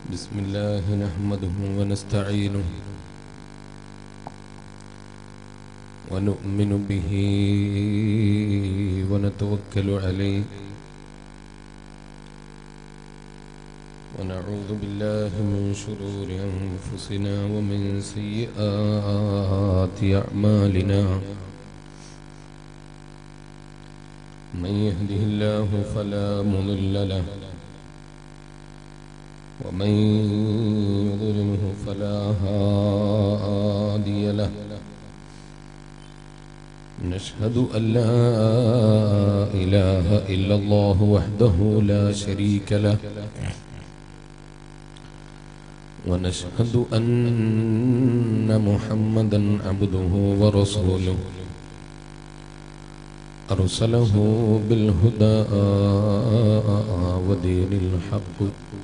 بسم الله نحمده ونستعينه ونؤمن به ونتوكل عليه ونعوذ بالله من شرور أنفسنا ومن سيئات أعمالنا من يهده الله فلا مضل له ومن يضلله فلا هادي له نشهد أن لا إله إلا الله وحده لا شريك له ونشهد أن محمدا عبده ورسوله أرسله بالهدى ودين الحق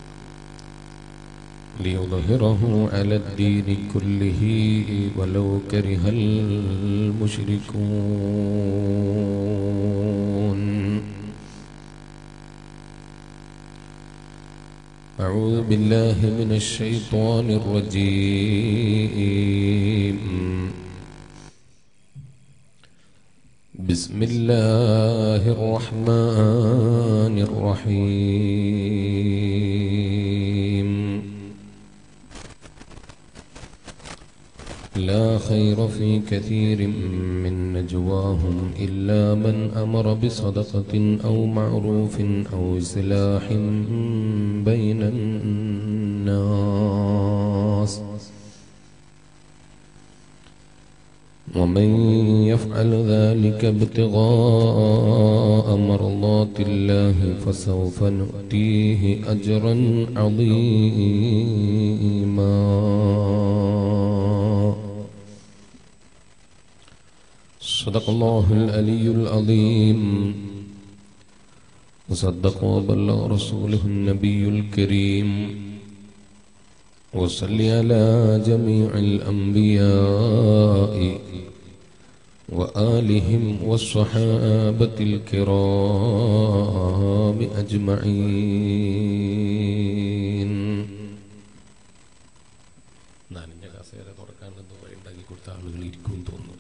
ليظهره على الدين كله ولو كره المشركون أعوذ بالله من الشيطان الرجيم بسم الله الرحمن الرحيم لا خير في كثير من نجواهم إلا من أمر بصدقة أو معروف أو إصلاح بين الناس ومن يفعل ذلك ابتغاء مرضات الله فسوف نؤتيه أجرا عظيما صدق الله العلي العظيم وصدق وبلغ رسوله النبي الكريم وصل على جميع الأنبياء وآلهم والصحابة الكرام أجمعين നനഞ്ഞ കസേര തുറക്കാൻ എന്തോ വഴി ഉണ്ടാക്കി കൊടുത്ത ആളുകൾ ഇരിക്കും തോന്നുന്നു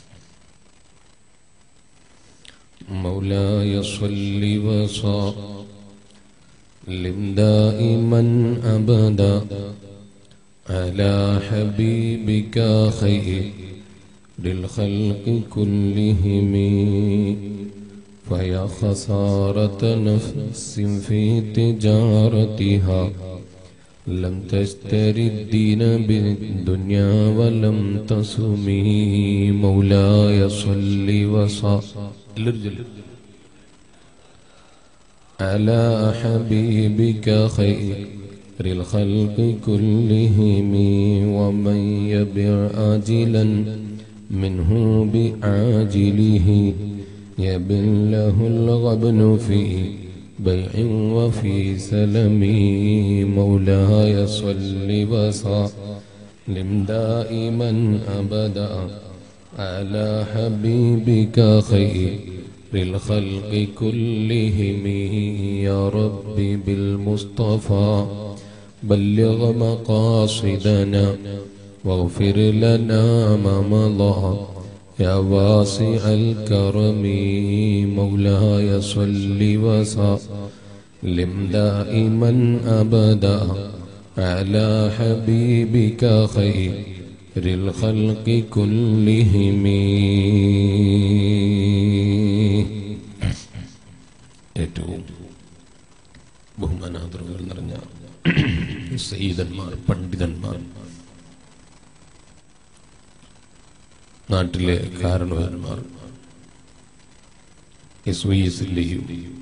مولاي صل وسلم دائما أبدا على حبيبك خير للخلق كلهم فيا خسارة نفس في تجارتها لم تشتري الدين بالدنيا ولم تصمي مولاي صل وسلم على حبيبك خير الخلق كلهم ومن يبع آجلا منه بعاجله يبن له الغبن في بيع وفي سلم مولاي صل وسلم دائما أبدا على حبيبك خير الخلق كلهم يا ربي بالمصطفى بلغ مقاصدنا واغفر لنا ما مضى يا واسع الكرم مولاي صل وسلم دائما أبدا على حبيبك خير الخلق كلهم ഏറ്റവും ബഹുമാനാദരവുകൾ നിറഞ്ഞ സയ്യിദന്മാർ പണ്ഡിതന്മാർ നാട്ടിലെ കാരണവന്മാർ എസ് വൈ എസിന്റെയും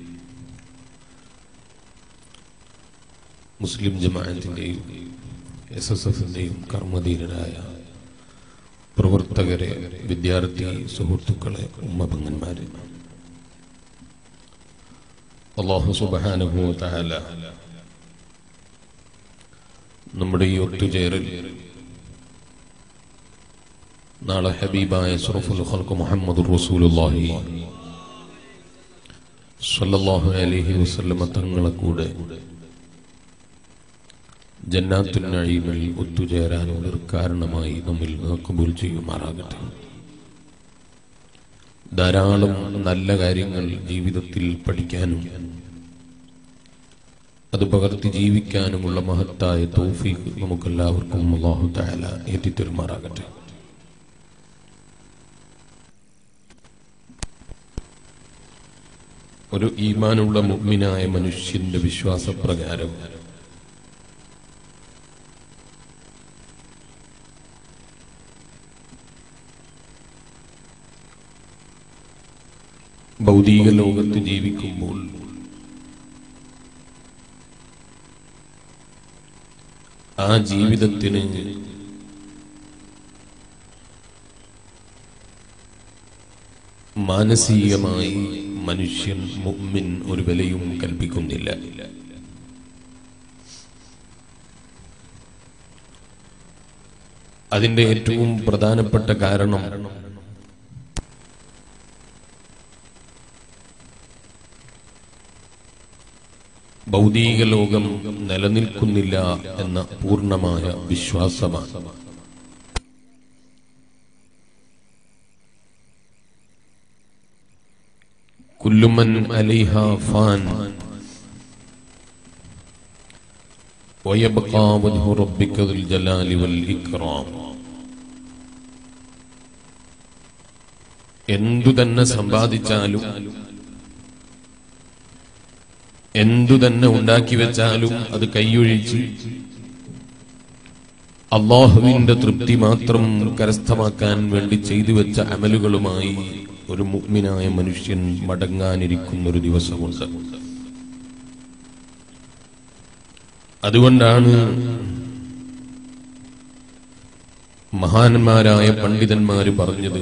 മുസ്ലിം ജമാഅത്തിന്റെയും എസ് എസ് എഫിന്റെയും കർമ്മധീരരായ പ്രവർത്തകരെ വിദ്യാർത്ഥി സുഹൃത്തുക്കളെ ഉമ്മപങ്ങന്മാരെ അള്ളാഹു സുബാനുഭവ തആല നമ്മുടെ ഈ ഒത്തുചേരൽ നാളെ ഹബീബായ സുറഫുൽ ഖൽഖ് മുഹമ്മദ് റസൂലുള്ളാഹി സല്ലല്ലാഹു അലൈഹി വസല്ലമ തങ്ങളെ കൂടെ ജന്നാത്തുൽ നഈമിൽ ഒത്തുചേരാനുള്ള ഒരു കാരണമായി നമ്മിൽ കബൂൽ ചെയ്യുമാറാകട്ടെ ധാരാളം നല്ല കാര്യങ്ങൾ ജീവിതത്തിൽ പഠിക്കാനും അത് പകർത്തി ജീവിക്കാനുമുള്ള മഹത്തായ തൗഫീഖ് നമുക്കെല്ലാവർക്കും അല്ലാഹു തആല ഏറ്റിത്തരുമാറാകട്ടെ ഒരു ഈമാനുള്ള മുഅ്മിനായ മനുഷ്യന്റെ വിശ്വാസപ്രകാരം ഭൗതിക ലോകത്ത് ജീവിക്കുമ്പോൾ ആ ജീവിതത്തിന് മാനസികമായി മനുഷ്യൻ മുഅ്മിൻ ഒരു വിലയും കൽപ്പിക്കുന്നില്ല അതിന്റെ ഏറ്റവും പ്രധാനപ്പെട്ട കാരണം ഭൗതിക ലോകം നിലനിൽക്കുന്നില്ല എന്ന പൂർണ്ണമായ വിശ്വാസമാണ് കുല്ലുമൻ അലൈഹ ഫാൻ ويبقى وجه ربك ذو الجلال والإكرام എന്തു തന്നെ സമ്പാദിച്ചാലും എന്തു തന്നെ ഉണ്ടാക്കി വെച്ചാലും അത് കൈയൊഴിച്ച് അള്ളാഹുവിന്റെ തൃപ്തി മാത്രം കരസ്ഥമാക്കാൻ വേണ്ടി ചെയ്തു വെച്ച അമലുകളുമായി ഒരു മുഗ്മിനായ മനുഷ്യൻ മടങ്ങാനിരിക്കുന്ന ഒരു ദിവസമുണ്ട് അതുകൊണ്ടാണ് മഹാന്മാരായ പണ്ഡിതന്മാര് പറഞ്ഞത്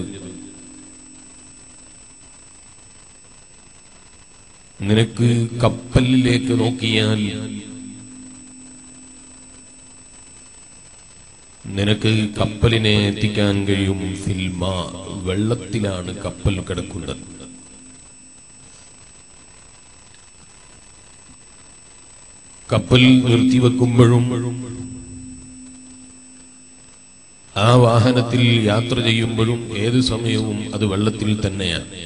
നിനക്ക് കപ്പലിലേക്ക് നോക്കിയാൽ നിനക്ക് കപ്പലിനെ എത്തിക്കാൻ കഴിയും ഫിൽമ വെള്ളത്തിലാണ് കപ്പൽ കിടക്കുന്നത് കപ്പൽ നിർത്തിവെക്കുമ്പോഴും ആ വാഹനത്തിൽ യാത്ര ചെയ്യുമ്പോഴും ഏതു സമയവും അത് വെള്ളത്തിൽ തന്നെയാണ്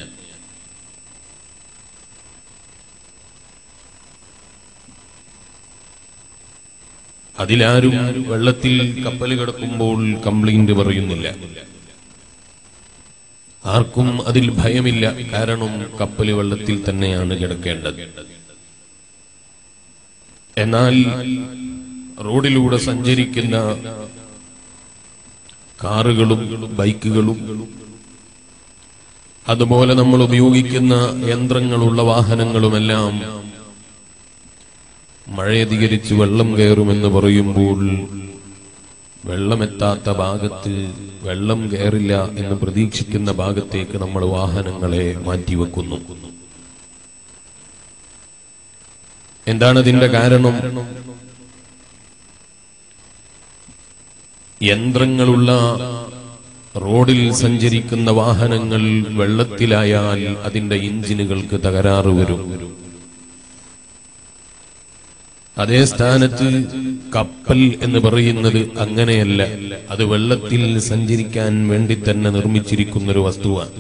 അതിലാരും വെള്ളത്തിൽ കപ്പൽ കിടക്കുമ്പോൾ കംപ്ലൈന്റ് പറയുന്നില്ല ആർക്കും അതിൽ ഭയമില്ല കാരണം കപ്പൽ വെള്ളത്തിൽ തന്നെയാണ് കിടക്കേണ്ടത് എന്നാൽ റോഡിലൂടെ സഞ്ചരിക്കുന്ന കാറുകളും ബൈക്കുകളും അതുപോലെ നമ്മൾ ഉപയോഗിക്കുന്ന യന്ത്രങ്ങളുള്ള വാഹനങ്ങളുമെല്ലാം മഴയധികരിച്ച് വെള്ളം കയറുമെന്ന് പറയുമ്പോൾ വെള്ളമെത്താത്ത ഭാഗത്ത് വെള്ളം കയറില്ല എന്ന് പ്രതീക്ഷിക്കുന്ന ഭാഗത്തേക്ക് നമ്മൾ വാഹനങ്ങളെ മാറ്റിവെക്കുന്നു എന്താണ് ഇതിന്റെ കാരണം യന്ത്രങ്ങളുള്ള റോഡിൽ സഞ്ചരിക്കുന്ന വാഹനങ്ങൾ വെള്ളത്തിലായാൽ അതിന്റെ എഞ്ചിനുകൾക്ക് തകരാറ് വരും അതേ സ്ഥാനത്ത് കപ്പൽ എന്ന് പറയുന്നത് അങ്ങനെയല്ല അത് വെള്ളത്തിൽ സഞ്ചരിക്കാൻ വേണ്ടി തന്നെ നിർമ്മിച്ചിരിക്കുന്ന ഒരു വസ്തുവാണ്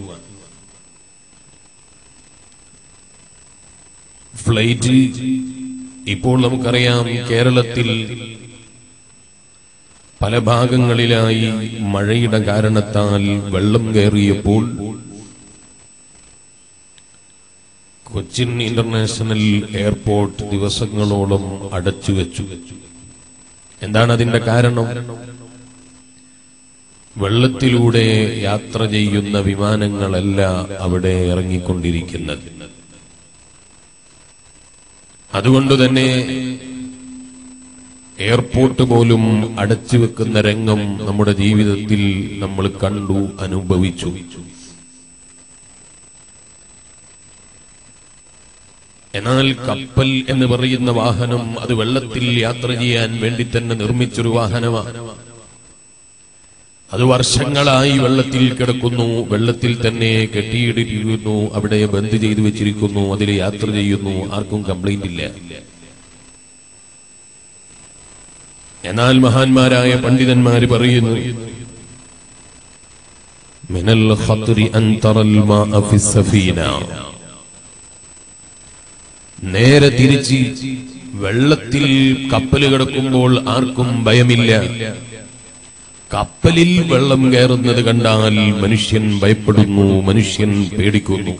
ഫ്ലൈറ്റ് ഇപ്പോൾ നമുക്കറിയാം കേരളത്തിൽ പല ഭാഗങ്ങളിലായി മഴയുടെ കാരണത്താൽ വെള്ളം കയറിയപ്പോൾ കൊച്ചിൻ ഇന്റർനാഷണൽ എയർപോർട്ട് ദിവസങ്ങളോളം അടച്ചുവെച്ചു എന്താണ് അതിന്റെ കാരണം വെള്ളത്തിലൂടെ യാത്ര ചെയ്യുന്ന വിമാനങ്ങളല്ല അവിടെ ഇറങ്ങിക്കൊണ്ടിരിക്കുന്നത് അതുകൊണ്ട് തന്നെ എയർപോർട്ട് പോലും അടച്ചു വെക്കുന്ന രംഗം നമ്മുടെ ജീവിതത്തിൽ നമ്മൾ കണ്ടു അനുഭവിച്ചു എന്നാൽ കപ്പൽ എന്ന് പറയുന്ന വാഹനം അത് വെള്ളത്തിൽ യാത്ര ചെയ്യാൻ വേണ്ടി തന്നെ നിർമ്മിച്ചൊരു വാഹനമാണ് അത് വർഷങ്ങളായി വെള്ളത്തിൽ കിടക്കുന്നു വെള്ളത്തിൽ തന്നെ കെട്ടിയിടിരിക്കുന്നു അവിടെ ബന്ദ് ചെയ്തു വെച്ചിരിക്കുന്നു അതിൽ യാത്ര ചെയ്യുന്നു ആർക്കും കംപ്ലൈന്റ് ഇല്ല എന്നാൽ മഹാന്മാരായ പണ്ഡിതന്മാര് പറയുന്നു മിനൽ ഖത്രി അൻ തറൽ മാഅ ഫി സഫീന നേരെ തിരിച്ച് വെള്ളത്തിൽ കപ്പൽ കിടക്കുമ്പോൾ ആർക്കും ഭയമില്ല കപ്പലിൽ വെള്ളം കയറുന്നത് കണ്ടാൽ മനുഷ്യൻ ഭയപ്പെടുന്നു മനുഷ്യൻ പേടിക്കുന്നു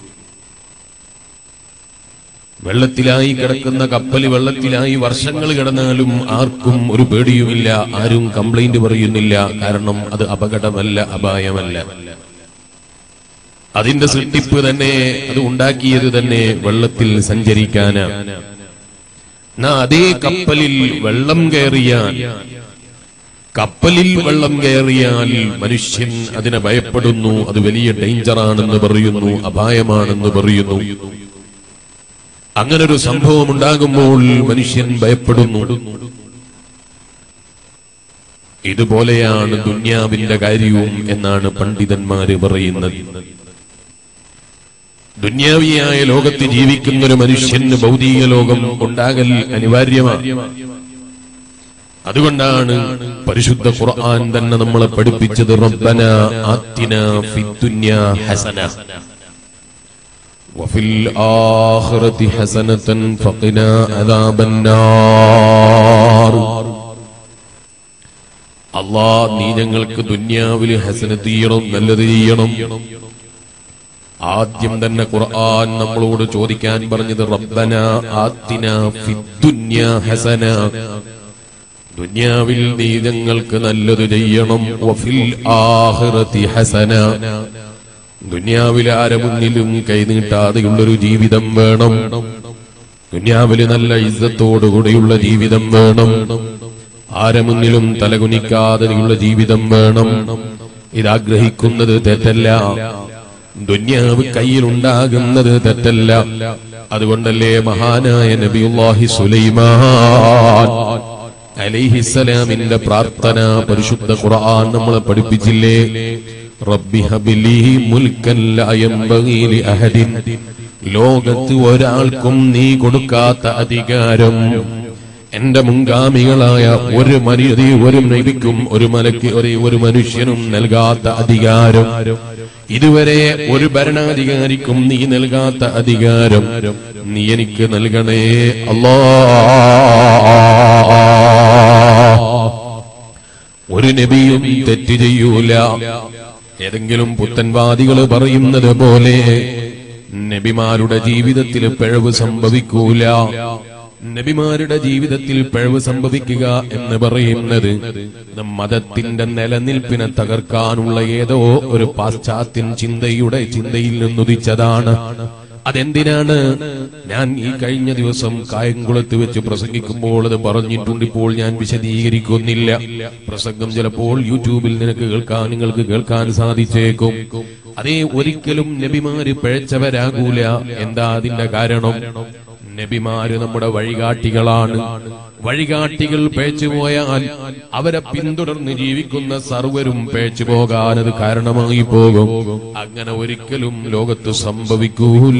വെള്ളത്തിലായി കിടക്കുന്ന കപ്പല് വെള്ളത്തിലായി വർഷങ്ങൾ കിടന്നാലും ആർക്കും ഒരു പേടിയുമില്ല ആരും കംപ്ലൈന്റ് പറയുന്നില്ല കാരണം അത് അപകടമല്ല അപായമല്ല അതിന്റെ സൃഷ്ടിപ്പ് തന്നെ അത് ഉണ്ടാക്കിയത് തന്നെ വെള്ളത്തിൽ സഞ്ചരിക്കാനാണ് എന്നാ അതേ കപ്പലിൽ വെള്ളം കയറിയാൽ കപ്പലിൽ വെള്ളം കയറിയാൽ മനുഷ്യൻ അതിനെ ഭയപ്പെടുന്നു അത് വലിയ ഡേഞ്ചറാണെന്ന് പറയുന്നു അപായമാണെന്ന് പറയുന്നു അങ്ങനൊരു സംഭവം ഉണ്ടാകുമ്പോൾ മനുഷ്യൻ ഭയപ്പെടുന്നു ഇതുപോലെയാണ് ദുന്യാവിന്റെ കാര്യവും എന്നാണ് പണ്ഡിതന്മാര് പറയുന്നത് ദുന്യാവിയായ ലോകത്ത് ജീവിക്കുന്ന ഒരു മനുഷ്യന് ഭൗതിക ലോകം ഉണ്ടാകൽ അനിവാര്യമാണ് അതുകൊണ്ടാണ് പരിശുദ്ധ ഖുർആൻ തന്നെ നമ്മളെ പഠിപ്പിച്ചത് റബ്ബന ആത്തിന ഫിദ്ദുന്യ ഹസന وفي الآخرة حسنة فقنا عذاب النار അള്ളാ നീ ഞങ്ങൾക്ക് ദുന്യാവിൽ ഹസനത്ത് ചെയ്യണം നല്ലത് ചെയ്യണം ആദ്യം തന്നെ ഖുർആൻ നമ്മളോട് ചോദിക്കാൻ പറഞ്ഞത് റബ്ബന ആത്തിന ഫിദ്ദുന്യ ഹസന ദുന്യാവിൽ നീ ഞങ്ങൾക്ക് നല്ലത് ചെയ്യണം വഫിൽ ആഖിറതി ഹസന ദുന്യാവിൽ ആരെ മുന്നിലും കൈനീട്ടാതെയുള്ളൊരു ജീവിതം വേണം ദുന്യാവില് നല്ല ഇസ്സത്തോടുകൂടിയുള്ള ജീവിതം വേണം ആരെ മുന്നിലും തലകുനിക്കാതെയുള്ള ജീവിതം വേണം ഇതാഗ്രഹിക്കുന്നത് തെറ്റല്ല ദുന്യാവ് കയ്യിലുണ്ടാകുന്നത് തെറ്റല്ല അതുകൊണ്ടല്ലേ മഹാനായ നബിയുല്ലാഹി സുലൈമാൻ അലൈഹിസലാമിന്റെ പ്രാർത്ഥന പരിശുദ്ധ ഖുർആൻ നമ്മളെ പഠിപ്പിച്ചില്ലേ റബ്ബി ഹബിലി മുൽക്കൻ ലാ യംബഗി ലി അഹദിൻ ലോകത്ത് ഒരാൾക്കും നീ കൊടുക്കാത്ത അധികാരം എന്റെ മുൻഗാമികളായ ഒരു മനുതി ഒരു നബിക്കും ഒരു മലക്ക് ഒരു ഒരു മനുഷ്യനും നൽകാത്ത അധികാരം ഇതുവരെ ഒരു ഭരണാധികാരിക്കും നീ നൽകാത്ത അധികാരം നീ എനിക്ക് നൽകണേ അല്ലാ ഒരു നബിയും തെറ്റ് ചെയ്യൂല ഏതെങ്കിലും പുത്തൻവാദികൾ പറയുന്നത് പോലെ നബിമാരുടെ ജീവിതത്തിൽ പിഴവ് സംഭവിക്കൂല നബിമാരുടെ ജീവിതത്തിൽ പിഴവ് സംഭവിക്കുക എന്ന് പറയുന്നത് മതത്തിന്റെ നിലനിൽപ്പിനെ തകർക്കാനുള്ള ഏതോ ഒരു പാശ്ചാത്യൻ ചിന്തയുടെ ചിന്തയിൽ നിന്നുദിച്ചതാണ് അതെന്തിനാണ് ഞാൻ ഈ കഴിഞ്ഞ ദിവസം കായംകുളത്ത് വെച്ച് പ്രസംഗിക്കുമ്പോൾ അത് പറഞ്ഞിട്ടുണ്ട് ഇപ്പോൾ ഞാൻ വിശദീകരിക്കുന്നില്ല പ്രസംഗം ചിലപ്പോൾ യൂട്യൂബിൽ നിനക്ക് കേൾക്കാൻ നിങ്ങൾക്ക് കേൾക്കാൻ സാധിച്ചേക്കും അതേ ഒരിക്കലും നബിമാര് പിഴച്ചവരാകൂല എന്താ അതിന്റെ കാരണം നബിമാര് നമ്മുടെ വഴികാട്ടികളാണ് വഴികാട്ടികൾ പേച്ചുപോയാൽ അവരെ പിന്തുടർന്ന് ജീവിക്കുന്ന സർവരും പേച്ചു പോകാൻ അത് കാരണമായി പോകും അങ്ങനെ ഒരിക്കലും ലോകത്ത് സംഭവിക്കൂല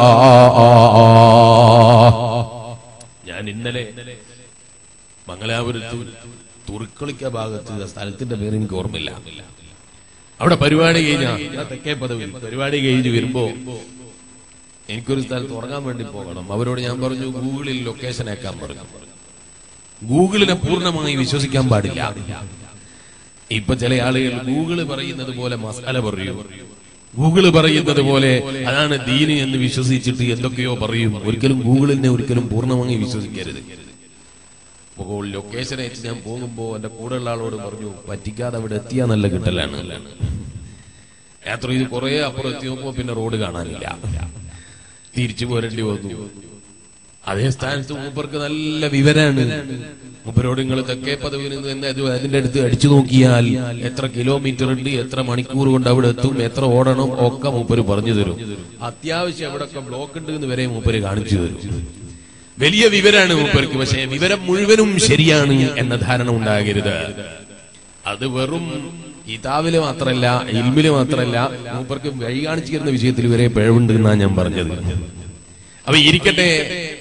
ഞാൻ ഇന്നലെ മംഗലാപുരത്ത് തുറുക്കളിക്ക ഭാഗത്ത് ആ സ്ഥലത്തിന്റെ പേര് എനിക്ക് ഓർമ്മയില്ല അവിടെ പരിപാടി കഴിഞ്ഞ തെക്കേ പദവിൽ പരിപാടി കഴിഞ്ഞ് വരുമ്പോ എനിക്കൊരു സ്ഥലത്ത് ഉറങ്ങാൻ വേണ്ടി പോകണം അവരോട് ഞാൻ പറഞ്ഞു ഗൂഗിളിൽ ലൊക്കേഷൻ അയക്കാൻ പറഞ്ഞു ഗൂഗിളിനെ പൂർണ്ണമായി വിശ്വസിക്കാൻ പാടില്ല ഇപ്പൊ ചില ആളുകൾ ഗൂഗിള് പറയുന്നത് പോലെ മസാല പറയൂ ഗൂഗിള് പറയുന്നത് പോലെ അതാണ് ദീന് എന്ന് വിശ്വസിച്ചിട്ട് എന്തൊക്കെയോ പറയും ഒരിക്കലും ഗൂഗിളിനെ ഒരിക്കലും പൂർണ്ണമായി വിശ്വസിക്കരുത് അപ്പോൾ ലൊക്കേഷൻ അയച്ച് ഞാൻ പോകുമ്പോ എന്റെ കൂടെയുള്ള ആളോട് പറഞ്ഞു പറ്റിക്കാതെ അവിടെ എത്തിയാ നല്ല കിട്ടലാണ് യാത്ര ചെയ്ത് കുറെ അപ്പുറം എത്തി നോക്കുമ്പോ പിന്നെ റോഡ് കാണാനില്ല തിരിച്ചു പോരേണ്ടി വന്നു അതേ സ്ഥാനത്ത് മൂപ്പർക്ക് നല്ല വിവരാണ് മൂപ്പരോട് നിങ്ങൾ തെക്കേ പദവിയിൽ നിന്ന് തന്നെ അത് അതിന്റെ അടുത്ത് അടിച്ചു നോക്കിയാൽ എത്ര കിലോമീറ്റർ ഉണ്ട് എത്ര മണിക്കൂർ കൊണ്ട് അവിടെ എത്തും എത്ര ഓടണം ഒക്കെ മൂപ്പര് പറഞ്ഞു തരും അത്യാവശ്യം എവിടെയൊക്കെ ബ്ലോക്ക് ഉണ്ട് എന്ന് വരെ മൂപ്പര് കാണിച്ചു തരും വലിയ വിവരാണ് മൂപ്പർക്ക് പക്ഷേ വിവരം മുഴുവനും ശരിയാണ് എന്ന ധാരണ ഉണ്ടാകരുത് അത് വെറും കിതാബില് മാത്രല്ല ഇൽമില് മാത്രല്ല മൂപ്പർക്ക് വഴി കാണിച്ചു തരുന്ന വിഷയത്തിൽ വരെ പിഴവുണ്ട് എന്നാണ് ഞാൻ പറഞ്ഞത് അപ്പൊ ഇരിക്കട്ടെ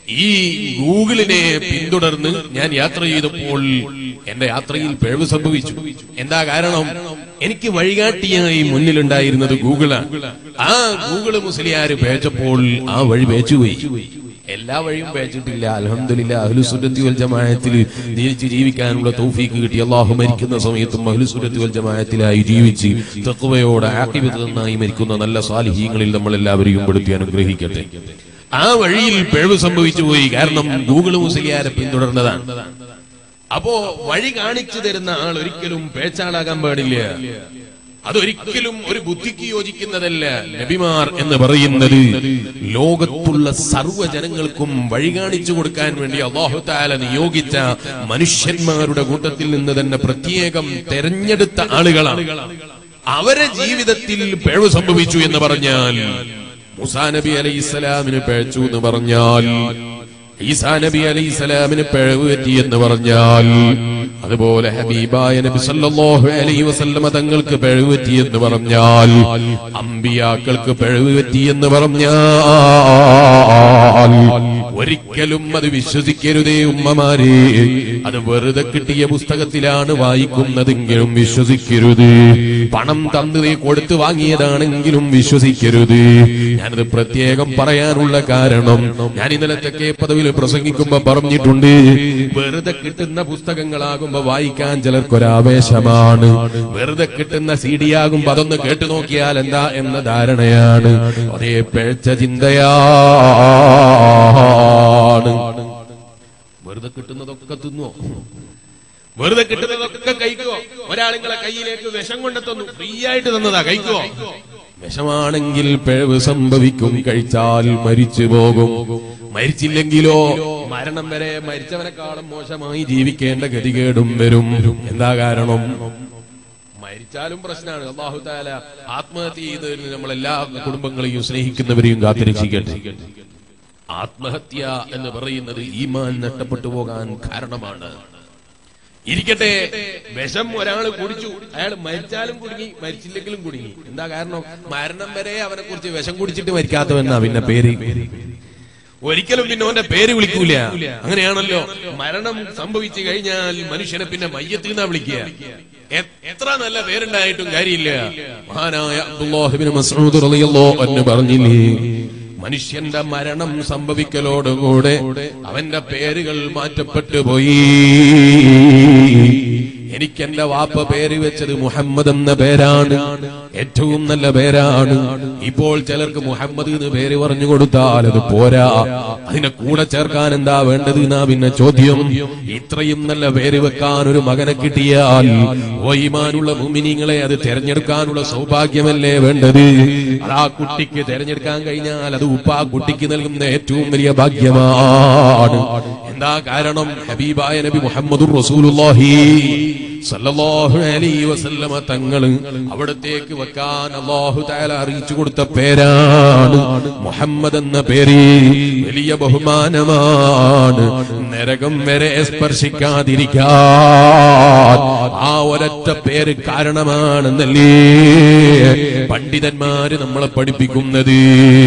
ഈ ഗൂഗിളിനെ പിന്തുടർന്ന് ഞാൻ യാത്ര ചെയ്തപ്പോൾ എന്റെ യാത്രയിൽ പിഴവ് സംഭവിച്ചു എന്താ കാരണം എനിക്ക് വഴികാട്ടിയായി മുന്നിലുണ്ടായിരുന്നത് ഗൂഗിളാണ് ആ ഗൂഗിള് മുസ്ലിയാര് പേച്ചപ്പോൾ ആ വഴി പേച്ചുപോയി എല്ലാ വഴിയും പേച്ചിട്ടില്ല അലഹമില്ല അഹ്ലുസുന്നത്തി വൽ ജമാഅത്തിൽ ജീവിച്ച് ജീവിക്കാനുള്ള തൗഫീക്ക് കിട്ടി അള്ളാഹു മരിക്കുന്ന സമയത്തും അഹ്ലുസുന്നത്തി വൽ ജമാഅത്തിലായി ജീവിച്ച് തഖ്വയോടെ ആഖിബത്ത് നന്നായി മരിക്കുന്ന നല്ല സാലിഹീങ്ങളിൽ നമ്മൾ എല്ലാവരെയും പെടുത്തി അനുഗ്രഹിക്കട്ടെ ആ വഴിയിൽ പിഴവ് സംഭവിച്ചു പോയി കാരണം ഗൂഗിൾ മുസ്ലിയാരെ പിന്തുടർന്നതാണ് അപ്പോ വഴി കാണിച്ചു തരുന്ന ആൾ ഒരിക്കലും പേച്ചാളാകാൻ പാടില്ല അതൊരിക്കലും ഒരു ബുദ്ധിക്ക് യോജിക്കുന്നതല്ല നബിമാർ എന്ന് പറയുന്നത് ലോകത്തുള്ള സർവ്വജനങ്ങൾക്കും വഴി കാണിച്ചു കൊടുക്കാൻ വേണ്ടി അള്ളാഹു താല നിയോഗിച്ച മനുഷ്യന്മാരുടെ കൂട്ടത്തിൽ നിന്ന് തന്നെ പ്രത്യേകം തെരഞ്ഞെടുത്ത ആളുകളാണ് അവരെ ജീവിതത്തിൽ പിഴവ് സംഭവിച്ചു എന്ന് പറഞ്ഞാൽ മുസാ നബി അലൈഹി ഇസ്ലാമിന് പിഴച്ചു എന്ന് പറഞ്ഞാൽ ഈസാ നബി അലൈഹി ഇസ്ലാമിന് പിഴവ് പറ്റി എന്ന് പറഞ്ഞാൽ അതുപോലെ ഹബീബായ നബി സല്ലല്ലാഹു അലൈഹി വസല്ലമ തങ്ങൾക്ക് പിഴവ് പറ്റി എന്ന് പറഞ്ഞാൽ അമ്പിയാക്കൾക്ക് പിഴവ് പറ്റി എന്ന് പറഞ്ഞാൽ ഒരിക്കലും അത് വിശ്വസിക്കരുതേ ഉമ്മമാരെ അത് വെറുതെ കിട്ടിയ പുസ്തകത്തിലാണ് വായിക്കുന്നതെങ്കിലും വിശ്വസിക്കരുത് പണം തന്നതേ കൊടുത്തു വാങ്ങിയതാണെങ്കിലും വിശ്വസിക്കരുത് ഞാനത് പ്രത്യേകം പറയാനുള്ള കാരണം ഞാൻ ഇന്നലെ തെക്കേ പദവിയിൽ പ്രസംഗിക്കുമ്പോ പറഞ്ഞിട്ടുണ്ട് വെറുതെ കിട്ടുന്ന പുസ്തകങ്ങളാകുമ്പോ വായിക്കാൻ ചിലർക്കൊരാവേശമാണ് വെറുതെ കിട്ടുന്ന സി ഡി ആകുമ്പോ അതൊന്ന് കേട്ടു നോക്കിയാൽ എന്താ എന്ന ധാരണയാണ് അതേ പിഴച്ച ചിന്തയാണ് വെറുതെ കിട്ടുന്നതൊക്കെ തിന്നോ വെറുതെ കിട്ടുന്നതൊക്കെ കഴിക്കോ ഒരാളുകളെ കയ്യിലേക്ക് വിഷം കൊണ്ട് തന്നു ഫ്രീ ആയിട്ട് തന്നതാ കഴിക്കോ വിഷമാണെങ്കിൽ പിഴവ് സംഭവിക്കും കഴിച്ചാൽ മരിച്ചു പോകും മരിച്ചില്ലെങ്കിലോ മരണം വരെ മരിച്ചവനെക്കാളും മോശമായി ജീവിക്കേണ്ട ഗതികേടും വരും എന്താ കാരണം മരിച്ചാലും പ്രശ്നമാണ് അള്ളാഹു താല ആത്മഹത്യ ചെയ്തതിന് നമ്മളെല്ലാ കുടുംബങ്ങളെയും സ്നേഹിക്കുന്നവരെയും കാത്തിരക്ഷിക്കട്ടെ ആത്മഹത്യ എന്ന് പറയുന്നത് ഈമാൻ നഷ്ടപ്പെട്ടു പോകാൻ കാരണമാണ് ഇരിക്കട്ടെ വിഷം ഒരാൾ കുടിച്ചു അയാൾ മരിച്ചാലും കുടുങ്ങി മരിച്ചില്ലെങ്കിലും കുടുങ്ങി എന്താ കാരണം മരണം വരെ അവനെ കുറിച്ച് വിഷം കുടിച്ചിട്ട് മരിക്കാത്തവെന്നാ പിന്നെ പേര് ഒരിക്കലും പിന്നെ അവന്റെ പേര് വിളിക്കൂല അങ്ങനെയാണല്ലോ മരണം സംഭവിച്ചു കഴിഞ്ഞാൽ മനുഷ്യനെ പിന്നെ മയ്യത്തിൽ നിന്നാ വിളിക്കുക എ- എത്ര നല്ല പേരുണ്ടായിട്ടും കാര്യമില്ല മഹാനായ അബ്ദുല്ലാഹിബ്നു മസ്ഊദ് റളിയല്ലാഹു അൻഹു പറഞ്ഞില്ലേ മനുഷ്യന്റെ മരണം സംഭവിക്കലോടുകൂടെ അവന്റെ പേരുകൾ മാറ്റപ്പെട്ടു പോയി എനിക്ക് എന്റെ വാപ്പ പേര് വെച്ചത് മുഹമ്മദ് എന്ന പേരാണ് ഏറ്റവും നല്ല പേരാണ് ഇപ്പോൾ ചിലർക്ക് മുഹമ്മദ് എന്ന് പേര് പറഞ്ഞു കൊടുത്താൽ അത് പോരാ അതിനെ കൂടെ ചേർക്കാൻ എന്താ വേണ്ടത് എന്നാ പിന്നെ ചോദ്യം ഇത്രയും നല്ല പേര് വെക്കാൻ ഒരു മകനെ കിട്ടിയാൽ ഓയിമാനുള്ള മുമിനിങ്ങളെ അത് തെരഞ്ഞെടുക്കാനുള്ള സൗഭാഗ്യമല്ലേ വേണ്ടത് അത് ആ കുട്ടിക്ക് തെരഞ്ഞെടുക്കാൻ കഴിഞ്ഞാൽ അത് ഉപ്പ ആ കുട്ടിക്ക് നൽകുന്ന ഏറ്റവും വലിയ ഭാഗ്യമാണ് എന്താ കാരണം ഹബീബായ നബി മുഹമ്മദുർ റസൂലുള്ളാഹി സല്ലല്ലാഹു അലൈഹി വസല്ലമ തങ്ങള് അവിടത്തേക്ക് വെക്കാൻ അല്ലാഹു തആല അറിയിച്ചു കൊടുത്ത പേരാണ് മുഹമ്മദ് എന്ന പേര് വലിയ ബഹുമാനമാണ് നരകം വരെ സ്പർശിക്കാതിരിക്കാൻ ആ ഒരൊറ്റ പേര് കാരണമാണെന്നല്ലേ പണ്ഡിതന്മാര് നമ്മളെ പഠിപ്പിക്കുന്നത്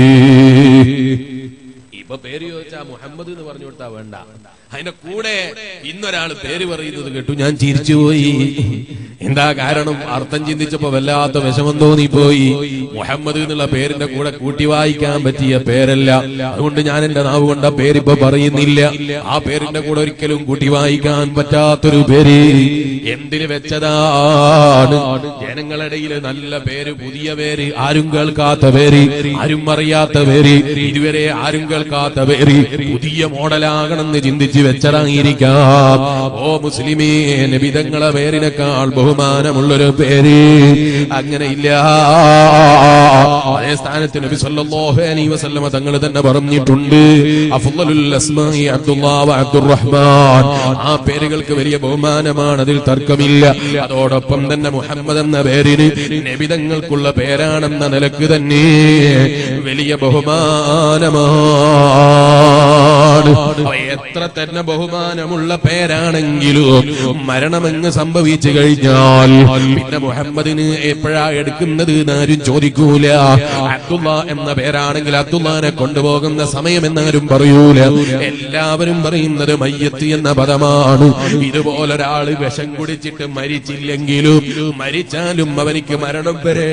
ഇപ്പൊ പേര് ചോദിച്ചാ മുഹമ്മദ് എന്ന് പറഞ്ഞു കൊടുത്താ വേണ്ട അതിന്റെ കൂടെ ഇന്നൊരാൾ പേര് പറയുന്നത് കേട്ടു ഞാൻ ചിരിച്ചുപോയി എന്താ കാരണം അർത്ഥം ചിന്തിച്ചപ്പോ വല്ലാത്ത വിഷമം തോന്നിപ്പോയി മുഹമ്മദ് എന്നുള്ള പേരിന്റെ കൂടെ കൂട്ടി വായിക്കാൻ പറ്റിയ പേരല്ല അതുകൊണ്ട് ഞാൻ എന്റെ നാവ് കൊണ്ട പേരിപ്പോ പറയുന്നില്ല ആ പേരിന്റെ കൂടെ ഒരിക്കലും കൂട്ടി വായിക്കാൻ പറ്റാത്തൊരു പേര് എന്തിന് വെച്ചതാണ് ജനങ്ങളിടയിൽ നല്ല പേര് പുതിയ പേര് ആരും കേൾക്കാത്ത പേര് ആരും അറിയാത്ത പേര് ഇതുവരെ ആരും കേൾക്കാത്ത പേര് പുതിയ മോഡലാകണമെന്ന് ചിന്തിച്ച് വെച്ചതായിരിക്കാം ഓ മുസ്ലിമേ നബിതങ്ങളെ പേരിനേക്കാൾ ബഹുമാനമുള്ളൊരു പേര് അങ്ങനെയില്ല അതേ സ്ഥാനത്ത് നബി സല്ലല്ലാഹു അലൈഹി വസല്ലമ തങ്ങൾ തന്നെ പറഞ്ഞിട്ടുണ്ട് അഫ്ളലുൽ അസ്മാഇ അബ്ദുല്ലാഹ് വ അബ്ദുറഹ്മാൻ ആ പേരുകൾക്ക് വലിയ ബഹുമാനമാണ് അതിൽ തർക്കമില്ല അതോടൊപ്പം തന്നെ മുഹമ്മദ് എന്ന പേരിന് നബിതങ്ങൾക്കുള്ള പേരാണെന്ന നിലക്ക് തന്നെ വലിയ ബഹുമാനമാണ് അവ എത്ര തന്നെ ബഹുമാനമുള്ള പേരാണെങ്കിലും മരണമെങ്ങ് സംഭവിച്ചു കഴിഞ്ഞാൽ പിന്നെ മുഹമ്മദിന് എപ്പോഴാ എടുക്കുന്നത് എന്നാരും ചോദിക്കൂല അബ്ദുള്ള എന്ന പേരാണെങ്കിൽ അബ്ദുള്ളനെ കൊണ്ടുപോകുന്ന സമയം എന്നാരും പറയൂല എല്ലാവരും പറയുന്നത് മയ്യത്ത് എന്ന പദമാണ് ഇതുപോലൊരാള് വിഷം കുടിച്ചിട്ട് മരിച്ചില്ലെങ്കിലും മരിച്ചാലും അവനിക്ക് മരണം വരെ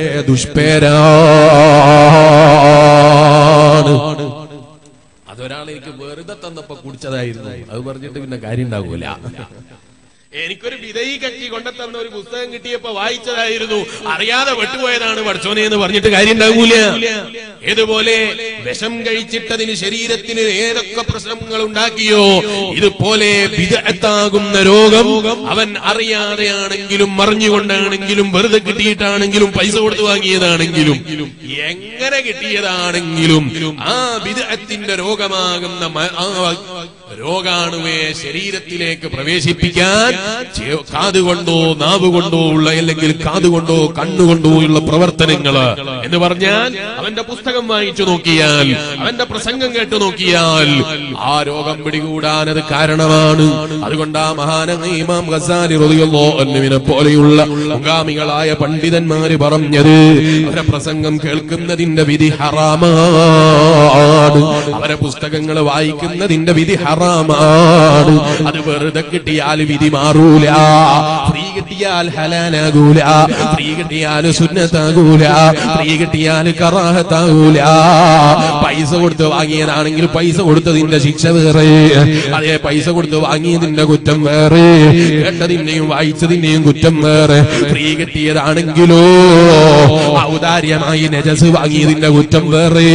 ദുഷ്പേരാണ് അതൊരാൾ എനിക്ക് വെറുതെ തന്നപ്പോ കുടിച്ചതായിരുന്നു അത് പറഞ്ഞിട്ട് പിന്നെ കാര്യം ഉണ്ടാകൂല എനിക്കൊരു വിധയി കക്ഷി കൊണ്ടെത്തന്ന ഒരു പുസ്തകം കിട്ടിയപ്പോ വായിച്ചതായിരുന്നു അറിയാതെ വെട്ടുപോയതാണ് പഠിച്ചോനെ എന്ന് പറഞ്ഞിട്ട് കാര്യം ഉണ്ടാകൂല ഏതുപോലെ വിഷം കഴിച്ചിട്ടതിന് ശരീരത്തിന് ഏതൊക്കെ പ്രശ്നങ്ങൾ ഉണ്ടാക്കിയോ ഇതുപോലെ വിദഗ്ധാകുന്ന രോഗം അവൻ അറിയാതെയാണെങ്കിലും മറിഞ്ഞുകൊണ്ടാണെങ്കിലും വെറുതെ കിട്ടിയിട്ടാണെങ്കിലും പൈസ കൊടുത്തു വാങ്ങിയതാണെങ്കിലും എങ്ങനെ കിട്ടിയതാണെങ്കിലും ആ വിദഗ്ധത്തിന്റെ രോഗമാകുന്ന മ- ആ രോഗാണുവെ ശരീരത്തിലേക്ക് പ്രവേശിപ്പിക്കാൻ ചെ- കാതുകൊണ്ടോ നാവ് കൊണ്ടോ ഉള്ള അല്ലെങ്കിൽ കാതുകൊണ്ടോ കണ്ണുകൊണ്ടോ ഉള്ള പ്രവർത്തനങ്ങള് എന്ന് പറഞ്ഞാൽ അവന്റെ പുസ്തകം വായിച്ചു നോക്കിയാൽ അവന്റെ പ്രസംഗം കേട്ടു നോക്കിയാൽ ആ രോഗം പിടികൂടാൻ അത് കാരണമാണ് അതുകൊണ്ട് ആ മഹാനങ്ങ ഇമാം ഖസാലി റളിയല്ലാഹു അൻഹുവിനെ പോലെയുള്ള മുഖാമികളായ പണ്ഡിതന്മാര് പറഞ്ഞത് അവരെ പ്രസംഗം കേൾക്കുന്നതിന്റെ വിധി ഹറാമാണ് അവരെ പുസ്തകങ്ങൾ വായിക്കുന്നതിന്റെ വിധി ഹറാമാണ് അത് വെറുതെ കിട്ടിയാൽ വിധി മാറൂല ഫ്രീ കിട്ടിയാൽ ഹലാനാകൂല ഫ്രീ കിട്ടിയാൽ സുന്നത്താകൂല ഫ്രീ കിട്ടിയാൽ കറാഹത്താകൂല പൈസ കൊടുത്ത് വാങ്ങിയതാണെങ്കിൽ പൈസ കൊടുത്തതിന്റെ ശിക്ഷ വേറെ അതേ പൈസ കൊടുത്ത് വാങ്ങിയതിന്റെ കുറ്റം വേറെ കേട്ടതിന്റെയും വായിച്ചതിന്റെയും കുറ്റം വേറെ ഫ്രീ കിട്ടിയതാണെങ്കിലോ ഔദാര്യമായി നജസ് വാങ്ങിയതിന്റെ കുറ്റം വേറെ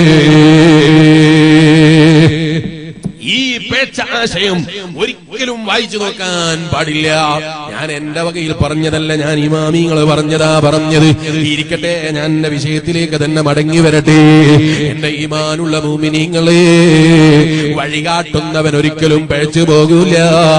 ഈ പേച്ച ആശയം ഒരിക്കലും വായിച്ചു നോക്കാൻ പാടില്ല ഞാൻ എന്റെ വകയിൽ പറഞ്ഞതല്ല ഞാൻ ഇമാമിങ്ങൾ പറഞ്ഞതാ പറഞ്ഞത് ഇരിക്കട്ടെ ഞാൻ എന്റെ വിഷയത്തിലേക്ക് തന്നെ മടങ്ങി വരട്ടെ എന്റെ ഈമാനുള്ള മൂമിനിങ്ങളെ വഴികാട്ടുന്നവൻ ഒരിക്കലും പഴച്ചു പോകൂല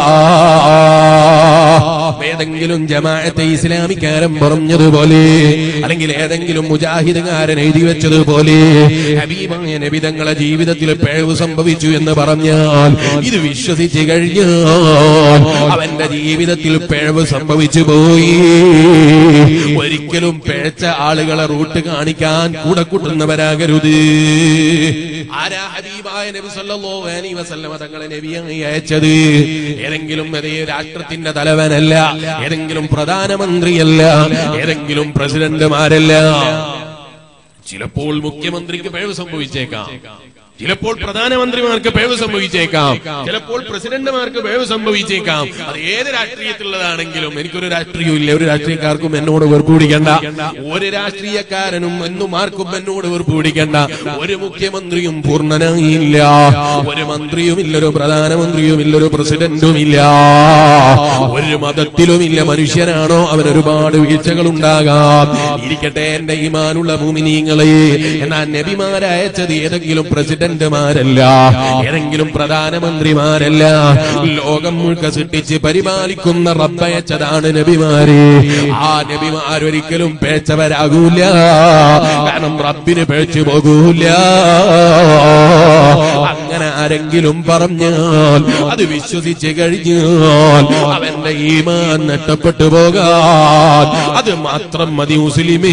ഏതെങ്കിലും ജമാഅത്തെ ഇസ്ലാമിക്കാരൻ പറഞ്ഞതുപോലെ അല്ലെങ്കിൽ ഏതെങ്കിലും മുജാഹിദുകാരൻ എഴുതി വെച്ചതുപോലെ ഹബീബായ നബിതങ്ങളെ ജീവിതത്തിൽ പിഴവ് സംഭവിച്ചു എന്ന് പറഞ്ഞാൽ ഇത് വിശ്വസിച്ച് കഴിഞ്ഞാൽ അവന്റെ ജീവിതത്തിൽ പിഴവ് സംഭവിച്ചു പോയി ഒരിക്കലും പിഴച്ച ആളുകളെ റൂട്ട് കാണിക്കാൻ കൂടെ കൂട്ടുന്നവരാകരുത് ആരാ ഹബീബായ നബി സല്ലല്ലാഹു അലൈഹി വസല്ലമ തങ്ങളെ നബിയായി അയച്ചത് ഏതെങ്കിലും അതേ രാഷ്ട്രത്തിന്റെ തലവനല്ല ഏതെങ്കിലും പ്രധാനമന്ത്രിയല്ല ഏതെങ്കിലും പ്രസിഡന്റുമാരല്ല ചിലപ്പോൾ മുഖ്യമന്ത്രിക്ക് പിഴവ് സംഭവിച്ചേക്കാം ചിലപ്പോൾ പ്രധാനമന്ത്രിമാർക്ക് പിഴവ് സംഭവിച്ചേക്കാം ചിലപ്പോൾ പ്രസിഡന്റുമാർക്ക് പിഴവ് സംഭവിച്ചേക്കാം അത് ഏത് രാഷ്ട്രീയത്തിലുള്ളതാണെങ്കിലും എനിക്കൊരു രാഷ്ട്രീയവും ഇല്ല ഒരു രാഷ്ട്രീയക്കാർക്കും എന്നോട് വെറുപ്പ് പിടിക്കണ്ട ഒരു രാഷ്ട്രീയക്കാരനും എന്നും ആർക്കും എന്നോട് വെറുപ്പ് പിടിക്കണ്ട ഒരു മുഖ്യമന്ത്രിയും പൂർണ്ണനായില്ല ഒരു മന്ത്രിയും ഇല്ല ഒരു പ്രധാനമന്ത്രിയും ഇല്ല ഒരു പ്രസിഡന്റും ഇല്ല ഒരു മതത്തിലും ഇല്ല മനുഷ്യനാണോ അവൻ ഒരുപാട് വീഴ്ചകൾ ഉണ്ടാകാം ഇരിക്കട്ടെ എന്റെ ഈമാനുള്ള ഭൂമിനീങ്ങളെ എന്നാൽ നബിമാരയച്ചത് ഏതെങ്കിലും പ്രസിഡന്റുമാരല്ല ഏതെങ്കിലും പ്രധാനമന്ത്രിമാരല്ല ലോകം മുഴുക്ക സൃഷ്ടിച്ച് പരിപാലിക്കുന്ന റബ്ബയച്ചതാണ് നബിമാര് ആ നബിമാരൊരിക്കലും പേച്ചവരാകൂല കാരണം റബ്ബിന് പേച്ചു പോകൂല അങ്ങനെ ആരെങ്കിലും പറഞ്ഞാൽ അത് വിശ്വസിച്ച് കഴിഞ്ഞാൽ അവന്റെ ഈമാൻ നഷ്ടപ്പെട്ടു പോകാൻ അത് മാത്രം മതി മുസ്ലിമേ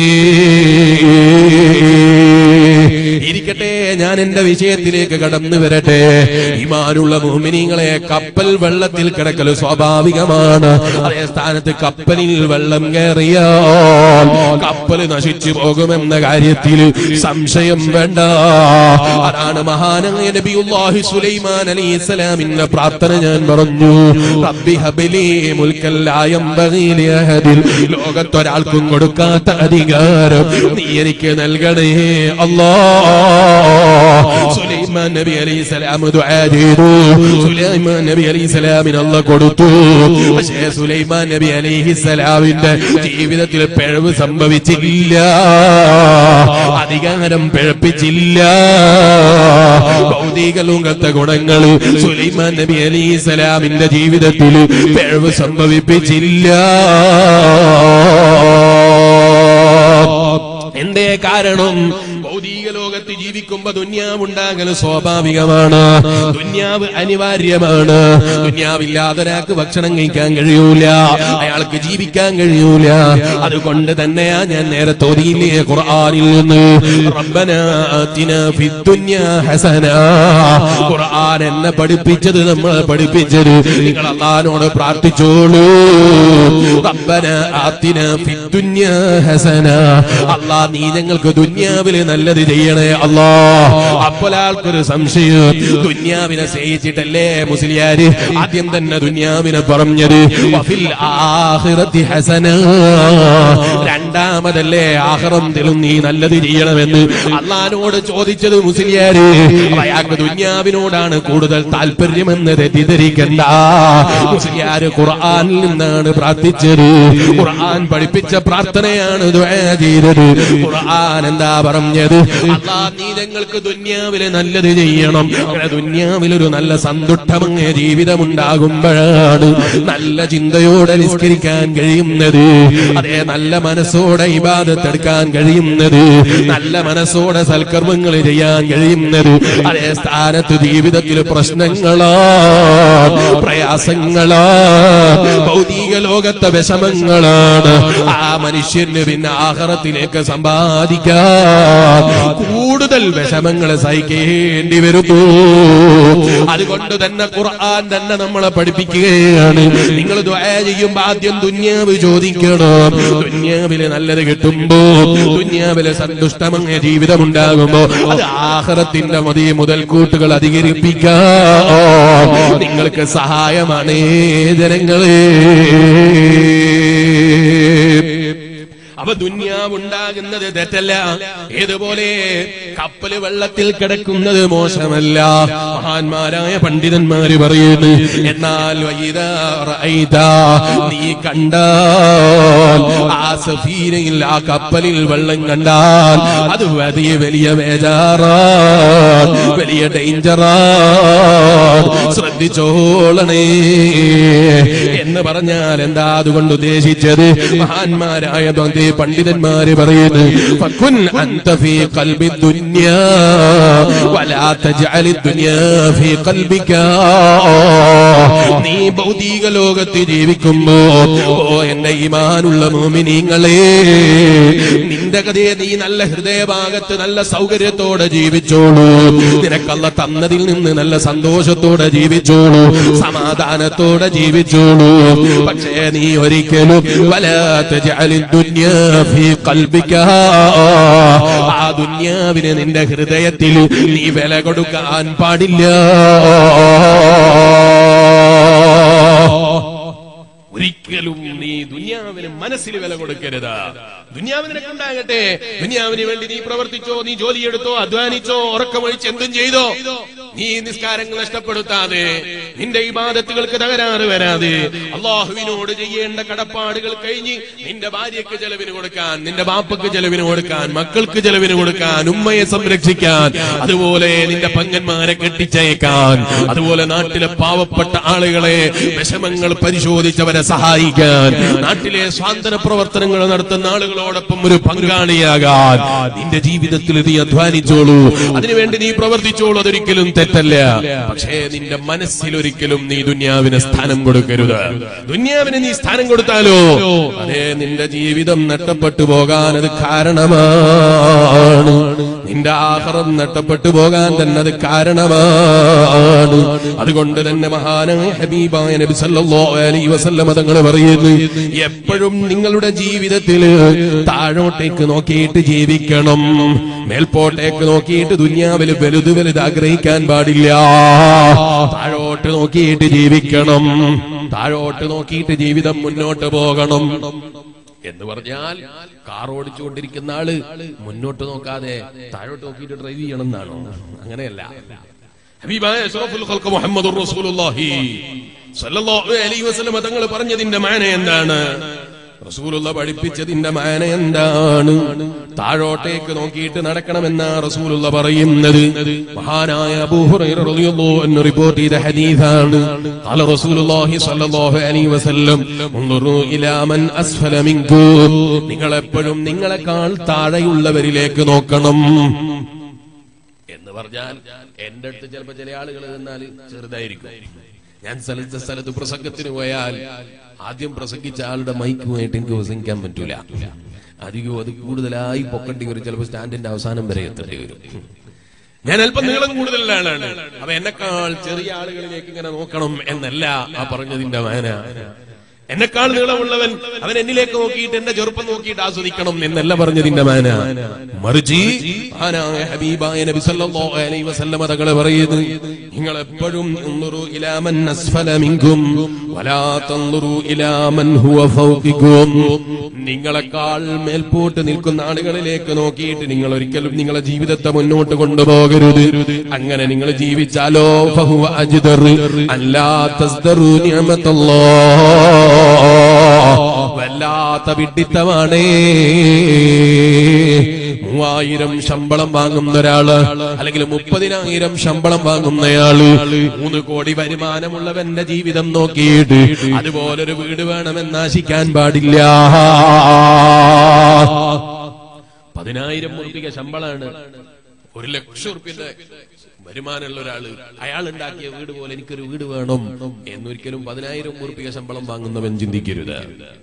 ഇരിക്കട്ടെ ഞാൻ എന്റെ വിഷയത്തിലേക്ക് കടന്നു വരട്ടെ ഈമാനുള്ള മോമിനിങ്ങളെ കപ്പൽ വെള്ളത്തിൽ കിടക്കൽ സ്വാഭാവികമാണ് അതേ സ്ഥാനത്ത് കപ്പലിൽ വെള്ളം കയറിയാൽ കപ്പൽ നശിച്ചു പോകുമെന്ന കാര്യത്തിൽ സംശയം വേണ്ട അതാണ് മഹാനായ നബിയുല്ലാഹി സുലൈമാൻ അലൈഹി ഇസ്ലാമിന്റെ പ്രാർത്ഥന ഞാൻ പറഞ്ഞു റബ്ബി ഹബിലി മുൽക്കല്ലായം ബഗീലിയഹദിൽ ലോകത്തൊരാൾക്കും കൊടുക്കാത്ത അധികാരം നീ എനിക്ക് നൽകണേ അല്ലാ സുലൈമാൻ നബി അലൈഹി സലാം ദുആ ചെയ്തു സുലൈമാൻ നബി അലൈഹി സലാമിന് അല്ല കൊടുത്തു പക്ഷേ സുലൈമാൻ നബി അലൈഹി സലാമിന്റെ ജീവിതത്തിൽ പിഴവ് സംഭവിച്ചില്ല അധികാരം പിഴപ്പിച്ചില്ല ഭൗതിക ലോകത്തെ ഗുണങ്ങൾ സുലൈമാൻ നബി അലൈഹി സലാമിന്റെ ജീവിതത്തിൽ പിഴവ് സംഭവിപ്പിച്ചില്ല എന്തേ കാരണം ഭൗതിക ലോകത്ത് ജീവിക്കുന്ന ജീവിക്കുമ്പോ ദുന്യാവ് ഉണ്ടാകൽ സ്വാഭാവികമാണ് ദുന്യാവ് അനിവാര്യമാണ് ദുന്യാവില്ലാതെ ഒരാൾക്ക് ഭക്ഷണം കഴിക്കാൻ കഴിയൂല അയാൾക്ക് ജീവിക്കാൻ കഴിയൂല അതുകൊണ്ട് തന്നെയാ ഞാൻ നേരെ തോതിയില്ലേ ഖുർആനിൽ നിന്ന് റബ്ബന ആതിന ഫിദ്ദുന്യാ ഹസന ഖുർആൻ എന്നെ പഠിപ്പിച്ചത് നമ്മൾ പഠിപ്പിച്ചത് നിങ്ങൾ അള്ളാഹിനോട് പ്രാർത്ഥിച്ചോളൂ റബ്ബന ആതിന ഫിദ്ദുന്യാ ഹസന അല്ലാ നീ ഞങ്ങൾക്ക് ദുന്യാവില് നല്ലത് ചെയ്യണേ അല്ലാ അപ്പോൾ ആൾക്കൊരു സംശയം ദുന്യാവിനെ സ്നേഹിച്ചിട്ടല്ലേ മുസ്ലിയാര് ആദ്യം തന്നെ ദുന്യാവിനെ പറഞ്ഞത് വഫിൽ ആഖിറത്തി ഹസന രണ്ടാമതല്ലേ ആഹ്റത്തിലും നീ നല്ലത് ചെയ്യണമെന്ന് അള്ളഹാനോട് ചോദിച്ചത് മുസ്ലിയാര് അപ്പൊ അയാൾക്ക് ദുന്യാവിനോടാണ് കൂടുതൽ താല്പര്യമെന്ന് തെറ്റിദ്ധരിക്കണ്ട മുസ്ലിയാര് ഖുർആനിൽ നിന്നാണ് പ്രാർത്ഥിച്ചത് ഖുർആൻ പഠിപ്പിച്ച പ്രാർത്ഥനയാണ് ദുആ ചെയ്തത് ഖുർആൻ എന്താ പറഞ്ഞത് അല്ലാ നീ ഞങ്ങൾക്ക് ദുന്യാവിലെ നല്ലത് ചെയ്യണം അങ്ങനെ ദുന്യാവിൽ ഒരു നല്ല സന്തുഷ്ടമങ്ങ ജീവിതം ഉണ്ടാകുമ്പോഴാണ് നല്ല ചിന്തയോടെ നിസ്കരിക്കാൻ കഴിയുന്നത് അതേ നല്ല മനസ്സോടെ ഇബാദത്തെടുക്കാൻ കഴിയുന്നത് നല്ല മനസ്സോടെ സൽക്കർമ്മങ്ങൾ ചെയ്യാൻ കഴിയുന്നത് അതേ സ്ഥാനത്ത് ജീവിതത്തിൽ പ്രശ്നങ്ങളാ പ്രയാസങ്ങളാ ഭൗതിക ലോകത്തെ വിഷമങ്ങളാണ് ആ മനുഷ്യന് പിന്നെ ആഹാരത്തിലേക്ക് സമ്പാദിക്കാൻ കൂടുതൽ വിഷമങ്ങൾ സഹിക്കേണ്ടി വരുന്നു അതുകൊണ്ട് തന്നെ ഖുർആൻ തന്നെ നമ്മളെ പഠിപ്പിക്കുകയാണ് നിങ്ങൾ ദുആ ചെയ്യുമ്പോൾ ആദ്യം ദുന്യാവ് ചോദിക്കണം ദുന്യാവില് നല്ലത് കിട്ടുമ്പോ ദുന്യാവിലെ സന്തുഷ്ടമായ ജീവിതം ഉണ്ടാകുമ്പോ അത് ആഹ്റത്തിന്റെ മതി മുതൽക്കൂട്ടുകൾ അധികരിപ്പിക്കാം നിങ്ങൾക്ക് സഹായമാണ് ജനങ്ങളെ അപ്പൊ ദുന്യാവ് ഉണ്ടാകുന്നത് തെറ്റല്ല ഏതുപോലെ കപ്പല് വെള്ളത്തിൽ കിടക്കുന്നത് മോശമല്ല മഹാന്മാരായ പണ്ഡിതന്മാര് പറയുന്നു എന്നാൽ വൈദാ റഅയ്ത, നീ കണ്ടാൽ ആ സഫീനയിൽ ആ കപ്പലിൽ വെള്ളം കണ്ടാൽ അത് വലിയ വലിയ ബേജാറാൻ വലിയ ഡേഞ്ചറാൻ ശ്രദ്ധിച്ചോളണേ എന്ന് പറഞ്ഞാൽ എന്താ അതുകൊണ്ട് ഉദ്ദേശിച്ചത് മഹാന്മാരായ ദ്വന്ദ്വ പണ്ഡിതന്മാര് പറയുന്നു ഫക്കുൻ അന്ത ഫീ ഖൽബി ദുനിയാ വലാ തജ്അലി ദുനിയാ ഫീ ഖൽബിക നീ ഭൗതിക ലോകത്ത് ജീവിക്കുമ്പോ ഓ എന്റെ ഈമാനുള്ള മോമിനീങ്ങളെ നിന്റെ കഥയെ നീ നല്ല ഹൃദയഭാഗത്ത് നല്ല സൗകര്യത്തോടെ ജീവിച്ചോളൂ നിനക്കല്ല തന്നതിൽ നിന്ന് നല്ല സന്തോഷത്തോടെ ജീവിച്ചോളൂ സമാധാനത്തോടെ ജീവിച്ചോളൂ പക്ഷേ നീ ഒരിക്കലും വലാത്ത ദുന്യാ ഫീ ഖൽബിക ആ ദുന്യാവിന് നിന്റെ ഹൃദയത്തിൽ നീ വില കൊടുക്കാൻ പാടില്ല ഒരിക്കലും നീ ദുന്യാവിന് മനസ്സിൽ വില കൊടുക്കരുത് ദുന്യാവ് നിനക്കുണ്ടാകട്ടെ ദുന്യാവിന് വേണ്ടി നീ പ്രവർത്തിച്ചോ നീ ജോലിയെടുത്തോ അധ്വാനിച്ചോ ഉറക്കമൊഴിച്ച് എന്തും ചെയ്തോ നീ നിസ്കാരങ്ങൾ നഷ്ടപ്പെടുത്താതെ നിന്റെ ഇബാദത്തുകൾക്ക് തകരാറ് വരാതെ അള്ളാഹുവിനോട് ചെയ്യേണ്ട കടപ്പാടുകൾ കഴിഞ്ഞ് നിന്റെ ഭാര്യയ്ക്ക് ചെലവിന് കൊടുക്കാൻ നിന്റെ ബാപ്പക്ക് ചെലവിന് കൊടുക്കാൻ മക്കൾക്ക് ചെലവിന് കൊടുക്കാൻ ഉമ്മയെ സംരക്ഷിക്കാൻ അതുപോലെ നിന്റെ പങ്കന്മാരെ കെട്ടിച്ചയക്കാൻ അതുപോലെ നാട്ടിലെ പാവപ്പെട്ട ആളുകളെ വിഷമങ്ങൾ പരിശോധിച്ചവരെ സഹായിക്കാൻ നാട്ടിലെ സ്വാതന്ത്ര്യ പ്രവർത്തനങ്ങൾ നടത്തുന്ന ആളുകളോടൊപ്പം ഒരു പങ്കാളിയാകാൻ നിന്റെ ജീവിതത്തിൽ നീ അധ്വാനിച്ചോളൂ അതിനുവേണ്ടി നീ പ്രവർത്തിച്ചോളൂ അതൊരിക്കലും തെറ്റല്ല പക്ഷേ നിന്റെ മനസ്സിൽ ഒരിക്കലും നീ ദുന്യാവിന് സ്ഥാനം കൊടുക്കരുത് ദുന്യാവിന് നീ സ്ഥാനം കൊടുത്താലോ അതേ നിന്റെ ജീവിതം നഷ്ടപ്പെട്ടു പോകാൻ അത് കാരണമാണ് നിന്റെ ആഹാരം നഷ്ടപ്പെട്ടു പോകാൻ തന്നെ അത് കാരണമാണ് അതുകൊണ്ട് തന്നെ മഹാനായ ഹബീബായ നബി സല്ലല്ലാഹു അലൈഹി വസല്ലം തങ്ങൾ പറയുന്നു എപ്പോഴും നിങ്ങളുടെ ജീവിതത്തിൽ താഴോട്ടേക്ക് നോക്കിയിട്ട് ജീവിക്കണം മേൽപോട്ടേക്ക് നോക്കിയിട്ട് ദുന്യാവിൽ വലുത് വലുത് ആഗ്രഹിക്കാൻ പാടില്ല താഴോട്ട് നോക്കിയിട്ട് ജീവിക്കണം താഴോട്ട് നോക്കിയിട്ട് ജീവിതം മുന്നോട്ട് പോകണം എന്ന് പറഞ്ഞാൽ കാർ ഓടിച്ചുകൊണ്ടിരിക്കുന്ന ആള് മുന്നോട്ട് നോക്കാതെ താഴോട്ട് നോക്കിയിട്ട് ഡ്രൈവ് ചെയ്യണം എന്നാണോ അങ്ങനെയല്ല ഹബീബായ അഷ്റഫുൽ ഖൽഖ് മുഹമ്മദുർ റസൂലുള്ളാഹി സല്ലല്ലാഹു അലൈഹി വസല്ലം തങ്ങൾ പറഞ്ഞതിന്റെ മാന എന്താണ് റസൂലുള്ള പഠിപ്പിച്ചതിന്റെ മാന എന്താണ് താഴോട്ടേക്ക് നോക്കിയിട്ട് നടക്കണമെന്ന റസൂലുള്ള പറയുന്നത് മഹാനായ അബൂ ഹുറൈറ റളിയല്ലാഹു അൻഹു റിപ്പോർട്ട് ചെയ്ത ഹദീസാണ് ഖാല റസൂലുള്ളാഹി സ്വല്ലല്ലാഹു അലൈഹി വസല്ലം ഉൻദുറു ഇലാ മൻ അസ്ഫല മിൻകും നിങ്ങൾ എപ്പോഴും നിങ്ങളെക്കാൾ താഴെയുള്ളവരിലേക്ക് നോക്കണം പറഞ്ഞാൽ എന്റെ അടുത്ത് ചിലപ്പോ ചില ആളുകൾ നിന്നാൽ ചെറുതായിരിക്കും ഞാൻ സ്ഥലത്തെ സ്ഥലത്ത് പ്രസംഗത്തിന് പോയാൽ ആദ്യം പ്രസംഗിച്ച ആളുടെ മൈക്കുമായിട്ട് എനിക്ക് പ്രസംഗിക്കാൻ പറ്റൂല അധികവും അത് കൂടുതലായി പൊക്കേണ്ടി വരും ചിലപ്പോൾ സ്റ്റാൻഡിന്റെ അവസാനം വരെ എത്തേണ്ടി വരും ഞാൻ അല്പം നീളം കൂടുതലുള്ള ആളാണ് അപ്പൊ എന്നെക്കാൾ ചെറിയ ആളുകളിലേക്ക് ഇങ്ങനെ നോക്കണം എന്നല്ല ആ പറഞ്ഞതിന്റെ മാന എന്നെക്കാൾ നീളമുള്ളവൻ അവൻ എന്നിലേക്ക് നോക്കിയിട്ട് എന്റെ ചെറുപ്പം നോക്കിയിട്ട് ആസ്വദിക്കണം എന്നല്ല പറഞ്ഞതിന്റെ മാന മറിച്ച് ആനായ ഹബീബായ നബി സല്ലല്ലാഹു അലൈഹി വസല്ലമ തങ്ങളെ പറയുന്നു നിങ്ങൾ എപ്പോഴും ഉൻദുറു ഇലാ മൻ അസ്ഫല മിൻകും വലാ തൻദുറു ഇലാ മൻ ഹുവ ഫൗഖികും നിങ്ങളെക്കാൾ മേൽപോട്ട് നിൽക്കുന്ന ആളുകളിലേക്ക് നോക്കിയിട്ട് നിങ്ങൾ ഒരിക്കലും നിങ്ങളെ ജീവിതത്തെ മുന്നോട്ട് കൊണ്ടുപോകരുത് അങ്ങനെ നിങ്ങൾ ജീവിച്ചാലോ ഫഹുവ അജ്ദർ അല്ലാ തസ്ദറു നിഅമത്തല്ലാഹ് വല്ലാത്ത വിഡിത്തമാണേ മൂവായിരം ശമ്പളം വാങ്ങുന്ന ഒരാള് അല്ലെങ്കിൽ മുപ്പതിനായിരം ശമ്പളം വാങ്ങുന്നയാള് മൂന്ന് കോടി വരുമാനമുള്ളവന്റെ ജീവിതം നോക്കിയിട്ട് അതുപോലൊരു വീട് വേണമെന്ന് ആശിക്കാൻ പാടില്ല പതിനായിരം ഉറുപ്പിക ശമ്പളമാണ് ഒരു ലക്ഷം ഉറുപ്പിന്റെ വരുമാനമുള്ള ഒരാള് അയാൾ ഉണ്ടാക്കിയ വീട് പോലെ എനിക്കൊരു വീട് വേണം എന്നൊരിക്കലും പതിനായിരം ഉറുപ്പിക ശമ്പളം വാങ്ങുന്നവൻ ചിന്തിക്കരുത്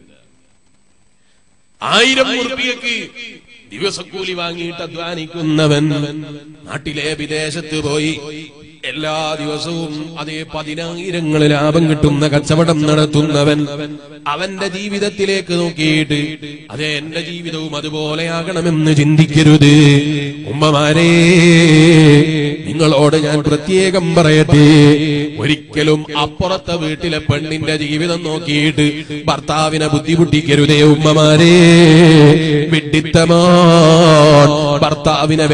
ആയിരം ഉറുപ്പികക്ക് ദിവസക്കൂലി വാങ്ങിയിട്ട് അധ്വാനിക്കുന്നവൻ നാട്ടിലെ വിദേശത്ത് പോയി എല്ലാ ദിവസവും അതേ പതിനായിരങ്ങൾ ലാഭം കിട്ടുന്ന കച്ചവടം നടത്തുന്നവൻ അവന്റെ ജീവിതത്തിലേക്ക് നോക്കിയിട്ട് അതെ എന്റെ ജീവിതവും അതുപോലെയാകണമെന്ന് ചിന്തിക്കരുത് ഉമ്മമാരെ നിങ്ങളോട് ഞാൻ പ്രത്യേകം പറയട്ടെ ഒരിക്കലും അപ്പുറത്തെ വീട്ടിലെ പെണ്ണിന്റെ ജീവിതം നോക്കിയിട്ട് ഭർത്താവിനെ ബുദ്ധിമുട്ടിക്കരുതേ ഉമ്മമാരെ വിഡിത്തമാണ് ഭർത്താവിനെ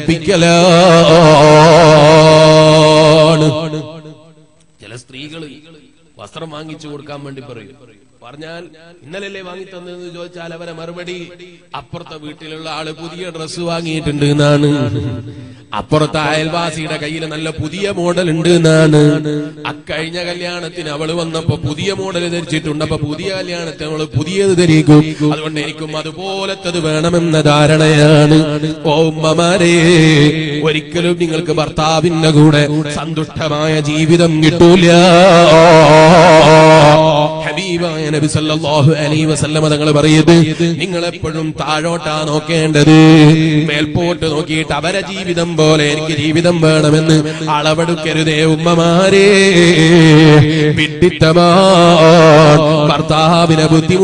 വേദനിപ്പിക്കലാണ് ചില സ്ത്രീകൾ വസ്ത്രം വാങ്ങിച്ചു കൊടുക്കാൻ വേണ്ടി പറയും പറഞ്ഞാൽ ഇന്നലല്ലേ വാങ്ങി തന്നതെന്ന് ചോദിച്ചാൽ അവരെ മറുപടി അപ്പുറത്തെ വീട്ടിലുള്ള ആള് പുതിയ ഡ്രസ്സ് വാങ്ങിയിട്ടുണ്ട് എന്നാണ് അപ്പുറത്തെ അയൽവാസിയുടെ കയ്യിൽ നല്ല പുതിയ മോഡൽ ഉണ്ട് എന്നാണ് അക്കഴിഞ്ഞ കല്യാണത്തിന് അവള് വന്നപ്പോ പുതിയ മോഡൽ ധരിച്ചിട്ടുണ്ട് അപ്പൊ പുതിയ കല്യാണത്തിന് അവള് പുതിയത് ധരിക്കും അതുകൊണ്ട് എനിക്കും അതുപോലത്തത് വേണമെന്ന ധാരണയാണ് ഓ ഉമ്മമാരെ ഒരിക്കലും നിങ്ങൾക്ക് ഭർത്താവിന്റെ കൂടെ സന്തുഷ്ടമായ ജീവിതം കിട്ടൂല ഹബീബായ നബി സല്ലല്ലാഹു അലൈഹി വസല്ലമ തങ്ങൾ പറയുന്നത് നിങ്ങൾ എപ്പോഴും താഴോട്ടാ നോക്കേണ്ടത് മേൽപോട്ട് നോക്കിയിട്ട് അവരെ ജീവിതം പോലെ എനിക്ക് ജീവിതം വേണമെന്ന് അളവെടുക്കരുതേ ഉമ്മമാരെ വിഡിത്തമാണ് ഭർത്താവിനെ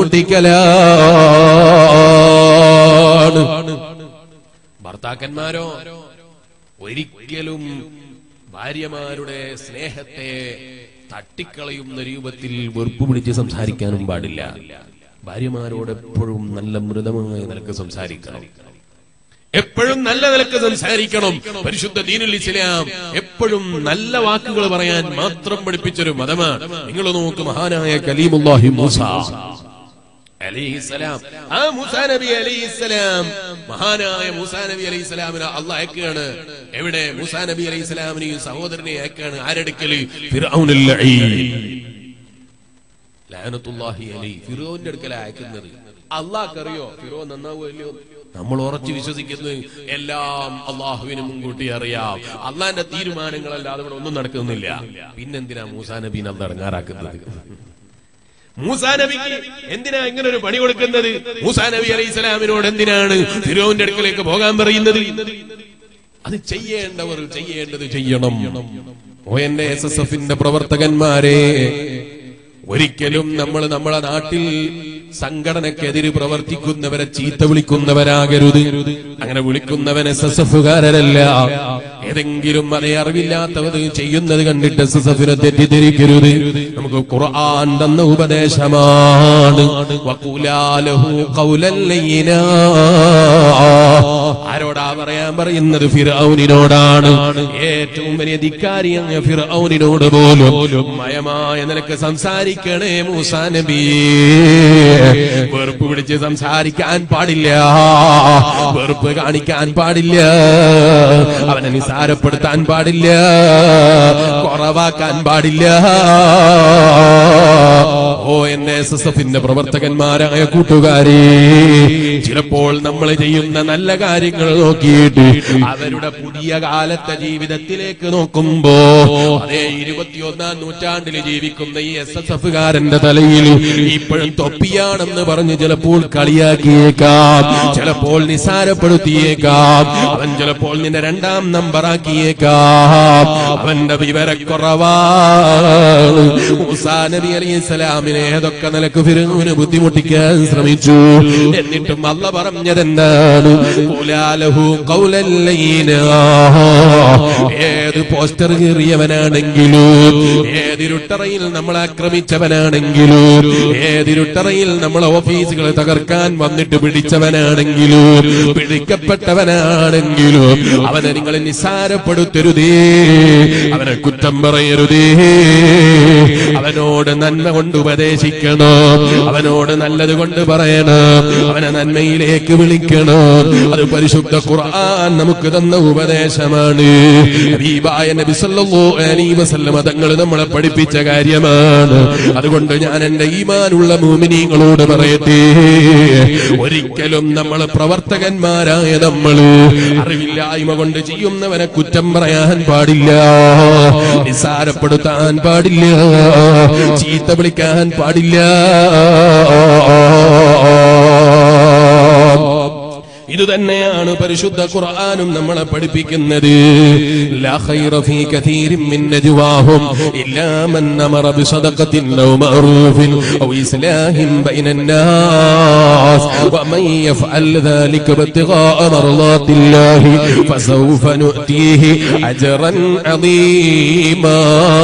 ബുദ്ധിമുട്ടിക്കലാണ് ഭർത്താക്കന്മാരോ ഒരിക്കലും ഭാര്യമാരുടെ സ്നേഹത്തെ തട്ടിക്കളയുന്ന രൂപത്തിൽ വെറുപ്പ് പിടിച്ച് സംസാരിക്കാനും പാടില്ല ഭാര്യമാരോട് എപ്പോഴും നല്ല മൃദമായ നിലക്ക് സംസാരിക്കണം എപ്പോഴും നല്ല നിലക്ക് സംസാരിക്കണം പരിശുദ്ധ ദീനുൽ ഇസ്ലാം എപ്പോഴും നല്ല വാക്കുകൾ പറയാൻ മാത്രം പഠിപ്പിച്ചൊരു മതമാണ് നിങ്ങൾ നോക്ക് മഹാനായ കലീമുല്ലാഹി മൂസ അലൈഹിസ്സലാം ആ മൂസാ നബി അലൈഹിസ്സലാം മഹാനായ മൂസാ നബി അലൈഹിസ്സലാമിനെ അള്ളാഹ് അയക്കുകയാണ് എവിടെ മൂസാ നബി അലൈഹിസ്സലാമിനെയും സഹോദരനെ അയക്കുകയാണ് ആരെടുക്കല് ഫിർഔനുൽ ലഈൻ ലാനത്തുല്ലാഹി അലൈഹി ഫിറോന്റെ അടുക്കല അയക്കുന്നത് അള്ളാഹ് അറിയോ ഫിറോ നന്നാവോ ഇല്ലയോ നമ്മൾ ഉറച്ചു വിശ്വസിക്കുന്നത് എല്ലാം അള്ളാഹുവിന് മുൻകൂട്ടി അറിയാം അള്ളാന്റെ തീരുമാനങ്ങളല്ലാതെ ഇവിടെ ഒന്നും നടക്കുന്നില്ല പിന്നെന്തിനാ മൂസാ നബീൻ അന്ന് ഇറങ്ങാറാക്കുന്നത് മൂസാ നബിക്ക് എന്തിനാ ഇങ്ങനെ ഒരു പണി കൊടുക്കുന്നത് മൂസാ നബി അലൈഹി സ്വലാമിനോട് എന്തിനാണ് ഫിറോന്റെ അടുക്കലേക്ക് പോകാൻ പറയുന്നത് അത് ചെയ്യേണ്ടവർ ചെയ്യേണ്ടത് ചെയ്യണം ഓ എന്റെ എസ് എസ് എഫിന്റെ പ്രവർത്തകന്മാരെ ഒരിക്കലും നമ്മൾ നമ്മളെ നാട്ടിൽ സംഘടനക്കെതിരെ പ്രവർത്തിക്കുന്നവരെ ചീത്ത വിളിക്കുന്നവരാകരുത് അങ്ങനെ വിളിക്കുന്നവൻ എസ് എസ് എഫുകാരല്ല ഏതെങ്കിലും അതേ അറിവില്ലാത്തവത് ചെയ്യുന്നത് കണ്ടിട്ട് എസ് എസ് എഫിനെ തെറ്റിദ്ധരിക്കരുത് നമുക്ക് ഖുർആൻ തന്ന ഉപദേശമാണ് വഖൂലാലഹു ഖൗലൻ ലയ്യിനാ. ആരോടാ പറയാൻ പറയുന്നത് ഫിറൌനിനോടാണ് ഏറ്റവും വലിയ ധിക്കാരിയായ ഫിറൌനിനോട് പോലും മയമായ നിലക്ക് സംസാരിക്കണേ മൂസാ നബി വെറുപ്പ് പിടിച്ച് സംസാരിക്കാൻ പാടില്ല വെറുപ്പ് കാണിക്കാൻ പാടില്ല അവനെ നിസാരപ്പെടുത്താൻ പാടില്ല കുറവാക്കാൻ പാടില്ല ഓ എന്റെ എസ് എസ് എഫിന്റെ പ്രവർത്തകന്മാരായ കൂട്ടുകാരെ ചിലപ്പോൾ നമ്മൾ ചെയ്യുന്ന നല്ല കാര്യങ്ങൾ നോക്കിയിട്ട് അവരുടെ പുതിയ കാലത്തെ ജീവിതത്തിലേക്ക് നോക്കുമ്പോ അതേ ഇരുപത്തിയൊന്നാം നൂറ്റാണ്ടിൽ ജീവിക്കുന്ന ഈ എസ് എസ് എഫുകാരന്റെ തലയിൽ ഇപ്പോഴും തൊപ്പിയാണെന്ന് പറഞ്ഞ് ചിലപ്പോൾ കളിയാക്കിയേക്കാം ചിലപ്പോൾ നിസാരപ്പെടുത്തിയേക്കാം അവൻ ചിലപ്പോൾ നിന്നെ രണ്ടാം നമ്പറാക്കിയേക്കാം അവന്റെ വിവരക്കുറവാണ് മൂസാ നബി അലൈഹി സ്വലാമിനെ ഏതൊക്കെ നിലക്ക് ഫിറൂന് ബുദ്ധിമുട്ടിക്കാൻ ശ്രമിച്ചു എന്നിട്ടും അല്ല പറഞ്ഞതെന്താണ് ഖുലാലഹു ഖൗലൻ ലയ്യിനാ. ഏത് പോസ്റ്റർ കീറിയവനാണെങ്കിലും ഏതിരുട്ടറയിൽ നമ്മൾ ആക്രമിച്ചവനാണെങ്കിലും ഏതിരുട്ടറയിൽ നമ്മളെ ഓഫീസുകൾ തകർക്കാൻ വന്നിട്ട് പിടിച്ചവനാണെങ്കിലും പിടിക്കപ്പെട്ടവനാണെങ്കിലും അവനെ നിങ്ങൾ നിസാരപ്പെടുത്തരുതേ അവനെ കുറ്റം പറയരുതേ അവനോട് നന്മ കൊണ്ട് ഉപദേശിക്കണം അവനോട് നല്ലത് കൊണ്ട് പറയണം അവനെ നന്മയിലേക്ക് വിളിക്കണം അത് പരിശുദ്ധ ഖുർആൻ നമുക്ക് തന്ന ഉപദേശമാണ് ഹബീബായ നബി സല്ലല്ലാഹു അലൈഹി വസല്ലമ തങ്ങൾ നമ്മളെ പഠിപ്പിച്ച കാര്യമാണ് അതുകൊണ്ട് ഞാൻ എന്റെ ഈമാനുള്ള മൂമിനീങ്ങളോട് പറയട്ടെ ഒരിക്കലും നമ്മൾ പ്രവർത്തകന്മാരായ നമ്മൾ അറിവില്ലായ്മ കൊണ്ട് ചെയ്യുന്നവനെ കുറ്റം പറയാൻ പാടില്ല നിസാരപ്പെടുത്താൻ പാടില്ല ചീത്ത വിളിക്കാൻ പാടില്ല ഇത് തന്നെയാണ് പരിശുദ്ധ ഖുർആനും നമ്മളെ പഠിപ്പിക്കുന്നത് ലാ ഖൈറ ഫീ കതീരിൻ മിൻ നജ്വാഹും ഇല്ലാ മൻ അമറ ബിസദഖത്തിൻ ഔ മഅറൂഫിൻ ഔ ഇസ്ലാഹിൻ ബൈനൻ നാസ് വമൻ യഫ്അൽ ذلك ابتغاء مرضات الله فسوف نؤتيه أجرا عظيما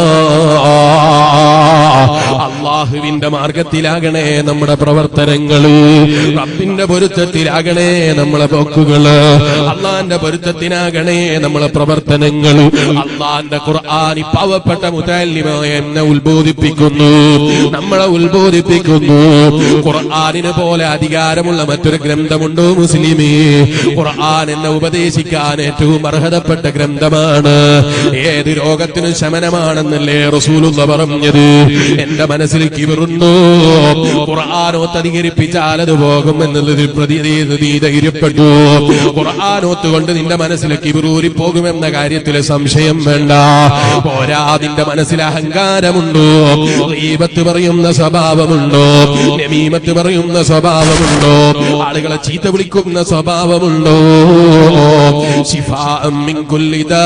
അള്ളാഹുവിന്റെ മാർഗത്തിലാകണേ നമ്മുടെ പ്രവർത്തനങ്ങള് റബ്ബിന്റെ പൊരുത്തത്തിലാകണേ നമ്മളെ പോക്കുകള് അള്ളാന്റെ പൊരുത്തത്തിനാകണേ നമ്മളെ പ്രവർത്തനങ്ങള് അള്ളാന്റെ ഖുർആാനി പാവപ്പെട്ട മുതാലിമായ എന്നെ ഉത്ബോധിപ്പിക്കുന്നു നമ്മളെ ഉത്ബോധിപ്പിക്കുന്നു ഖുർആാനിനെ പോലെ അധികാരമുള്ള മറ്റൊരു ഗ്രന്ഥമുണ്ടോ മുസ്ലിമേ ഖുർആൻ എന്നെ ഉപദേശിക്കാൻ ഏറ്റവും അർഹതപ്പെട്ട ഗ്രന്ഥമാണ് ഏത് രോഗത്തിനും ശമനമാണെന്നല്ലേ റസൂലുള്ള പറഞ്ഞത് എന്റെ മനസ്സിൽ കിവറുണ്ടോ ഖുർആാനോത്ത് അധികരിപ്പിച്ചാൽ അത് പോകും എന്നുള്ളത് പ്രതി നീ ധൈര്യപ്പെട്ടു ഖുർആാനോത്ത് കൊണ്ട് നിന്റെ മനസ്സിൽ കിബിറൂരി പോകുമെന്ന കാര്യത്തിൽ സംശയം വേണ്ട പോരാ നിന്റെ മനസ്സിൽ അഹങ്കാരമുണ്ടോ ഈപത്ത് പറയുന്ന സ്വഭാവമുണ്ടോ നമീമത്ത് പറയുന്ന സ്വഭാവമുണ്ടോ ആളുകളെ ചീത്ത വിളിക്കുന്ന സ്വഭാവമുണ്ടോ ശിഫാഅം മിൻ കുല്ലി ദാ.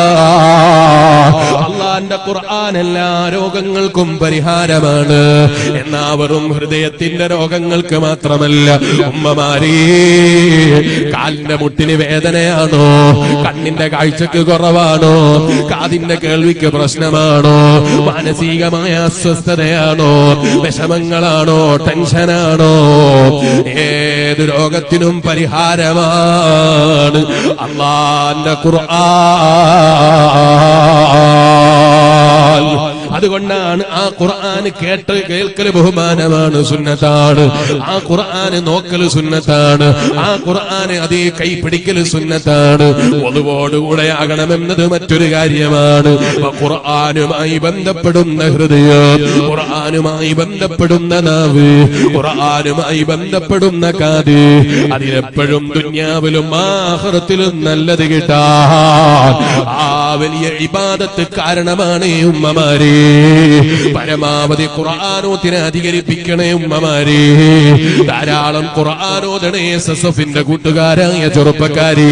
അള്ളാന്റെ ഖുർആൻ എല്ലാ രോഗങ്ങൾക്കും പരിഹാരമാണ് എന്നാ വെറും ഹൃദയത്തിന്റെ രോഗങ്ങൾക്ക് മാത്രമല്ല ഉമ്മമാരേ കാലിന്റെ മുട്ടിന് വേദനയാണോ കണ്ണിന്റെ കാഴ്ചക്ക് കുറവാണോ കാതിന്റെ കേൾവിക്ക് പ്രശ്നമാണോ മാനസികമായ അസ്വസ്ഥതയാണോ വിഷമങ്ങളാണോ ടെൻഷനാണോ ഏത് രോഗത്തിനും പരിഹാരമാണ് അള്ളാന്റെ ഖുർആൻ അതുകൊണ്ടാണ് ആ ഖുർആൻ കേട്ട് കേൾക്കല് ബഹുമാനമാണ് സുന്നത്താണ് ആ ഖുർആൻ നോക്കല് സുന്നത്താണ് ആ ഖുർആൻ അതേ കൈ പിടിക്കല് സുന്നത്താണ് ഒതുവോടുകൂടെ ആകണമെന്നത് മറ്റൊരു കാര്യമാണ് അപ്പൊ ഖുർആനുമായി ബന്ധപ്പെടുന്ന ഹൃദയം ഖുർആനുമായി ബന്ധപ്പെടുന്ന നാവ് ഖുർആനുമായി ബന്ധപ്പെടുന്ന കാത് അതിലെപ്പോഴും ദുന്യാവിലും ആഹ്റത്തിലും നല്ലത് കിട്ടാൻ ആ വലിയ ഇബാദത്ത് കാരണമാണ് ഉമ്മമാരെ പരമാവധി ഖുർആാനോത്തിനെ അധികരിപ്പിക്കണേ ഉമ്മമാരെ ധാരാളം ഖുർആാനോദണേ എസ് എസ് എഫിന്റെ കൂട്ടുകാരായ ചെറുപ്പക്കാരെ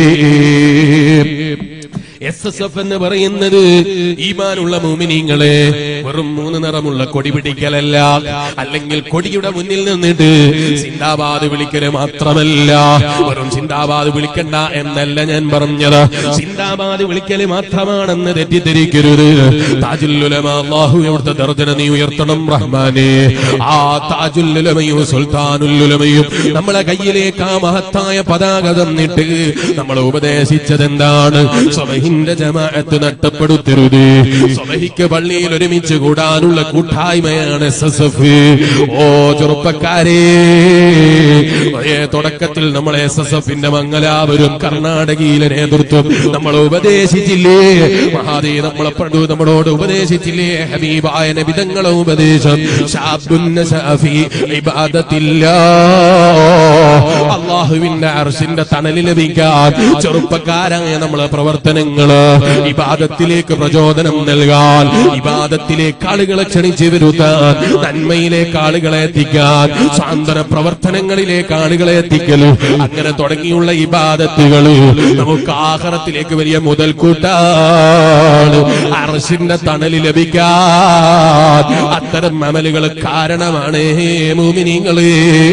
എസ് എസ് എഫ് എന്ന് പറയുന്നത് ഈമാനുള്ള മൂമിനീങ്ങളെ വെറും മൂന്ന് നിറമുള്ള കൊടി പിടിക്കലല്ല അല്ലെങ്കിൽ കൊടിയുടെ മുന്നിൽ നിന്നിട്ട് സിന്ദാബാദ് വിളിക്കല് മാത്രമല്ല വെറും സിന്ദാബാദ് വിളിക്കണ്ട എന്നല്ല ഞാൻ പറഞ്ഞത് സിന്ദാബാദ് വിളിക്കല് മാത്രമാണെന്ന് തെറ്റിദ്ധരിക്കരുത് താജുല്ലുലമ അള്ളാഹു എവിടുത്തെ ദർജന നീ ഉയർത്തണം റഹ്മാനെ ആ താജുല്ലുലമയും സുൽത്താനുല്ലുലമയും നമ്മളെ കയ്യിലേക്ക് ആ മഹത്തായ പതാക തന്നിട്ട് നമ്മളെ ഉപദേശിച്ചത് എന്താണ് സ്വബഹിൻ സ്വബഹിന്റെ ജമാഅത്ത് നഷ്ടപ്പെടുത്തരുത് സ്വബഹിക്ക് പള്ളിയിൽ ഒരുമിച്ച് കൂടാനുള്ള കൂട്ടായ്മയാണ് എസ് എസ് എഫ് ഓ ചെറുപ്പക്കാരെ ഒരേ തുടക്കത്തിൽ നമ്മൾ എസ് എസ് എഫിന്റെ മംഗലാപുരം കർണാടകയിലെ നേതൃത്വം നമ്മൾ ഉപദേശിച്ചില്ലേ മഹാദേ നമ്മളെ പണ്ടു നമ്മളോട് ഉപദേശിച്ചില്ലേ ഹബീബായ നബിതങ്ങളെ ഉപദേശം ശാബുന്ന ശാഫി ഇബാദത്തില്ല അള്ളാഹുവിന്റെ അർഷിന്റെ തണല് ലഭിക്കാൻ ചെറുപ്പക്കാരായ നമ്മളെ പ്രവർത്തനങ്ങള് ഇബാദത്തിലേക്ക് പ്രചോദനം നൽകാൻ ഇബാദത്തിലേക്ക് ആളുകളെ ക്ഷണിച്ചു വരുത്താൻ നന്മയിലേക്ക് ആളുകളെ എത്തിക്കാൻ സാന്ത്വന പ്രവർത്തനങ്ങളിലേക്ക് ആളുകളെ എത്തിക്കലും അങ്ങനെ തുടങ്ങിയുള്ള ഇബാദത്തുകൾ നമുക്ക് ആഹാരത്തിലേക്ക് വലിയ മുതൽക്കൂട്ടാണ് അർഷിന്റെ തണല് ലഭിക്കാൻ അത്തരം അമലുകൾ കാരണമാണ് മൂമിനിങ്ങള്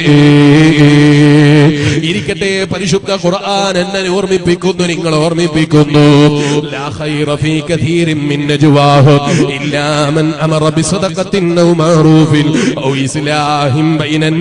ഇരിക്കട്ടെ പരിശുദ്ധ ഖുർആൻ എന്നെ ഓർമ്മിപ്പിക്കുന്നു നിങ്ങൾ ഓർമ്മിപ്പിക്കുന്നു ലാ ഖൈറ ഫീ കഥീരിൻ മിൻ നജ്വാഹും ഇല്ലാ മൻ അമറ ബിസദഖത്തിൻ ഔ മഅറൂഫിൻ ഔ ഇസ്ലാഹിൻ ബൈനൻ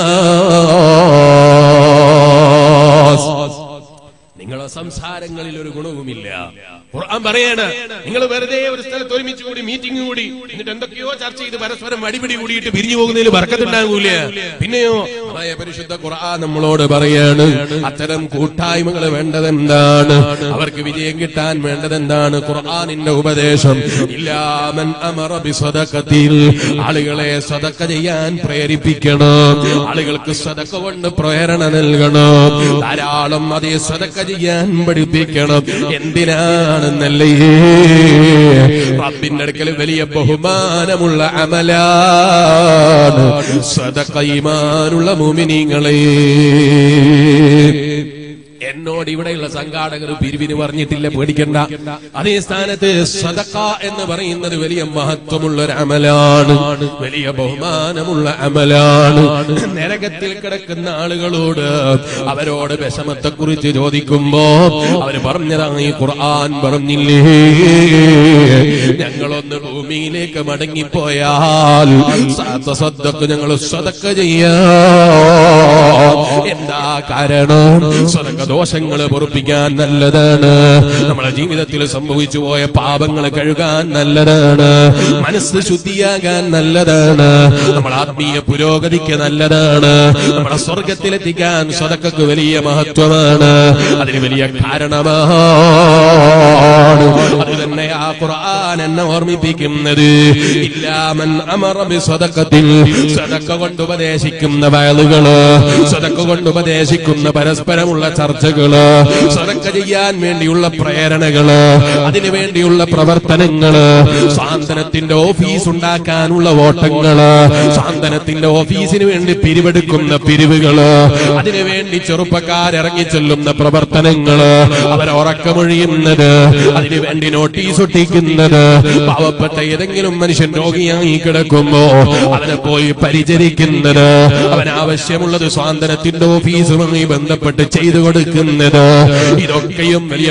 നാസ് നിങ്ങളെ സംസാരങ്ങളിൽ ഒരു ഗുണവുമില്ല ഖുർആൻ പറയാണ് നിങ്ങൾ വെറുതെ ഒരു സ്ഥലത്ത് ഒരുമിച്ച് കൂടി മീറ്റിംഗ് കൂടി എന്നിട്ട് എന്തൊക്കെയോ ചർച്ച ചെയ്ത് പരസ്പരം അടിപിടി കൂടിയിട്ട് പിരിഞ്ഞു പോകുന്നതിൽ വർക്കത്തുണ്ടാകൂല പിന്നെയോ അതായ പരിശുദ്ധ ഖുർആൻ നമ്മളോട് പറയാണ് അത്തരം കൂട്ടായ്മകൾ വേണ്ടതെന്താണ് അവർക്ക് വിജയം കിട്ടാൻ വേണ്ടതെന്താണ് ഖുർആനിന്റെ ഉപദേശം ഇല്ലാമൻ അമറ ബിസദഖത്തിൽ ആളുകളെ സദക്ക ചെയ്യാൻ പ്രേരിപ്പിക്കണം ആളുകൾക്ക് സദക്ക കൊണ്ട് പ്രേരണ നൽകണം ധാരാളം അതേ സദക്ക ചെയ്യാൻ പഠിപ്പിക്കണം എന്തിനാണെന്നല്ലേ റബ്ബിന്റെ അടുക്കൽ വലിയ ബഹുമാനമുള്ള അമലാണ് സദക്ക ഈമാനുള്ള മുമിനിങ്ങളെ എന്നോട് ഇവിടെയുള്ള സംഘാടകർ പിരിവിന് പറഞ്ഞിട്ടില്ല പേടിക്കണ്ട അതേ സ്ഥാനത്ത് സദക്ക എന്ന് പറയുന്നത് വലിയ മഹത്വമുള്ള ഒരു അമലാണ് വലിയ ബഹുമാനമുള്ള അമലാണ് നരകത്തിൽ കിടക്കുന്ന ആളുകളോട് അവരോട് വിഷമത്തെ കുറിച്ച് ചോദിക്കുമ്പോ അവര് പറഞ്ഞതായി ഖുർആൻ പറഞ്ഞില്ലേ ഞങ്ങളൊന്ന് ഭൂമിയിലേക്ക് മടങ്ങിപ്പോയാൽ സദക്ക് ഞങ്ങൾ സദക്ക ചെയ്യാ എന്താ കാരണം സ്വതക്ക ദോഷങ്ങൾ പൊറുപ്പിക്കാൻ നല്ലതാണ് നമ്മളെ ജീവിതത്തിൽ സംഭവിച്ചു പോയ പാപങ്ങൾ കഴുകാൻ നല്ലതാണ് മനസ്സ് ശുദ്ധിയാകാൻ നല്ലതാണ് നമ്മുടെ ആത്മീയ പുരോഗതിക്ക് നല്ലതാണ് നമ്മളെ സ്വർഗത്തിലെത്തിക്കാൻ സ്വതക്കക്ക് വലിയ മഹത്വമാണ് അതിന് വലിയ കാരണമാണ് അത് തന്നെ ആ ഖുർആൻ എന്നെ ഓർമ്മിപ്പിക്കുന്നത് ഇല്ലാമൻ അമറ ബിസദഖത്തിൽ സദക്ക കൊണ്ട് ഉപദേശിക്കുന്ന വയലുകള് സദക്ക കൊണ്ട് ഉപദേശിക്കുന്ന പരസ്പരമുള്ള ചർച്ചകള് സദക്ക ചെയ്യാൻ വേണ്ടിയുള്ള പ്രേരണകള് അതിനു വേണ്ടിയുള്ള പ്രവർത്തനങ്ങള് സാന്ത്വനത്തിന്റെ ഓഫീസ് ഉണ്ടാക്കാനുള്ള ഓട്ടങ്ങള് സാന്ത്വനത്തിന്റെ ഓഫീസിന് വേണ്ടി പിരിവെടുക്കുന്ന പിരിവുകള് അതിനു വേണ്ടി ചെറുപ്പക്കാരിറങ്ങി ചെല്ലുന്ന പ്രവർത്തനങ്ങള് അവരുറക്കമൊഴിയുന്നത് അതിനു വേണ്ടി നോട്ടീസ് ഒട്ടിക്കുന്നത് പാവപ്പെട്ട ഏതെങ്കിലും മനുഷ്യൻ രോഗിയായി കിടക്കുമ്പോ അവനെ പോയി പരിചരിക്കുന്നത് അവൻ ആവശ്യമുള്ളത് സ്വാതന്ത്ര്യത്തിന്റെ ഓഫീസുമായി ബന്ധപ്പെട്ട് ചെയ്തു കൊടുക്കുന്നത് ഇതൊക്കെയും വലിയ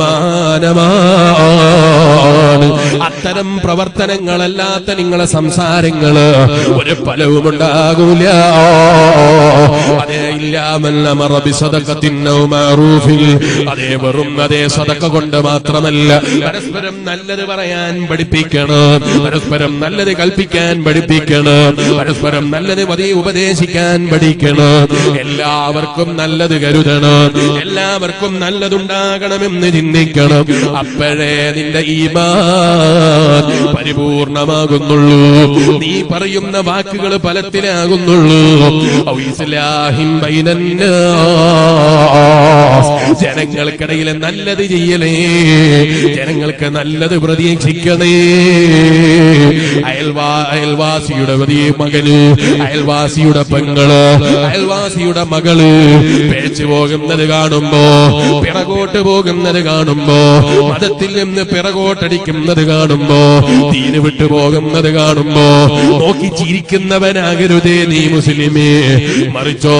ബഹുമാനമാണ് അത്തരം പ്രവർത്തനങ്ങളല്ലാത്ത നിങ്ങളെ സംസാരങ്ങള് ഒരു ഫലവും ഉണ്ടാകൂല അതേ ഇല്ലാമല്ല മറബി സദക്കത്തിനോ മാറൂഫിൽ അതേ വെറും അതേ സദക്ക കൊണ്ട് മാത്രമല്ല പരസ്പരം നല്ലത് പറയാൻ പഠിപ്പിക്കണം പരസ്പരം നല്ലത് കൽപ്പിക്കാൻ പഠിപ്പിക്കണം പരസ്പരം നല്ലത് മതി ഉപദേശിക്കാൻ പഠിക്കണം എല്ലാവർക്കും നല്ലത് കരുതണം എല്ലാവർക്കും നല്ലതുണ്ടാകണമെന്ന് ചിന്തിക്കണം അപ്പോഴേ നിന്റെ ഈമാൻ പരിപൂർണമാകുന്നുള്ളൂ നീ പറയുന്ന വാക്കുകൾ ഫലത്തിലാകുന്നുള്ളൂ ഔ ഇസ്ലാഹിൻ ബൈനന്നാസ്. ജനങ്ങൾക്കിടയിലെ നല്ലത് ചെയ്യലേ ജനങ്ങൾക്ക് നല്ലത് പ്രതീക്ഷിക്കണേ അയൽവാ അയൽവാസിയുടെ വലിയ മകന് അയൽവാസിയുടെ പെങ്ങള് അയൽവാസിയുടെ മകള് പേച്ചു പോകുന്നത് കാണുമ്പോ പിറകോട്ട് പോകുന്നത് കാണുമ്പോ മതത്തിൽ നിന്ന് പിറകോട്ടടിക്കുന്നത് കാണുമ്പോ തീന് വിട്ടു പോകുന്നത് കാണുമ്പോ നോക്കി ചിരിക്കുന്നവനാകരുതേ നീ മുസ്ലിമേ മറിച്ചോ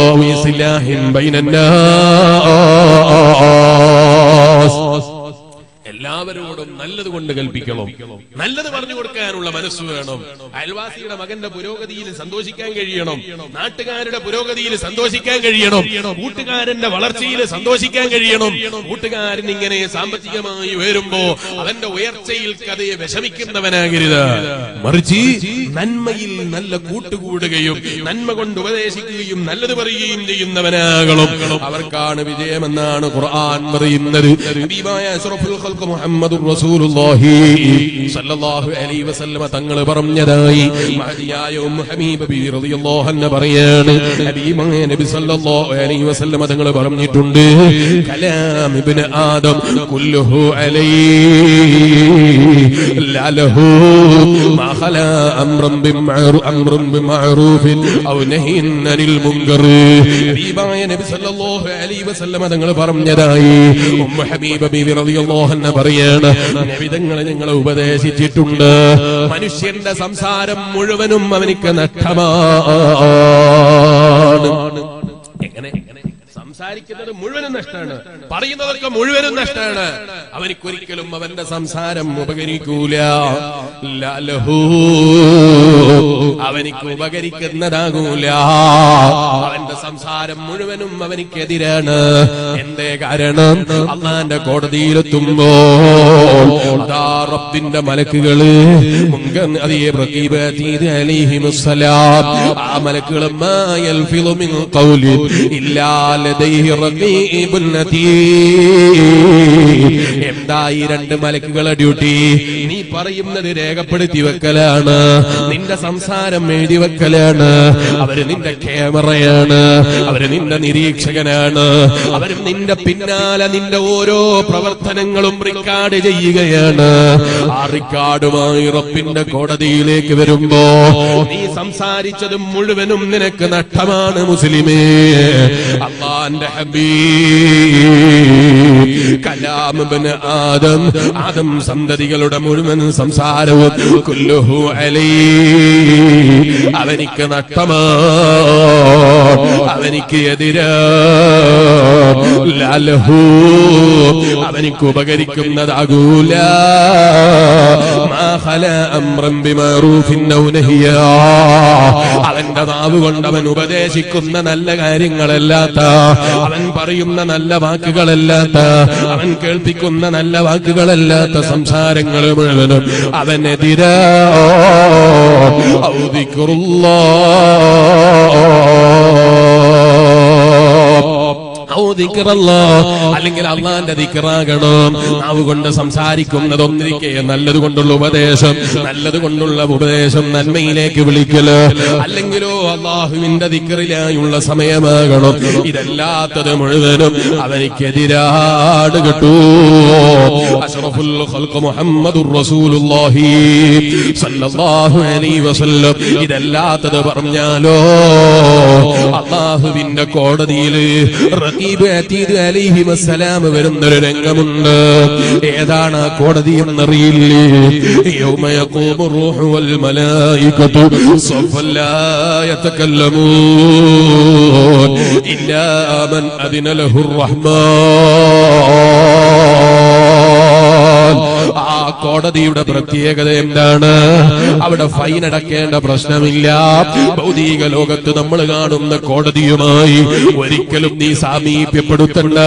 ഇസ്ലാഹിൻ ബൈനന്നാസ് എല്ലാവരും എല്ലാവരോടും നല്ലത് കൊണ്ട് കൽപ്പിക്കണം നല്ലത് പറഞ്ഞു കൊടുക്കാനുള്ള മനസ്സ് വേണം അയൽവാസിയുടെ മകന്റെ പുരോഗതിയിൽ സന്തോഷിക്കാൻ കഴിയണം നാട്ടുകാരുടെ പുരോഗതിയിൽ സന്തോഷിക്കാൻ കഴിയണം കൂട്ടുകാരന്റെ വളർച്ചയിൽ സന്തോഷിക്കാൻ കഴിയണം കൂട്ടുകാരൻ ഇങ്ങനെ സാമ്പത്തികമായി ഉയരുമ്പോ അവന്റെ ഉയർച്ചയിൽ കഥയെ വിഷമിക്കുന്നവനാകരുത് മറിച്ച് നന്മയിൽ നല്ല കൂട്ടുകൂടുകയും നന്മ കൊണ്ട് ഉപദേശിക്കുകയും നല്ലത് പറയുകയും ചെയ്യുന്നവനാകണം അവർക്കാണ് വിജയമെന്നാണ് ഖുർആൻ പറയുന്നത് ഹബീബായ അഷ്റഫുൽ ഖൽഖ് മുഹമ്മദുർ റസൂലുള്ളാഹി സല്ലല്ലാഹു അലൈഹി വസല്ലമ തങ്ങൾ പറഞ്ഞതായി മഹദിയായ ഉമ്മു ഹബീബ ബി റളിയല്ലാഹു അൻഹ പറയാണ് ഹബീബായ നബി സല്ലല്ലാഹു അലൈഹി വസല്ലമ തങ്ങൾ പറഞ്ഞിട്ടുണ്ട് കലാം ഇബ്നു ആദം കുല്ലുഹു അലൈഹി لا له ما خلا أمرا بمعروف أمر بمعروف أو نهي عن المنكر ഹബീബായ നബി സല്ലല്ലാഹു അലൈഹി വസല്ലമ തങ്ങൾ പറഞ്ഞതായി ഉമ്മ ഹബീബ ബീവി റളിയല്ലാഹു അൻഹ പറയാണ് നബി തങ്ങൾ ഞങ്ങളെ ഉപദേശിച്ചിട്ടുണ്ട് മനുഷ്യന്റെ സംസാരം മുഴുവനും അവനിക്ക് നഷ്ടമാണ് എങ്ങനെ സംസാരിക്കുന്നത് മുഴുവനും നഷ്ടമാണ് പറയുന്നതൊക്കെ മുഴുവനും നഷ്ടമാണ് അവനിക്കൊരിക്കലും അവന്റെ സംസാരം ഉപകരിക്കൂല ലലഹൂ അവനിക്ക് ഉപകരിക്കുന്നതാകൂല അവന്റെ സംസാരം മുഴുവനും അവനിക്കെതിരാണ് എന്തേ കാരണം അള്ളാന്റെ കോടതിയിലെത്തുമ്പോ അതാ റബ്ബിന്റെ മലക്കുകള് മുൻകൻ അതേ റഖീബ് അതീദ് അലൈഹിമുസ്സലാം ആ മലക്കുകൾ മാ യൽഫിളു മിൻ ഖൗലിൻ ഇല്ലാ ലദൈഹി റഖീബുൻ അതീദ് എന്താ ഈ രണ്ട് മലക്കുകളെ ഡ്യൂട്ടി നീ പറയുന്നത് രേഖപ്പെടുത്തി വെക്കലാണ് നിന്റെ സംസാരം എഴുതി വെക്കലാണ് അവര് നിന്റെ ക്യാമറയാണ് അവര് നിന്റെ നിരീക്ഷകനാണ് അവരും നിന്റെ പിന്നാലെ നിന്റെ ഓരോ പ്രവർത്തനങ്ങളും റെക്കോർഡ് ചെയ്യുകയാണ് ആ റെക്കോർഡുമായി റബ്ബിന്റെ കോടതിയിലേക്ക് വരുമ്പോ നീ സംസാരിച്ചത് മുഴുവനും നിനക്ക് നഷ്ടമാണ് മുസ്ലിമേ അള്ളാന്റെ ഹബീബ് കലാം ഇബ്നു ആദം ആദം സന്തതികളുടെ മുഴുവൻ സംസാരവും കുല്ലുഹു അലൈ അവനിക്ക് നഷ്ടമാ അവനിക്ക് എതിരാ ലലഹു അവനിക്ക് ഉപകരിക്കുന്നതാകൂല മാ ഖല അംറൻ ബിമഅറൂഫിൻ ഔ നഹിയാ അവന്റെ നാവ് കൊണ്ട് അവൻ ഉപദേശിക്കുന്ന നല്ല കാര്യങ്ങളല്ലാത്ത അവൻ പറയുന്ന നല്ല വാക്കുകളല്ലാത്ത അവൻ കേൾപ്പിക്കുന്ന നല്ല വാക്കുകളല്ലാത്ത സംസാരങ്ങൾ മുഴുവനും അവനെതിരാ അല്ലെങ്കിൽ അള്ളാന്റെ ദിക്കറാകണം നാവ് കൊണ്ട് സംസാരിക്കുന്നതൊന്നിരിക്കെ നല്ലത് കൊണ്ടുള്ള ഉപദേശം നല്ലത് കൊണ്ടുള്ള ഉപദേശം നന്മയിലേക്ക് വിളിക്കല് അല്ലെങ്കിലോ അള്ളാഹുവിന്റെ ദിക്കറിലായുള്ള സമയമാകണം ഇതല്ലാത്തത് മുഴുവനും അവനിക്കെതിരാട് കിട്ടൂ അഷ്റഫുൽ ഖൽഖ് മുഹമ്മദുർ റസൂലുള്ളാഹി സല്ലല്ലാഹു അലൈഹി വസല്ലം ഇതല്ലാത്തത് പറഞ്ഞാലോ അള്ളാഹുവിന്റെ കോടതിയിൽ റഖീബ് അതീദ് അലൈഹി വസ്സലാം വരുന്നൊരു രംഗമുണ്ട് ഏതാണ് ആ കോടതി എന്നറിയില്ലേ യൗമ യഖൂമു റൂഹു വൽ മലായികതു സഫൻ ലാ യതകല്ലമൂൻ ഇല്ലാ മൻ അദിന ലഹു റഹ്മാൻ ആ കോടതിയുടെ പ്രത്യേകത എന്താണ് അവിടെ ഫൈൻ അടക്കേണ്ട പ്രശ്നമില്ല ഭൗതിക ലോകത്ത് നമ്മൾ കാണുന്ന കോടതിയുമായി ഒരിക്കലും നീ സാമീപ്യപ്പെടുത്തണ്ട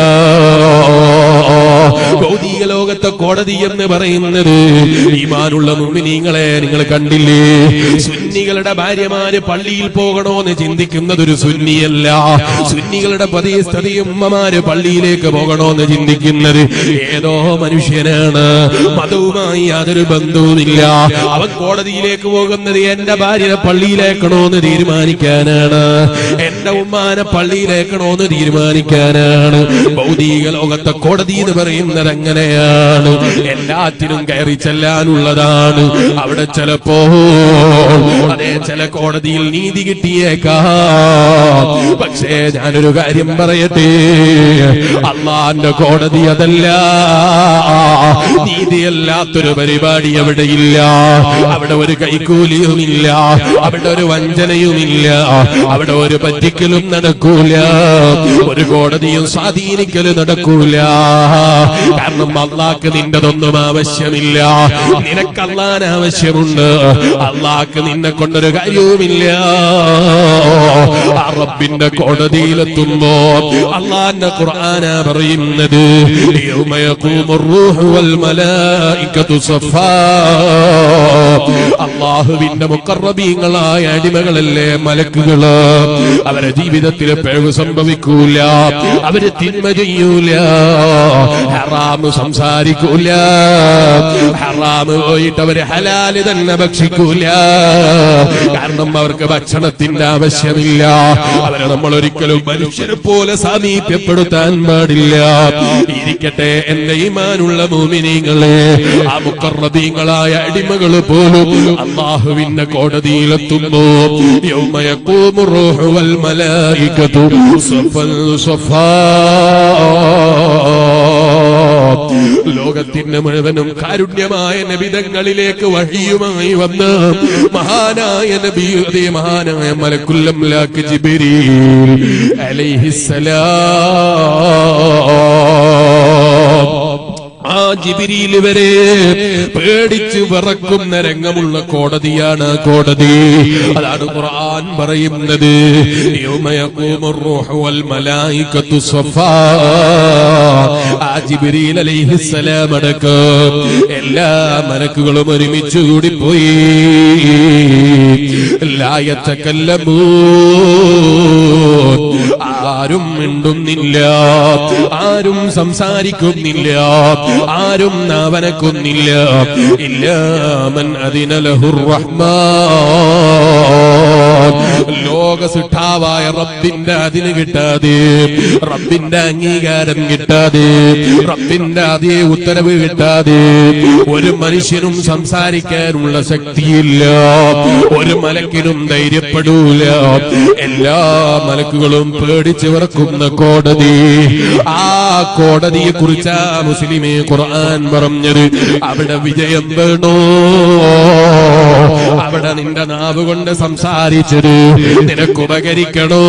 ഭൗതിക ലോകത്തെ കോടതി എന്ന് പറയുന്നത് ഈമാനുള്ള മുമിനീങ്ങളെ നിങ്ങൾ കണ്ടില്ലേ സുന്നികളുടെ ഭാര്യമാര് പള്ളിയിൽ പോകണോന്ന് ചിന്തിക്കുന്നത് ഒരു സുന്നിയല്ല സുന്നികളുടെ പതിസ്ഥതി ഉമ്മമാര് പള്ളിയിലേക്ക് പോകണോന്ന് ചിന്തിക്കുന്നത് ഏതോ മനുഷ്യനാണ് മതവുമായി യാതൊരു ബന്ധവുമില്ല അവൻ കോടതിയിലേക്ക് പോകുന്നത് എന്റെ ഭാര്യനെ പള്ളിയിലേക്കണോന്ന് തീരുമാനിക്കാനാണ് എന്റെ ഉമ്മാനെ പള്ളിയിലേക്കണോന്ന് തീരുമാനിക്കാനാണ് ഭൗതിക ലോകത്തെ കോടതി എന്ന് പറയുന്നത് അങ്ങനെയാണ് എല്ലാത്തിനും കയറി ചെല്ലാനുള്ളതാണ് അവിടെ ചിലപ്പോ അതേ ചില കോടതിയിൽ നീതി കിട്ടിയേക്കാം പക്ഷേ ഞാനൊരു കാര്യം പറയട്ടെ അള്ളാന്റെ കോടതി അതല്ല നീതിയല്ലാത്തൊരു പരിപാടി അവിടെയില്ല അവിടെ ഒരു കൈക്കൂലിയുമില്ല അവിടെ ഒരു വഞ്ചനയുമില്ല അവിടെ ഒരു പറ്റിക്കലും നടക്കൂല ഒരു കോടതിയും സ്വാധീനിക്കലും നടക്കൂല കാരണം അള്ളാക്ക് നിന്റെതൊന്നും ആവശ്യമില്ല നിനക്കല്ലാൻ ആവശ്യമുണ്ട് അള്ളാക്ക് നിന്നെ കൊണ്ടൊരു കാര്യവുമില്ല ആ റബ്ബിന്റെ കോടതിയിലെത്തുമ്പോ അള്ളാന്റെ ഖുർആനാ പറയുന്നത് യൗമ യഖൂമുർ റൂഹു വൽ മലായികതു സഫാ അള്ളാഹുവിന്റെ മുക്കറബീങ്ങളായ അടിമകളല്ലേ മലക്കുകള് അവരെ ജീവിതത്തിൽ പിഴവ് സംഭവിക്കൂല അവര് തിന്മ ചെയ്യൂല ഹറാമ് സംസാരിക്കൂല ഹറാമ് പോയിട്ട് അവര് ഹലാല് തന്നെ ഭക്ഷിക്കൂല കാരണം അവർക്ക് ഭക്ഷണത്തിന്റെ ആവശ്യമില്ല അവരെ നമ്മൾ ഒരിക്കലും മനുഷ്യരെ പോലെ സാമീപ്യപ്പെടുത്താൻ പാടില്ല ഇരിക്കട്ടെ എന്റെ ഈമാനുള്ള മോമിനിങ്ങളെ ആ മുക്കറബീങ്ങളായ അടിമകൾ പോലും അള്ളാഹുവിന്റെ കോടതിയിലെത്തുമ്പോ യൗമയക്കൂമു റൂഹു വൽ മലായികതു സഫൻ സഫാ ലോകത്തിന് മുഴുവനും കാരുണ്യമായ നബിതങ്ങളിലേക്ക് വഴിയുമായി വന്ന് മഹാനായ നബി അതേ മഹാനായ മലക്കുല്ലംലാക്ക് ജിബിരീൽ അലൈഹിസ്സലാം ആ ജിബിരിയിൽ വരെ പേടിച്ച് വിറക്കുന്ന രംഗമുള്ള കോടതിയാണ് കോടതി അതാണ് ഖുർആൻ പറയുന്നത് യൗമയഖൂമുർ റൂഹു വൽ മലായികത്തു സഫാ ആ ജിബ്രീൽ അലൈഹിസ്സലാം അടക്കം എല്ലാ മലക്കുകളും ഒരുമിച്ച് കൂടി പോയി ലായത്തക്കല്ലമൂ ആരും മിണ്ടുന്നില്ല ആരും സംസാരിക്കുന്നില്ല ആരും നാവനക്കുന്നില്ല ഇല്ലാമൻ അതിനലഹുർ റഹ്മാൻ ലോക സിട്ടാവായ റബ്ബിന്റെ അതിന് കിട്ടാതെ റബ്ബിന്റെ അംഗീകാരം കിട്ടാതെ റബ്ബിന്റെ അതേ ഉത്തരവ് കിട്ടാതെ ഒരു മനുഷ്യനും സംസാരിക്കാനുള്ള ശക്തിയില്ല ഒരു മലക്കിനും ധൈര്യപ്പെടൂല എല്ലാ മലക്കുകളും പേടിച്ച് വിറക്കുന്ന കോടതി ആ കോടതിയെ കുറിച്ചാ മുസ്ലിമേ ഖുർആൻ പറഞ്ഞത് അവിടെ വിജയം വേണോ അവിടെ നിന്റെ നാവ് കൊണ്ട് സംസാരിച്ചത് നിനക്ക് ഉപകരിക്കണോ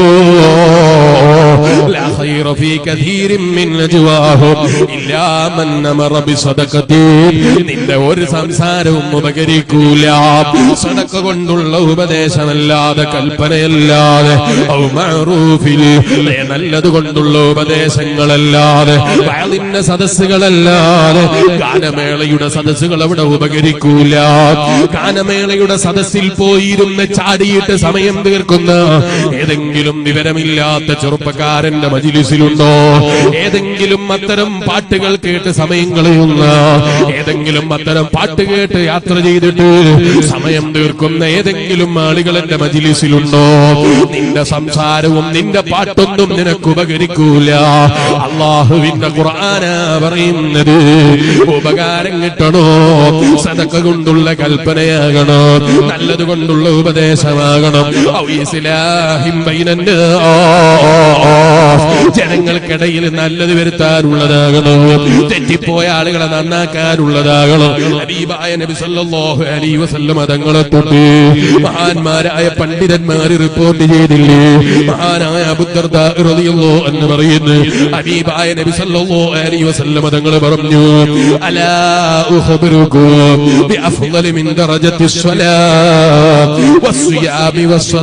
لا خير في كثير من نجواهم إلا من أمر بصدقة നിന്റെ ഒരു സംസാരവും ഉപകരിക്കൂല സടക്ക കൊണ്ടുള്ള ഉപദേശമല്ലാതെ കൽപ്പനയല്ലാതെ ഔ മഅറൂഫിൽ നല്ലത് കൊണ്ടുള്ള ഉപദേശങ്ങളല്ലാതെ വയലിന്റെ സദസ്സുകളല്ലാതെ ഗാനമേളയുടെ സദസ്സുകൾ അവിടെ ഉപകരിക്കൂല ഗാനമേളയുടെ സദസ്സിൽ പോയിരുന്ന് ചാടിയിട്ട് സമയം തീർക്കുന്ന ഏതെങ്കിലും വിവരമില്ലാത്ത ചെറുപ്പക്കാരന്റെ മജിലിസിലുണ്ടോ ഏതെങ്കിലും അത്തരം പാട്ടുകൾ കേട്ട് സമയം കളയുന്ന ഏതെങ്കിലും അത്തരം പാട്ട് കേട്ട് യാത്ര ചെയ്തിട്ട് സമയം തീർക്കുന്ന ഏതെങ്കിലും ആളുകൾ എന്റെ മജിലിസിലുണ്ടോ നിന്റെ സംസാരവും നിന്റെ പാട്ടൊന്നും നിനക്ക് ഉപകരിക്കൂല അള്ളാഹുവിന്റെ ഖുർആന പറയുന്നത് ഉപകാരം കിട്ടണോ സദക്ക കൊണ്ടുള്ള കൽപ്പനയാകണം നല്ലത് കൊണ്ടുള്ള ഉപദേശമാകണം ഔ ഇസ്ലാഹിം ബൈനന്നാസ്. ജനങ്ങൾക്കിടയിൽ നല്ലത് വരുത്താനുള്ളതാകണം തെറ്റിപ്പോയ ആളുകളെ നന്നാക്കാനുള്ളതാകണം ഹബീബായ നബി സല്ലല്ലാഹു അലൈഹി വസല്ലം തങ്ങളെ തൊട്ട് മഹാന്മാരായ പണ്ഡിതന്മാര് റിപ്പോർട്ട് ചെയ്തില്ലേ മഹാനായ അബുദർദ റളിയല്ലാഹു എന്ന് പറയുന്നു ഹബീബായ നബി സല്ലല്ലാഹു അലൈഹി വസല്ലം തങ്ങൾ പറഞ്ഞു അലാ ഉഖബിറുകും ബിഅഫ്ളലി മിൻ ദറജത്തി الصلاة والصيام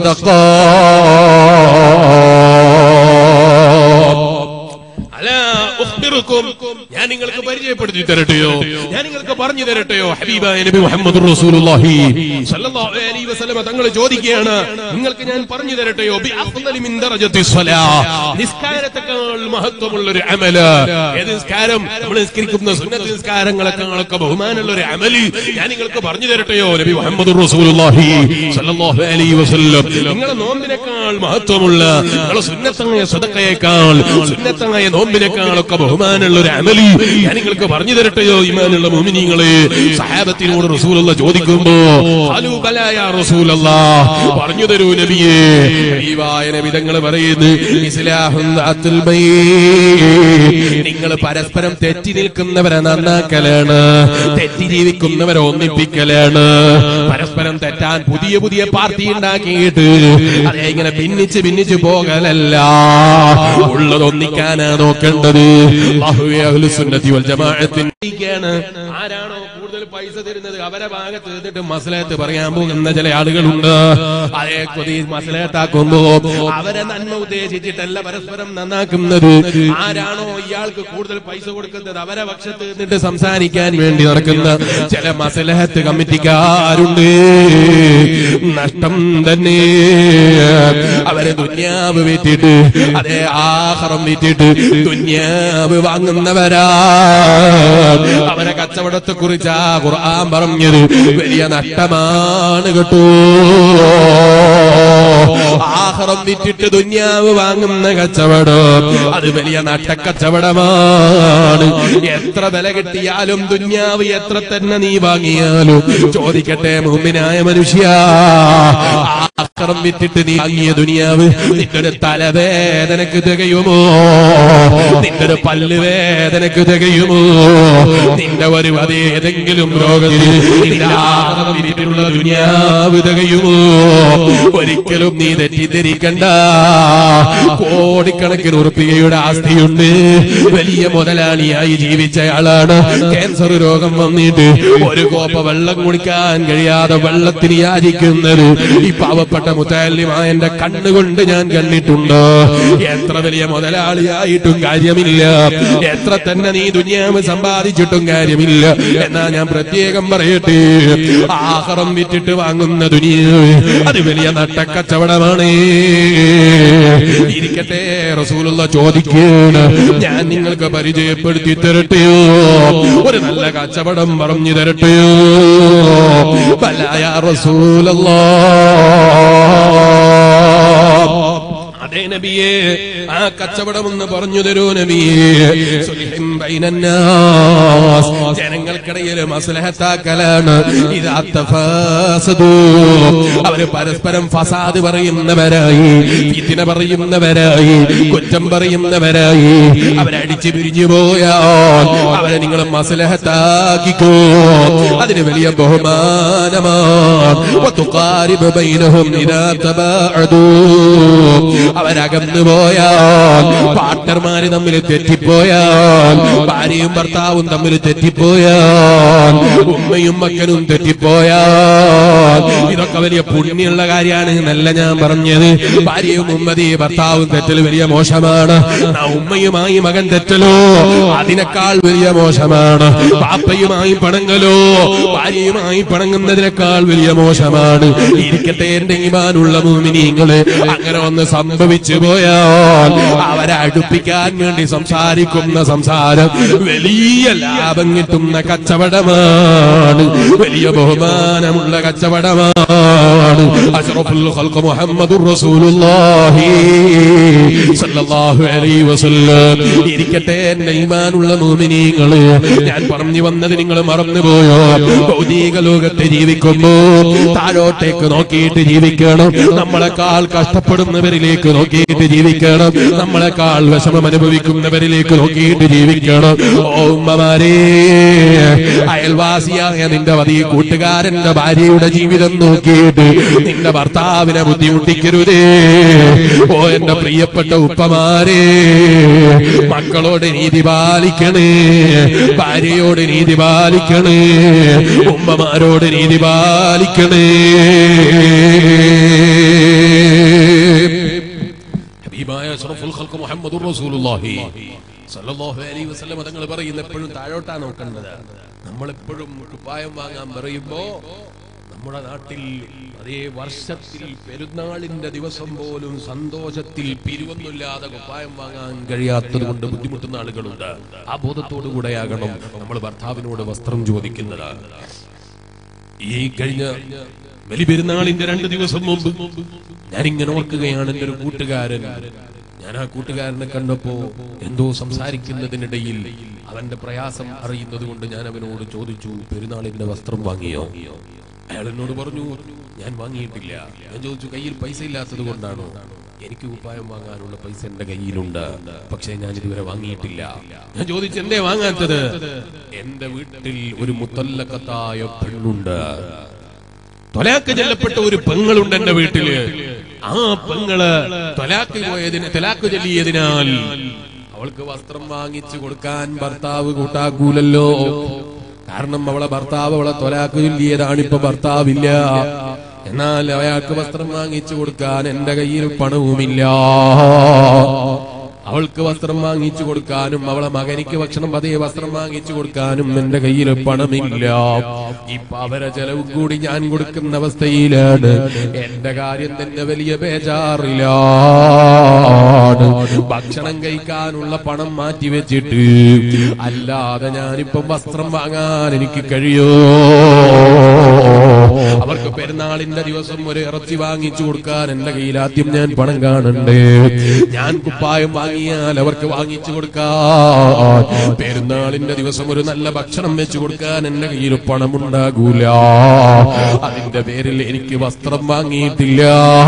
والصدقات അലാ ഉഖ്ബിറുക്കും ഞാൻ നിങ്ങൾക്ക് പരിചയപ്പെടുത്തി തരട്ടെയോ ഞാൻ നിങ്ങൾക്ക് പറഞ്ഞു തരട്ടെയോ ഹബീബായ നബി മുഹമ്മദ് റസൂലുള്ളാഹി സ്വല്ലല്ലാഹു അലൈഹി വസല്ലം തങ്ങൾ ചോദിക്കുകയാണ് നിങ്ങൾക്ക് ഞാൻ പറഞ്ഞു തരട്ടെയോ ബി അഫ്ളലി മിൻ ദറജത്തി സ്വലാ നിസ്കാരത്തെക്കാൾ മഹത്വമുള്ള ഒരു അമല് ഏത് നിസ്കാരം നമ്മൾ നിസ്കരിക്കുന്ന സുന്നത്ത് നിസ്കാരങ്ങളെക്കാളൊക്കെ ബഹുമാനമുള്ള ഒരു അമല് ഞാൻ നിങ്ങൾക്ക് പറഞ്ഞു തരട്ടെയോ നബി മുഹമ്മദ് റസൂലുള്ളാഹി സ്വല്ലല്ലാഹു അലൈഹി വസല്ലം നിങ്ങളുടെ നോമ്പിനേക്കാൾ മഹത്വമുള്ള നിങ്ങളുടെ സുന്നത്തായ സദക്കയേക്കാൾ സുന്നത്തായ നോമ്പിനേക്കാളൊക്കെ ബഹുമാനം ഈമാനുള്ള ഒരു അമലി ഞാൻ നിങ്ങൾക്ക് പറഞ്ഞു തരട്ടെയോ ഈമാനുള്ള മുമിനിങ്ങളെ സഹാബത്തിനോട് റസൂലുള്ള ചോദിക്കുമ്പോ "ഖാലൂ ബലാ യാ റസൂലല്ലാ പറഞ്ഞു തരൂ നബിയേ ഹബീബായ നബി തങ്ങൾ പറയുന്നു ഇസ്ലാഹുൻ ദാത്തുൽ ബൈൻ. നിങ്ങൾ പരസ്പരം തെറ്റി നിൽക്കുന്നവരെ നന്നാക്കലാണ് തെറ്റി ജീവിക്കുന്നവരെ ഒന്നിപ്പിക്കലാണ് പരസ്പരം തെറ്റാൻ പുതിയ പുതിയ പാർട്ടി ഉണ്ടാക്കിയിട്ട് അതേ ഇങ്ങനെ ഭിന്നിച്ച് ഭിന്നിച്ച് പോകലല്ല ഉള്ളത് ഒന്നിക്കാനാ നോക്കേണ്ടത് അല്ലാഹുവേ അഹ്ലുസുന്നത്തി വൽ ജമാഅത്തിന്റെയാണ് ആരാണോ കൂടുതൽ പൈസ തരുന്നത് അവരെ ഭാഗത്ത് നിന്നിട്ട് മസലത്ത് പറയാൻ പോകുന്ന ചില ആളുകളുണ്ട് അതേ കൊതി മസലത്താക്കുമ്പോ അവരെ നന്മ ഉദ്ദേശിച്ചിട്ടല്ല പരസ്പരം നന്നാക്കുന്നത് ആരാണോ ഇയാൾക്ക് കൂടുതൽ പൈസ കൊടുക്കുന്നത് അവരെ പക്ഷത്ത് നിന്നിട്ട് സംസാരിക്കാൻ വേണ്ടി നടക്കുന്ന ചില മസലഹത്ത് കമ്മിറ്റിക്കാരുണ്ട് നഷ്ടം തന്നെ അവരെ ദുന്യാവ് വിറ്റിട്ട് അതേ ആഹാരം വിറ്റിട്ട് ദുന്യാവ് വാങ്ങുന്നവരാ അവരെ കച്ചവടത്തെ കുറിച്ച് ആ ഖുർആൻ പറഞ്ഞത് വലിയ നഷ്ടമാണ് കേട്ടോ ആഹാരം വിറ്റിട്ട് ദുന്യാവ് വാങ്ങുന്ന കച്ചവടം അത് വലിയ നട്ടക്കച്ചവടമാണ് എത്ര വില കിട്ടിയാലും ദുന്യാവ് എത്ര തന്നെ നീ വാങ്ങിയാലും ചോദിക്കട്ടെ മുമ്പിനായ മനുഷ്യ ആഹാരം വിറ്റിട്ട് നീ വാങ്ങിയ ദുനിയാവ് നിന്റെ ഒരു തലവേദനക്ക് തികയുമോ നിന്റെ ഒരു പല്ല് വേദനക്ക് തികയുമോ നിന്റെ ഒരു അത് ഏതെങ്കിലും രോഗത്തിൽ നിന്റെ ആഹാരം വിറ്റിട്ടുള്ള ദുനിയാവ് തികയുമോ ഒരിക്കലും നീ തെറ്റിദ്ധരിക്കണ്ട കോടിക്കണക്കിന് ഉറുപ്പികയുടെ ആസ്തിയുണ്ട് വലിയ മുതലാളിയായി ജീവിച്ചയാളാണ് ക്യാൻസർ രോഗം വന്നിട്ട് ഒരു കോപ്പ വെള്ളം കുടിക്കാൻ കഴിയാതെ വെള്ളത്തിന് യാചിക്കുന്നത് ഈ പാവപ്പെട്ട മുത്താലിമായ എന്റെ കണ്ണുകൊണ്ട് ഞാൻ കണ്ടിട്ടുണ്ട് എത്ര വലിയ മുതലാളിയായിട്ടും കാര്യമില്ല എത്ര തന്നെ നീ ദുനിയാവ് സമ്പാദിച്ചിട്ടും കാര്യമില്ല എന്നാ ഞാൻ പ്രത്യേകം പറയട്ടെ ആഹാരം വിറ്റിട്ട് വാങ്ങുന്ന ദുനിയാവ് അത് വലിയ നട്ടക്കച്ചവടമാണ് ഇരിക്കട്ടെ റസൂലുള്ള ചോദിക്കുകയാണ് ഞാൻ നിങ്ങൾക്ക് പരിചയപ്പെടുത്തി തരട്ടെയോ ഒരു നല്ല കച്ചവടം പറഞ്ഞു തരട്ടെയോ ബലായ റസൂലല്ലാ അതേ നബിയെ ആ കച്ചവടം ഒന്ന് പറഞ്ഞു തരൂ നബിയെ സുൽഹിം ബൈനന്നാസ്. ജനങ്ങൾക്കിടയിൽ മസ്ലഹത്താക്കലാണ് ഇതാ തഫാസദൂ. അവര് പരസ്പരം ഫസാദ് പറയുന്നവരായി ഫിത്തിന പറയുന്നവരായി കുറ്റം പറയുന്നവരായി അവരടിച്ചു പിരിഞ്ഞു പോയാൽ അവരെ നിങ്ങൾ മസ്ലഹത്താക്കിക്കോ അതിന് വലിയ ബഹുമാനമാണ് വതുഖാരിബ് ബൈനഹും ഇദാ തബാഅദൂ. അവരകന്നു പോയാൽ പാർട്ട്ണർമാര് തമ്മിൽ തെറ്റിപ്പോയാൽ ഭാര്യയും ഭർത്താവും തമ്മിൽ തെറ്റിപ്പോയാൽ ഉമ്മയും മക്കനും തെറ്റിപ്പോയാൽ ഇതൊക്കെ വലിയ പുണ്യമുള്ള കാര്യമാണ് എന്നല്ല ഞാൻ പറഞ്ഞത് ഭാര്യയും ഉമ്മതി ഭർത്താവും തെറ്റൽ വലിയ മോശമാണ് ആ ഉമ്മയുമായി മകൻ തെറ്റലോ അതിനേക്കാൾ വലിയ മോശമാണ് പാപ്പയുമായി പണങ്ങലോ ഭാര്യയുമായി പണങ്ങുന്നതിനേക്കാൾ വലിയ മോശമാണ് ഇരിക്കട്ടെ എന്റെ ഇമാനുള്ള മൂമിനിങ്ങള് അങ്ങനെ ഒന്ന് സംഭവിച്ചു പോയാൽ അവരെ അടുപ്പിക്കാൻ വേണ്ടി സംസാരിക്കുന്ന സംസാരം വലിയ ലാഭം കിട്ടുന്ന കച്ചവടമാണ് വലിയ ബഹുമാനമുള്ള കച്ചവടമാണ് അഷ്റഫുൽ ഖൽഖ് മുഹമ്മദുർ റസൂലുള്ളാഹി സല്ലല്ലാഹു അലൈഹി വസല്ലം ഇരിക്കട്ടെ എന്റെ ഈമാനുള്ള മുഅ്മിനീങ്ങളെ ഞാൻ പറഞ്ഞു വന്നത് നിങ്ങൾ മറന്നുപോയോ ഭൗതിക ലോകത്ത് ജീവിക്കുമ്പോ താഴോട്ടേക്ക് നോക്കിയിട്ട് ജീവിക്കണം നമ്മളെക്കാൾ കഷ്ടപ്പെടുന്നവരിലേക്ക് നോക്കിയിട്ട് ജീവിക്കണം നമ്മളെക്കാൾ വിഷമം അനുഭവിക്കുന്നവരിലേക്ക് നോക്കിയിട്ട് ജീവിക്കണം ഓ ഉമ്മമാരേ അയൽവാസിയായ നിന്റെ മതി കൂട്ടുകാരന്റെ ഭാര്യയുടെ ജീവിതം നോക്കിയിട്ട് നിന്റെ ഭർത്താവിനെ ബുദ്ധിമുട്ടിക്കരുതേ ഓ എന്റെ പ്രിയപ്പെട്ട ഉപ്പമാരേ മക്കളോട് നീതി പാലിക്കണേ ഭാര്യയോട് നീതി പാലിക്കണേ ഉമ്മമാരോട് നീതി പാലിക്കണേ ഹബീബായ അഷ്റഫുൽ ഖൽഖ് മുഹമ്മദുർ റസൂലുള്ളാഹി സല്ലല്ലാഹു അലൈഹി വസല്ലം തങ്ങൾ പറയുന്ന എപ്പോഴും താഴോട്ടാ നോക്കേണ്ടത് നമ്മൾ എപ്പോഴും കുപ്പായം വാങ്ങാൻ പറയുമ്പോ നമ്മുടെ നാട്ടിൽ അതേ വർഷത്തിൽ പെരുന്നാളിന്റെ ദിവസം പോലും സന്തോഷത്തിൽ പിരിവൊന്നുമില്ലാതെ കുപ്പായം വാങ്ങാൻ കഴിയാത്തത് കൊണ്ട് ബുദ്ധിമുട്ടുന്ന ആളുകളുണ്ട് ആ ബോധത്തോടു കൂടെയാകണം നമ്മൾ ഭർത്താവിനോട് വസ്ത്രം ചോദിക്കുന്നത് ഈ കഴിഞ്ഞ വലിയ പെരുന്നാളിന്റെ രണ്ട് ദിവസം മുമ്പ് ഞാൻ ഇങ്ങനെ ഓർക്കുകയാണ് എന്റെ ഒരു കൂട്ടുകാരൻ ഞാൻ ആ കൂട്ടുകാരനെ കണ്ടപ്പോ എന്തോ സംസാരിക്കുന്നതിനിടയിൽ അവന്റെ പ്രയാസം അറിയുന്നത് കൊണ്ട് ഞാൻ അവനോട് ചോദിച്ചു പെരുന്നാളിന്റെ വസ്ത്രം വാങ്ങിയോ അയാൾ എന്നോട് പറഞ്ഞു ഞാൻ വാങ്ങിയിട്ടില്ല ഞാൻ ചോദിച്ചു കയ്യിൽ പൈസ ഇല്ലാത്തത് കൊണ്ടാണോ എനിക്ക് കുപ്പായം വാങ്ങാനുള്ള പൈസ എന്റെ കയ്യിലുണ്ട് പക്ഷേ ഞാൻ ഇതുവരെ വാങ്ങിയിട്ടില്ല ഞാൻ ചോദിച്ചു എന്തേ വാങ്ങാത്തത് എന്റെ വീട്ടിൽ ഒരു മുത്തല്ലക്കത്തായ പെണ്ണുണ്ട് തൊലാക്ക് ചെല്ലപ്പെട്ട ഒരു പെങ്ങളുണ്ട് എന്റെ വീട്ടില് ആ പെങ്ങള് തൊലാക്ക് പോയതിന് തൊലാക്ക് ചൊല്ലിയതിനാൽ അവൾക്ക് വസ്ത്രം വാങ്ങിച്ചു കൊടുക്കാൻ ഭർത്താവ് കൂട്ടാക്കൂലല്ലോ കാരണം അവളെ ഭർത്താവ് അവളെ തൊലാക്ക് ചൊല്ലിയതാണ് ഇപ്പൊ ഭർത്താവില്ല എന്നാൽ അയാൾക്ക് വസ്ത്രം വാങ്ങിച്ചു കൊടുക്കാൻ എന്റെ കയ്യിൽ പണവുമില്ല അവൾക്ക് വസ്ത്രം വാങ്ങിച്ചു കൊടുക്കാനും അവളെ മകനിക്ക് ഭക്ഷണം അതേ വസ്ത്രം വാങ്ങിച്ചു കൊടുക്കാനും എന്റെ കയ്യിൽ പണമില്ല ഇപ്പൊ അവരെ ചെലവും കൂടി ഞാൻ കൊടുക്കുന്ന അവസ്ഥയിലാണ് എന്റെ കാര്യം തന്നെ വലിയ ബേജാറിലാണ് ഭക്ഷണം കഴിക്കാനുള്ള പണം മാറ്റി വെച്ചിട്ട് അല്ലാതെ ഞാനിപ്പം വസ്ത്രം വാങ്ങാൻ എനിക്ക് കഴിയോ അവർക്ക് പെരുന്നാളിന്റെ ദിവസം ഒരു ഇറച്ചി വാങ്ങിച്ചു കൊടുക്കാൻ എന്റെ കയ്യിൽ ആദ്യം ഞാൻ പണം കാണണ്ടേ ഞാൻ കുപ്പായം വാങ്ങിയാൽ അവർക്ക് വാങ്ങിച്ചു കൊടുക്കാൻ പെരുന്നാളിന്റെ ദിവസം ഒരു നല്ല ഭക്ഷണം വെച്ചു കൊടുക്കാൻ എന്റെ കയ്യിൽ പണമുണ്ടാകൂല അതിന്റെ പേരിൽ എനിക്ക് വസ്ത്രം വാങ്ങിയിട്ടില്ല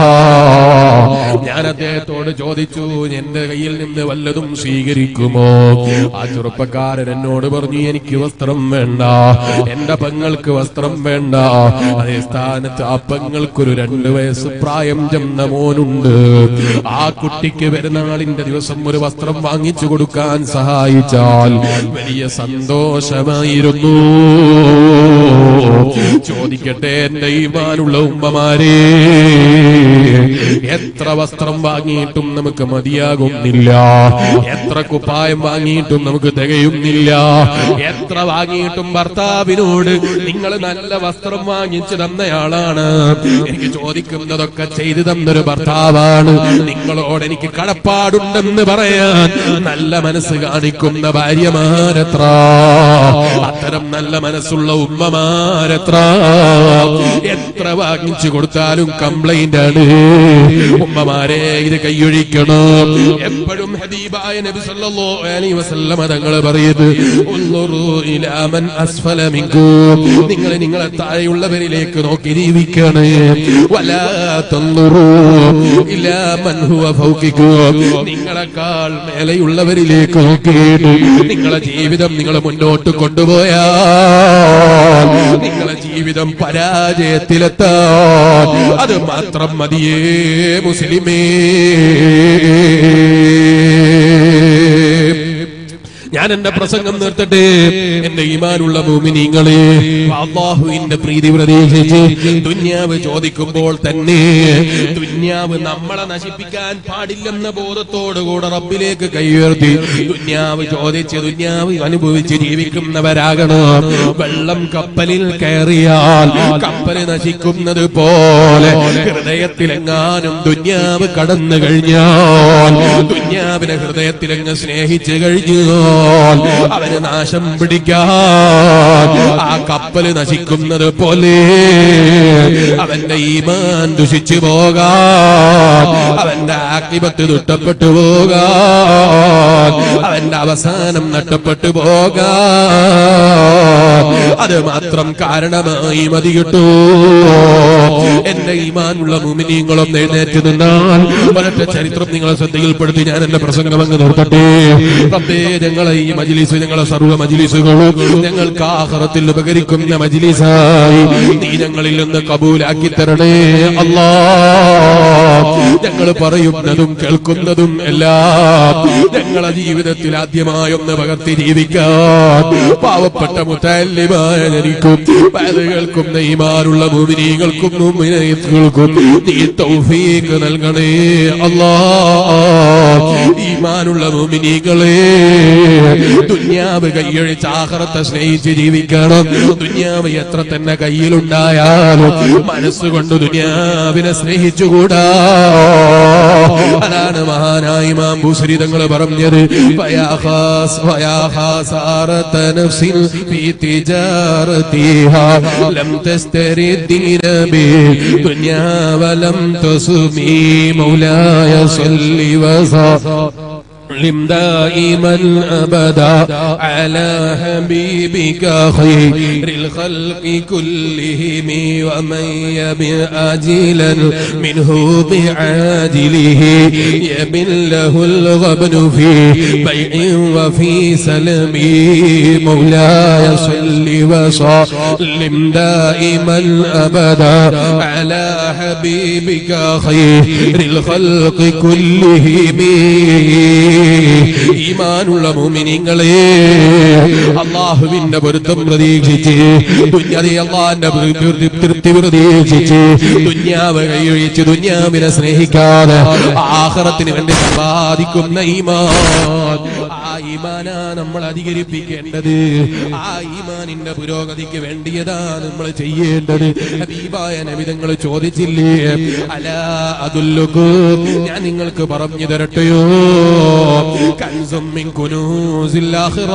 ഞാൻ അദ്ദേഹത്തോട് ചോദിച്ചു എന്റെ കയ്യിൽ നിന്ന് വല്ലതും സ്വീകരിക്കുമോ ആ ചെറുപ്പക്കാരൻ എന്നോട് പറഞ്ഞു എനിക്ക് വസ്ത്രം വേണ്ട എന്റെ പെങ്ങൾക്ക് വസ്ത്രം വേണ്ട അതേ സ്ഥാനത്ത് ആ പെങ്ങൾക്കൊരു രണ്ട് വയസ്സ് പ്രായം ചെന്ന മോനുണ്ട് ആ കുട്ടിക്ക് പെരുന്നാളിന്റെ ദിവസം ഒരു വസ്ത്രം വാങ്ങിച്ചു കൊടുക്കാൻ സഹായിച്ചാൽ വലിയ സന്തോഷമായിരുന്നു ചോദിക്കട്ടെ എന്റെ ഈമാനുള്ള ഉമ്മമാരെ എത്ര വസ്ത്രം വാങ്ങിയിട്ടും നമുക്ക് മതിയാകുന്നില്ല എത്ര കുപ്പായം വാങ്ങിയിട്ടും നമുക്ക് തികയുന്നില്ല എത്ര വാങ്ങിയിട്ടും ഭർത്താവിനോട് നിങ്ങൾ നല്ല വസ്ത്രം വാങ്ങിച്ചു തന്നയാളാണ് എനിക്ക് ചോദിക്കുന്നതൊക്കെ ചെയ്തു തന്നൊരു ഭർത്താവാണ് നിങ്ങളോട് എനിക്ക് കടപ്പാടുണ്ടെന്ന് പറയാൻ നല്ല മനസ്സ് കാണിക്കുന്ന ഭാര്യമാരത്ര അത്തരം നല്ല മനസ്സുള്ള ഉമ്മമാരത്ര എത്ര വാങ്ങിച്ചു കൊടുത്താലും കംപ്ലൈന്റ് ആണ് ഉമ്മമാരെ ഇത് കൈയൊഴിക്കണം എപ്പോഴും ഹബീബായ നബി സല്ലല്ലാഹു അലൈഹി വസല്ലമ തങ്ങൾ പറയുന്നത് ഉൻദുറു ഇലാ മൻ അസ്ഫല മിൻകും നിങ്ങൾ നിങ്ങളെ താഴെയുള്ളവരിലേക്ക് നോക്കി ജീവിക്കണേ വലാ തൻദുറു ഇലാ മൻ ഹുവ ഫൗകിക്കും നിങ്ങളെക്കാൾ മേലെയുള്ളവരിലേക്ക് നോക്കിയിട്ട് നിങ്ങളെ ജീവിതം നിങ്ങൾ മുന്നോട്ട് കൊണ്ടുപോയാൽ നിങ്ങളെ ജീവിതം പരാജയത്തിലെത്താൻ അത് മാത്രം മതിയേ മുസ്ലിമേ ഞാൻ എന്റെ പ്രസംഗം നിർത്തട്ടെ എന്റെ ഈമാനുള്ള ഭൂമിനിങ്ങളെ അള്ളാഹുവിന്റെ പ്രീതി പ്രതീക്ഷിച്ച് ദുന്യാവ് ചോദിക്കുമ്പോൾ തന്നെ ദുന്യാവ് നമ്മളെ നശിപ്പിക്കാൻ പാടില്ലെന്ന ബോധത്തോടുകൂടെ റബ്ബിലേക്ക് കൈയുയർത്തി ദുന്യാവ് ചോദിച്ച് ദുന്യാവ് അനുഭവിച്ച് ജീവിക്കുന്നവരാകണം വെള്ളം കപ്പലിൽ കയറിയാൽ കപ്പല് നശിക്കുന്നത് പോലെ ഹൃദയത്തിലെങ്ങാനും ദുന്യാവ് കടന്നു കഴിഞ്ഞാൽ ദുന്യാവിനെ ഹൃദയത്തിലെങ്ങ് സ്നേഹിച്ചു കഴിഞ്ഞാൽ അവന് നാശം പിടിക്കാൻ ആ കപ്പല് നശിക്കുന്നത് പോലെ അവന്റെ ഈമാൻ ദുഷിച്ചു പോകാൻ അവന്റെ ആക്കിപത്ത് ദുഷ്ടപ്പെട്ടു പോകാൻ അവന്റെ അവസാനം നഷ്ടപ്പെട്ടു പോകാൻ അത് മാത്രം കാരണമായി മതി കിട്ടൂ എന്റെ ഈമാനുള്ള മുമിനിയങ്ങളും എഴുന്നേറ്റ് നിന്നാൽ ഒരൊറ്റ ചരിത്രം നിങ്ങളെ ശ്രദ്ധയിൽപ്പെടുത്തി ഞാൻ എന്റെ പ്രസംഗം അങ്ങ് നിർത്തട്ടെ റബ്ബേ ഞങ്ങളെ ഈ മജിലിസ് ഞങ്ങളെ സർവ്വ മജിലിസുകളും ഞങ്ങൾക്ക് ആഹ്റത്തിൽ ഉപകരിക്കുന്ന മജിലിസായി നീ ഞങ്ങളിൽ നിന്ന് കബൂലാക്കി തരണേ അല്ലാ ഞങ്ങൾ പറയുന്നതും കേൾക്കുന്നതും എല്ലാം ഞങ്ങളെ ജീവിതത്തിൽ ആദ്യമായി ഒന്ന് പകർത്തി ജീവിക്കാൻ പാവപ്പെട്ട മുത്തല്യമായ എനിക്കും വയലുകൾക്കും നെയ്മാറുള്ള ഭൂമിനീകൾക്കും മുമിനയത്തുകൾക്കും നീ തൗഫീക്ക് നൽകണേ അല്ലാ ഈമാനുള്ള മുമിനീകളെ ദുന്യാവ് കൈയൊഴിച്ച് ആഹ്റത്തെ സ്നേഹിച്ച് ജീവിക്കണം ദുന്യാവ് എത്ര തന്നെ കയ്യിലുണ്ടായാലും മനസ്സുകൊണ്ട് ദുന്യാവിനെ സ്നേഹിച്ചുകൂടാ അതാണ് മഹാനായ ഇമാം ബുസ്രി തങ്ങൾ പറഞ്ഞത് ഫയാ ഖാസ് ഫയാ ഖാസാറത നഫ്സിൻ ഫീ തിജാറതിഹാ ലം തസ്തരി الدين بالدنيا ولم تصمي مولاي صل وسلم دائما ابدا على حبيبك خير الخلق كلهم ومن يبع عاجلا منه بعاجله يبن له الغبن في بيع وفي سلم مولاي صل وسلم دائما ابدا على حبيبك خير الخلق كلهم ഈമാനുള്ള മോമിനിങ്ങളെ അള്ളാഹുവിന്റെ പൊരുത്തം പ്രതീക്ഷിച്ച് ദുന്യാതെ അള്ളാന്റെ തൃപ്തി പ്രതീക്ഷിച്ച് ദുന്യാവ് കൈയൊഴിച്ച് ദുന്യാവിനെ സ്നേഹിക്കാതെ ആഹ്റത്തിന് വേണ്ടി സമ്പാദിക്കുന്ന ഈമാൻ ആ ഈമാനാ നമ്മൾ അധികരിപ്പിക്കേണ്ടത് ആ ഈമാനിന്റെ പുരോഗതിക്ക് വേണ്ടിയതാ നമ്മൾ ചെയ്യേണ്ടത് ഹബീബായ നബിതങ്ങൾ ചോദിച്ചില്ലേ അല അതുല്ലുക്കു ഞാൻ നിങ്ങൾക്ക് പറഞ്ഞു തരട്ടെയോ കൻസും മിൻ കുനൂസിൽ ആഖിറ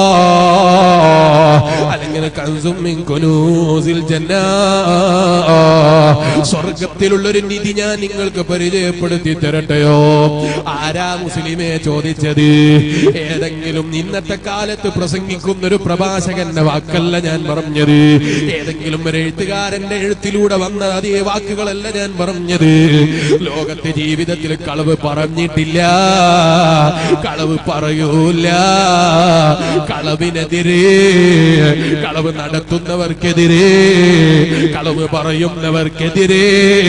അല്ലെങ്കിൽ കൻസും മിൻ കുനൂസിൽ ജന്ന സ്വർഗത്തിലുള്ള ഒരു നിധി ഞാൻ നിങ്ങൾക്ക് പരിചയപ്പെടുത്തി തരട്ടെയോ ആരാ മുസ്ലിമെ ചോദിച്ചത് ഏതെങ്കിലും ഇന്നത്തെ കാലത്ത് പ്രസംഗിക്കുന്ന ഒരു പ്രഭാഷകന്റെ വാക്കല്ല ഞാൻ പറഞ്ഞത് ഏതെങ്കിലും ഒരു എഴുത്തുകാരന്റെ എഴുത്തിലൂടെ വന്ന അതേ വാക്കുകളല്ല ഞാൻ പറഞ്ഞത് ലോകത്തെ ജീവിതത്തിൽ കളവ് പറഞ്ഞിട്ടില്ല കളവ് പറയൂല കളവിനെതിരെ കളവ് നടത്തുന്നവർക്കെതിരെ കളവ് പറയുന്നവർക്കെതിരെ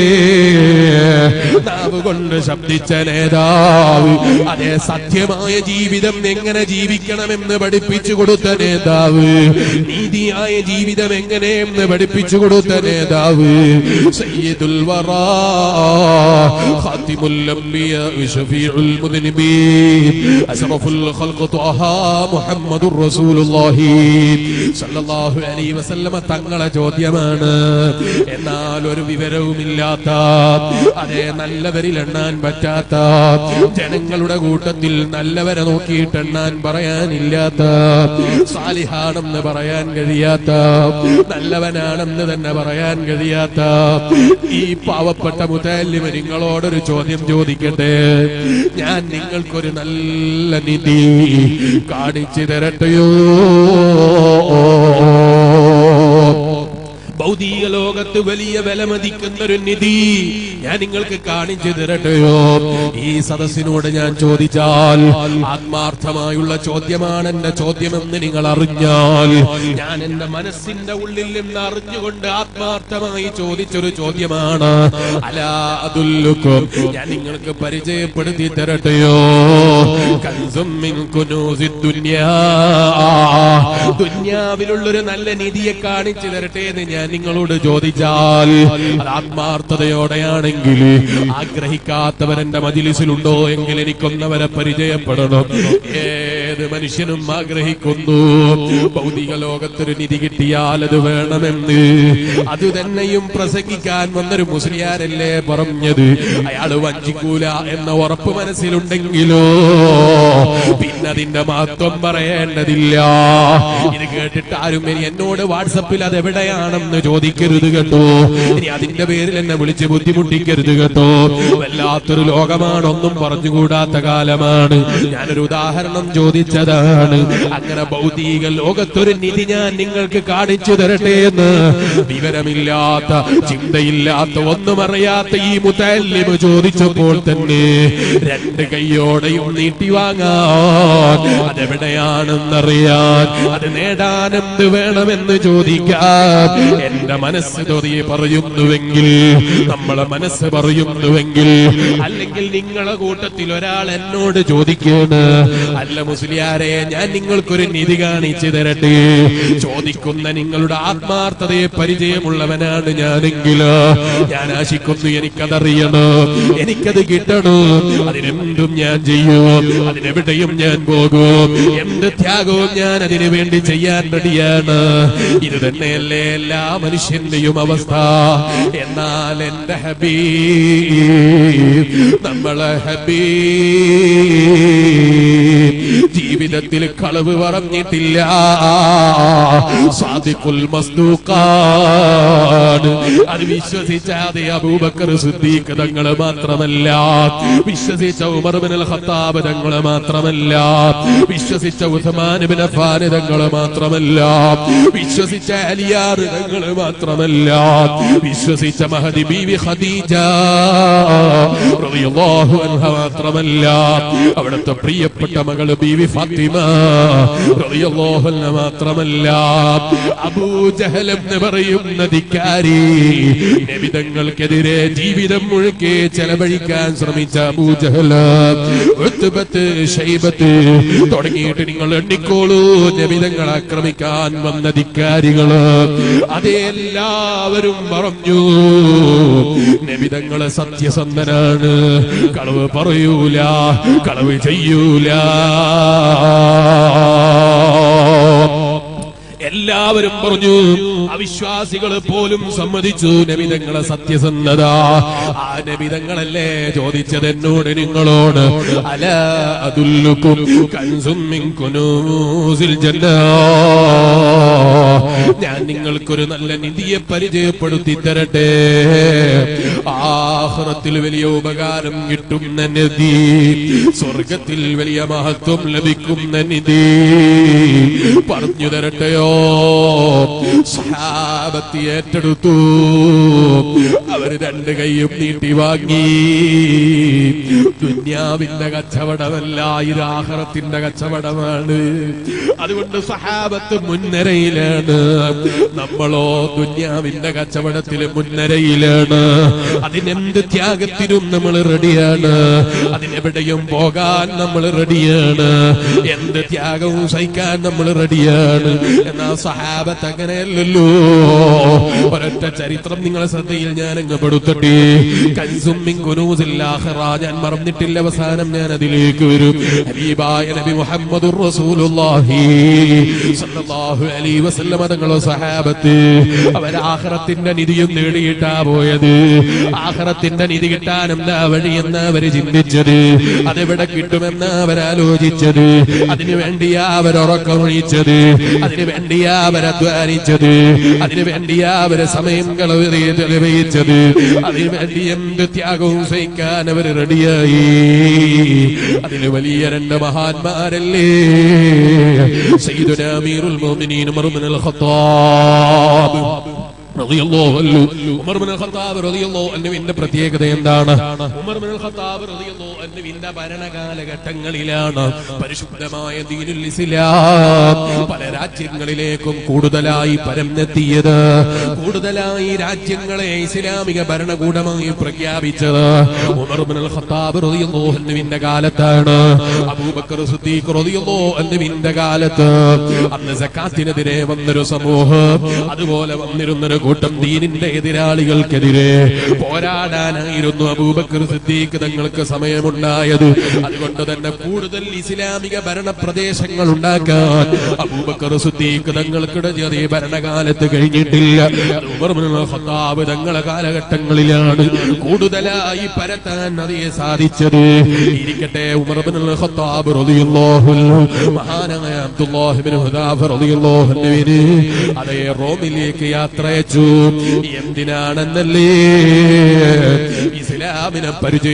നാവ് കൊണ്ട് ശബ്ദിച്ച നേതാവ് അതേ സത്യമായ ജീവിതം എങ്ങനെ ജീവിക്കണമെന്ന് പഠിപ്പിച്ചു കൊടുത്ത നേതാവ് നീതിയായ ജീവിതം എങ്ങനെയെന്ന് പഠിപ്പിച്ചു കൊടുത്ത നേതാവ് സയ്യിദുൽ വറാ ഖാതിമുൽ അംബിയാ ശഫീഉൽ മുദ്നിബീൻ അസ്റഫുൽ ഖൽഖ് ത്വഹ മുഹമ്മദുർ റസൂലുള്ളാഹി സല്ലല്ലാഹു അലൈഹി വസല്ലമ തങ്ങളെ ചോദ്യമാണ് എന്നാൽ ഒരു വിവരവുമില്ലാത്ത അതേ നല്ലവരിൽ എണ്ണാൻ പറ്റാത്ത ജനങ്ങളുടെ കൂട്ടത്തിൽ നല്ലവരെ നോക്കിയിട്ട് എണ്ണാൻ പറയാനില്ലാത്ത സാലിഹാണെന്ന് പറയാൻ കഴിയാത്ത നല്ലവനാണെന്ന് തന്നെ പറയാൻ കഴിയാത്ത ഈ പാവപ്പെട്ട മുതല്ലിമ നിങ്ങളോടൊരു ചോദ്യം ചോദിക്കട്ടെ ഞാൻ നിങ്ങൾക്കൊരു നല്ല നിധി കാണിച്ചു തരട്ടെയോ ഭൗതിക ലോകത്ത് വലിയ വില മതിക്കുന്ന ഒരു നിധി ഞാൻ നിങ്ങൾക്ക് കാണിച്ചു തരട്ടെയോ ഈ സദസ്സിനോട് ഞാൻ ചോദിച്ചാൽ ആത്മാർത്ഥമായുള്ള ചോദ്യമാണ് എന്റെ ചോദ്യമെന്ന് നിങ്ങൾ അറിഞ്ഞാൽ ഞാൻ എന്റെ മനസ്സിന്റെ ഉള്ളിൽ നിന്ന് അറിഞ്ഞുകൊണ്ട് ആത്മാർത്ഥമായി ചോദിച്ചൊരു ചോദ്യമാണ് അലാ അതുല്ലുക്കും ഞാൻ നിങ്ങൾക്ക് പരിചയപ്പെടുത്തി തരട്ടെയോ കൻസും മിൻ കുനൂസി ദുനിയാ ദുന്യാവിലുള്ളൊരു നല്ല നിധിയെ കാണിച്ചു തരട്ടെ എന്ന് ഞാൻ നിങ്ങളോട് ചോദിച്ചാൽ അത് ആത്മാർത്ഥതയോടെയാണെങ്കിൽ ആഗ്രഹിക്കാത്തവർ എന്റെ മജിലിസിലുണ്ടോ എങ്കിൽ എനിക്കൊന്നവരെ പരിചയപ്പെടണം ഏത് മനുഷ്യനും ആഗ്രഹിക്കുന്നു ഭൗതിക ലോകത്തൊരു നിധി കിട്ടിയാൽ അത് വേണമെന്ന് അത് തന്നെയും പ്രസംഗിക്കാൻ വന്നൊരു മുസ്ലിയാരല്ലേ പറഞ്ഞത് അയാള് വഞ്ചിക്കൂല എന്ന ഉറപ്പ് മനസ്സിലുണ്ടെങ്കിലോ പിന്നെ അതിന്റെ മഹത്വം പറയേണ്ടതില്ല ഇത് കേട്ടിട്ട് ആരും ഇനി എന്നോട് വാട്സപ്പിൽ അത് എവിടെയാണെന്ന് ചോദിക്കരുത് കേട്ടോ ഇനി അതിന്റെ പേരിൽ എന്നെ വിളിച്ച് ബുദ്ധിമുട്ടിക്കരുത് കേട്ടോ വല്ലാത്തൊരു ലോകമാണ് ഒന്നും പറഞ്ഞുകൂടാത്ത കാലമാണ് ഞാനൊരു ഉദാഹരണം ചോദിച്ചതാണ് അങ്ങനെ ഭൗതിക ലോകത്തൊരു നിധി ഞാൻ നിങ്ങൾക്ക് കാണിച്ചു തരട്ടെ എന്ന് വിവരമില്ലാത്ത ചിന്തയില്ലാത്ത ഒന്നും അറിയാത്ത ഈ മുത്തല്ലിമ് ചോദിച്ചപ്പോൾ തന്നെ രണ്ട് കൈയോടെയും നീട്ടി വാങ്ങാൻ അതെവിടെയാണെന്നറിയാൻ അത് നേടാനെന്ത് വേണമെന്ന് ചോദിക്കാൻ എന്റെ മനസ്സ് തോതിയെ പറയുന്നുവെങ്കിൽ നമ്മളെ മനസ്സ് പറയുന്നുവെങ്കിൽ അല്ലെങ്കിൽ നിങ്ങളെ കൂട്ടത്തിൽ ഒരാൾ എന്നോട് ചോദിക്കാണ് അല്ല മുസ്ലിം മുസ്ലിയാരെ ഞാൻ നിങ്ങൾക്കൊരു നിധി കാണിച്ചു തരട്ടെ ചോദിക്കുന്ന നിങ്ങളുടെ ആത്മാർത്ഥതയെ പരിചയമുള്ളവനാണ് ഞാനെങ്കിലോ ഞാൻ ആശിക്കുന്നു എനിക്കതറിയണോ എനിക്കത് കിട്ടണോ അതിനെന്തും ഞാൻ ചെയ്യും അതിനെവിടെയും ഞാൻ പോകും എന്ത് ത്യാഗവും ഞാൻ അതിനു വേണ്ടി ചെയ്യാൻ റെഡിയാണ് ഇത് തന്നെയല്ലേ എല്ലാ മനുഷ്യന്റെയും അവസ്ഥ എന്നാൽ എന്റെ ഹബീബ് നമ്മളെ ഹബീബ് ജീവിതത്തിൽ കളവ് പറഞ്ഞിട്ടില്ല സാദിഖുൽ മസ്ദൂഖാണ് അത് വിശ്വസിച്ച അതേ അബൂബക്കർ സിദ്ദീഖ് തങ്ങള് മാത്രമല്ല വിശ്വസിച്ച ഉമർ ബിൻ അൽ ഖത്താബ് തങ്ങള് മാത്രമല്ല വിശ്വസിച്ച ഉസ്മാൻ ബിൻ അഫ്ഫാൻ തങ്ങള് മാത്രമല്ല വിശ്വസിച്ച അലിയാർ തങ്ങള് മാത്രമല്ല വിശ്വസിച്ച മഹദി ബീവി ഖദീജ റളിയല്ലാഹു അൻഹ മാത്രമല്ല അവിടുത്തെ പ്രിയപ്പെട്ട മകള് ബീവി ഫാത്തിമ റളിയല്ലാഹു അൻഹ മാത്രമല്ല അബൂജഹൽ എന്ന് പറയുന്ന ധിക്കാരി നബിതങ്ങൾക്കെതിരെ ജീവിതം മുഴുക്കെ ചെലവഴിക്കാൻ ശ്രമിച്ച അബൂജഹൽ ഉത്ബത്ത് ഷൈബത്ത് തുടങ്ങിയിട്ട് നിങ്ങൾ എണ്ണിക്കോളൂ നബിതങ്ങൾ ആക്രമിക്കാൻ വന്ന ധിക്കാരികള് അതെല്ലാവരും പറഞ്ഞു നബിതങ്ങള് സത്യസന്ധനാണ് കളവ് പറയൂല കളവ് ചെയ്യൂല എല്ലാവരും പറഞ്ഞു അവിശ്വാസികൾ പോലും സമ്മതിച്ചു നബിതങ്ങളെ സത്യസന്ധത ആ നബിതങ്ങളല്ലേ ചോദിച്ചത് എന്നോട് നിങ്ങളോട് അല അതുല്ലുക്കും കൻസും മിൻ കുനൂസിൽ ജന്ന ഞാൻ നിങ്ങൾക്കൊരു നല്ല നിധിയെ പരിചയപ്പെടുത്തി തരട്ടെ ആഹ്റത്തിൽ വലിയ ഉപകാരം കിട്ടുന്ന നിധി സ്വർഗത്തിൽ വലിയ മഹത്വം ലഭിക്കുന്ന നിധി പറഞ്ഞു തരട്ടെയോ സഹാബത്തി ഏറ്റെടുത്തു അവര് രണ്ട് കൈയും നീട്ടി വാങ്ങി ദുന്യാവിന്റെ കച്ചവടമല്ല ഇത് ആഹ്റത്തിന്റെ കച്ചവടമാണ് അതുകൊണ്ട് സഹാബത്ത് മുൻനിരയിലാണ് നമ്മളോ ദുന്യാവിന്റെ കച്ചവടത്തിൽ മുൻനിരയിലാണ് അതിനെന്ത് ത്യാഗത്തിനും നമ്മൾ റെഡിയാണ് അതിനെവിടെയും പോകാൻ നമ്മൾ റെഡിയാണ് എന്ത് ത്യാഗവും സഹിക്കാൻ നമ്മൾ റെഡിയാണ് എന്നാ സഹാബത്ത് അങ്ങനെയല്ലല്ലോ ഒരൊറ്റ ചരിത്രം നിങ്ങളെ ശ്രദ്ധയിൽ ഞാൻ അങ്ങ് പെടുത്തട്ടെ കൻസുമ്മിൻ കുനൂസില്ലാഹറ ഞാൻ മറന്നിട്ടില്ല അവസാനം ഞാൻ അതിലേക്ക് വരും ഹബീബായ നബി മുഹമ്മദുർ റസൂലുള്ളാഹി സല്ലല്ലാഹു അലൈഹി വസല്ലമ തങ്ങളോ സഹാബത്ത് അവർ ആഖിറത്തിന്റെ നിധിയും നേടിയിട്ടാ പോയത് ആഖിറത്തിന്റെ നിധി കിട്ടാൻ എന്താ വഴി എന്ന് അവര് ചിന്തിച്ചത് അതെവിടെ കിട്ടുമെന്ന് അവരാലോചിച്ചത് അതിനു വേണ്ടിയാ അവരുറക്കമൊഴിച്ചത് അതിനു വേണ്ടിയാ അവരധ്വാനിച്ചത് അതിനു വേണ്ടിയാ അവര് സമയം കളവ് ചെലവഴിച്ചത് അതിനു വേണ്ടി എന്ത് ത്യാഗവും സഹിക്കാൻ അവർ റെഡിയായി അതിന് വലിയ രണ്ട് മഹാന്മാരല്ലേ സയ്യിദുനാ അമീറുൽ മുഅ്മിനീൻ ഉമർ ഇബ്നുൽ ഖത്താബ് റളിയല്ലാഹു അൻഹു ഉമർ ഇബ്നുൽ ഖത്താബ് റളിയല്ലാഹു അൻഹുവിന്റെ പ്രത്യേകത എന്താണ് ഉമർ ഇബ്നുൽ ഖത്താബ് റളിയല്ലാഹു അൻഹുവിന്റെ ഭരണകാലഘട്ടങ്ങളിലാണ് പരിശുദ്ധമായ ദീനുൽ ഇസ്ലാം പല രാജ്യങ്ങളിലേക്കും കൂടുതലായി പരന്നെത്തിയത് കൂടുതലായി രാജ്യങ്ങളെ ഇസ്ലാമിക ഭരണകൂടമായി പ്രഖ്യാപിച്ചത് ഉമർ ഇബ്നുൽ ഖത്താബ് റളിയല്ലാഹു അൻഹുവിന്റെ കാലത്താണ് അബൂബക്കർ സിദ്ദീഖ് റളിയല്ലാഹു അൻഹുവിന്റെ കാലത്ത് അന്ന് സക്കാത്തിനെതിരെ വന്നൊരു സമൂഹം അതുപോലെ വന്നിരുന്നൊരു കൂട്ടം ദീനിന്റെ എതിരാളികൾക്കെതിരെ പോരാടാനായിരുന്നു അബൂബക്കർ സിദ്ദീഖ് തങ്ങൾക്ക് സമയമുണ്ടായത് അതുകൊണ്ട് തന്നെ കൂടുതൽ ഇസ്ലാമിക ഭരണ പ്രദേശങ്ങൾ ഉണ്ടാക്കാൻ അബൂബക്കർ സിദ്ദീഖ് തങ്ങൾക്കിടെ ചെറിയ ഭരണകാലത്ത് കഴിഞ്ഞിട്ടില്ല അത് ഉമർ ഇബ്നുൽ ഖത്താബ് തങ്ങളെ കാലഘട്ടങ്ങളിലാണ് കൂടുതലായി പരത്താൻ അതിയെ സാധിച്ചത് ഇരിക്കട്ടെ ഉമർ ഇബ്നുൽ ഖത്താബ് റളിയല്ലാഹു അൻഹു മഹാനായ അബ്ദുല്ലാഹി ഇബ്നു ഹുദാഫ റളിയല്ലാഹു അൻഹുവിന് അതേ റോമിലേക്ക് യാത്ര അയച്ചു എന്തിനാണെന്നല്ലേ ഇസ്ലാമിനെ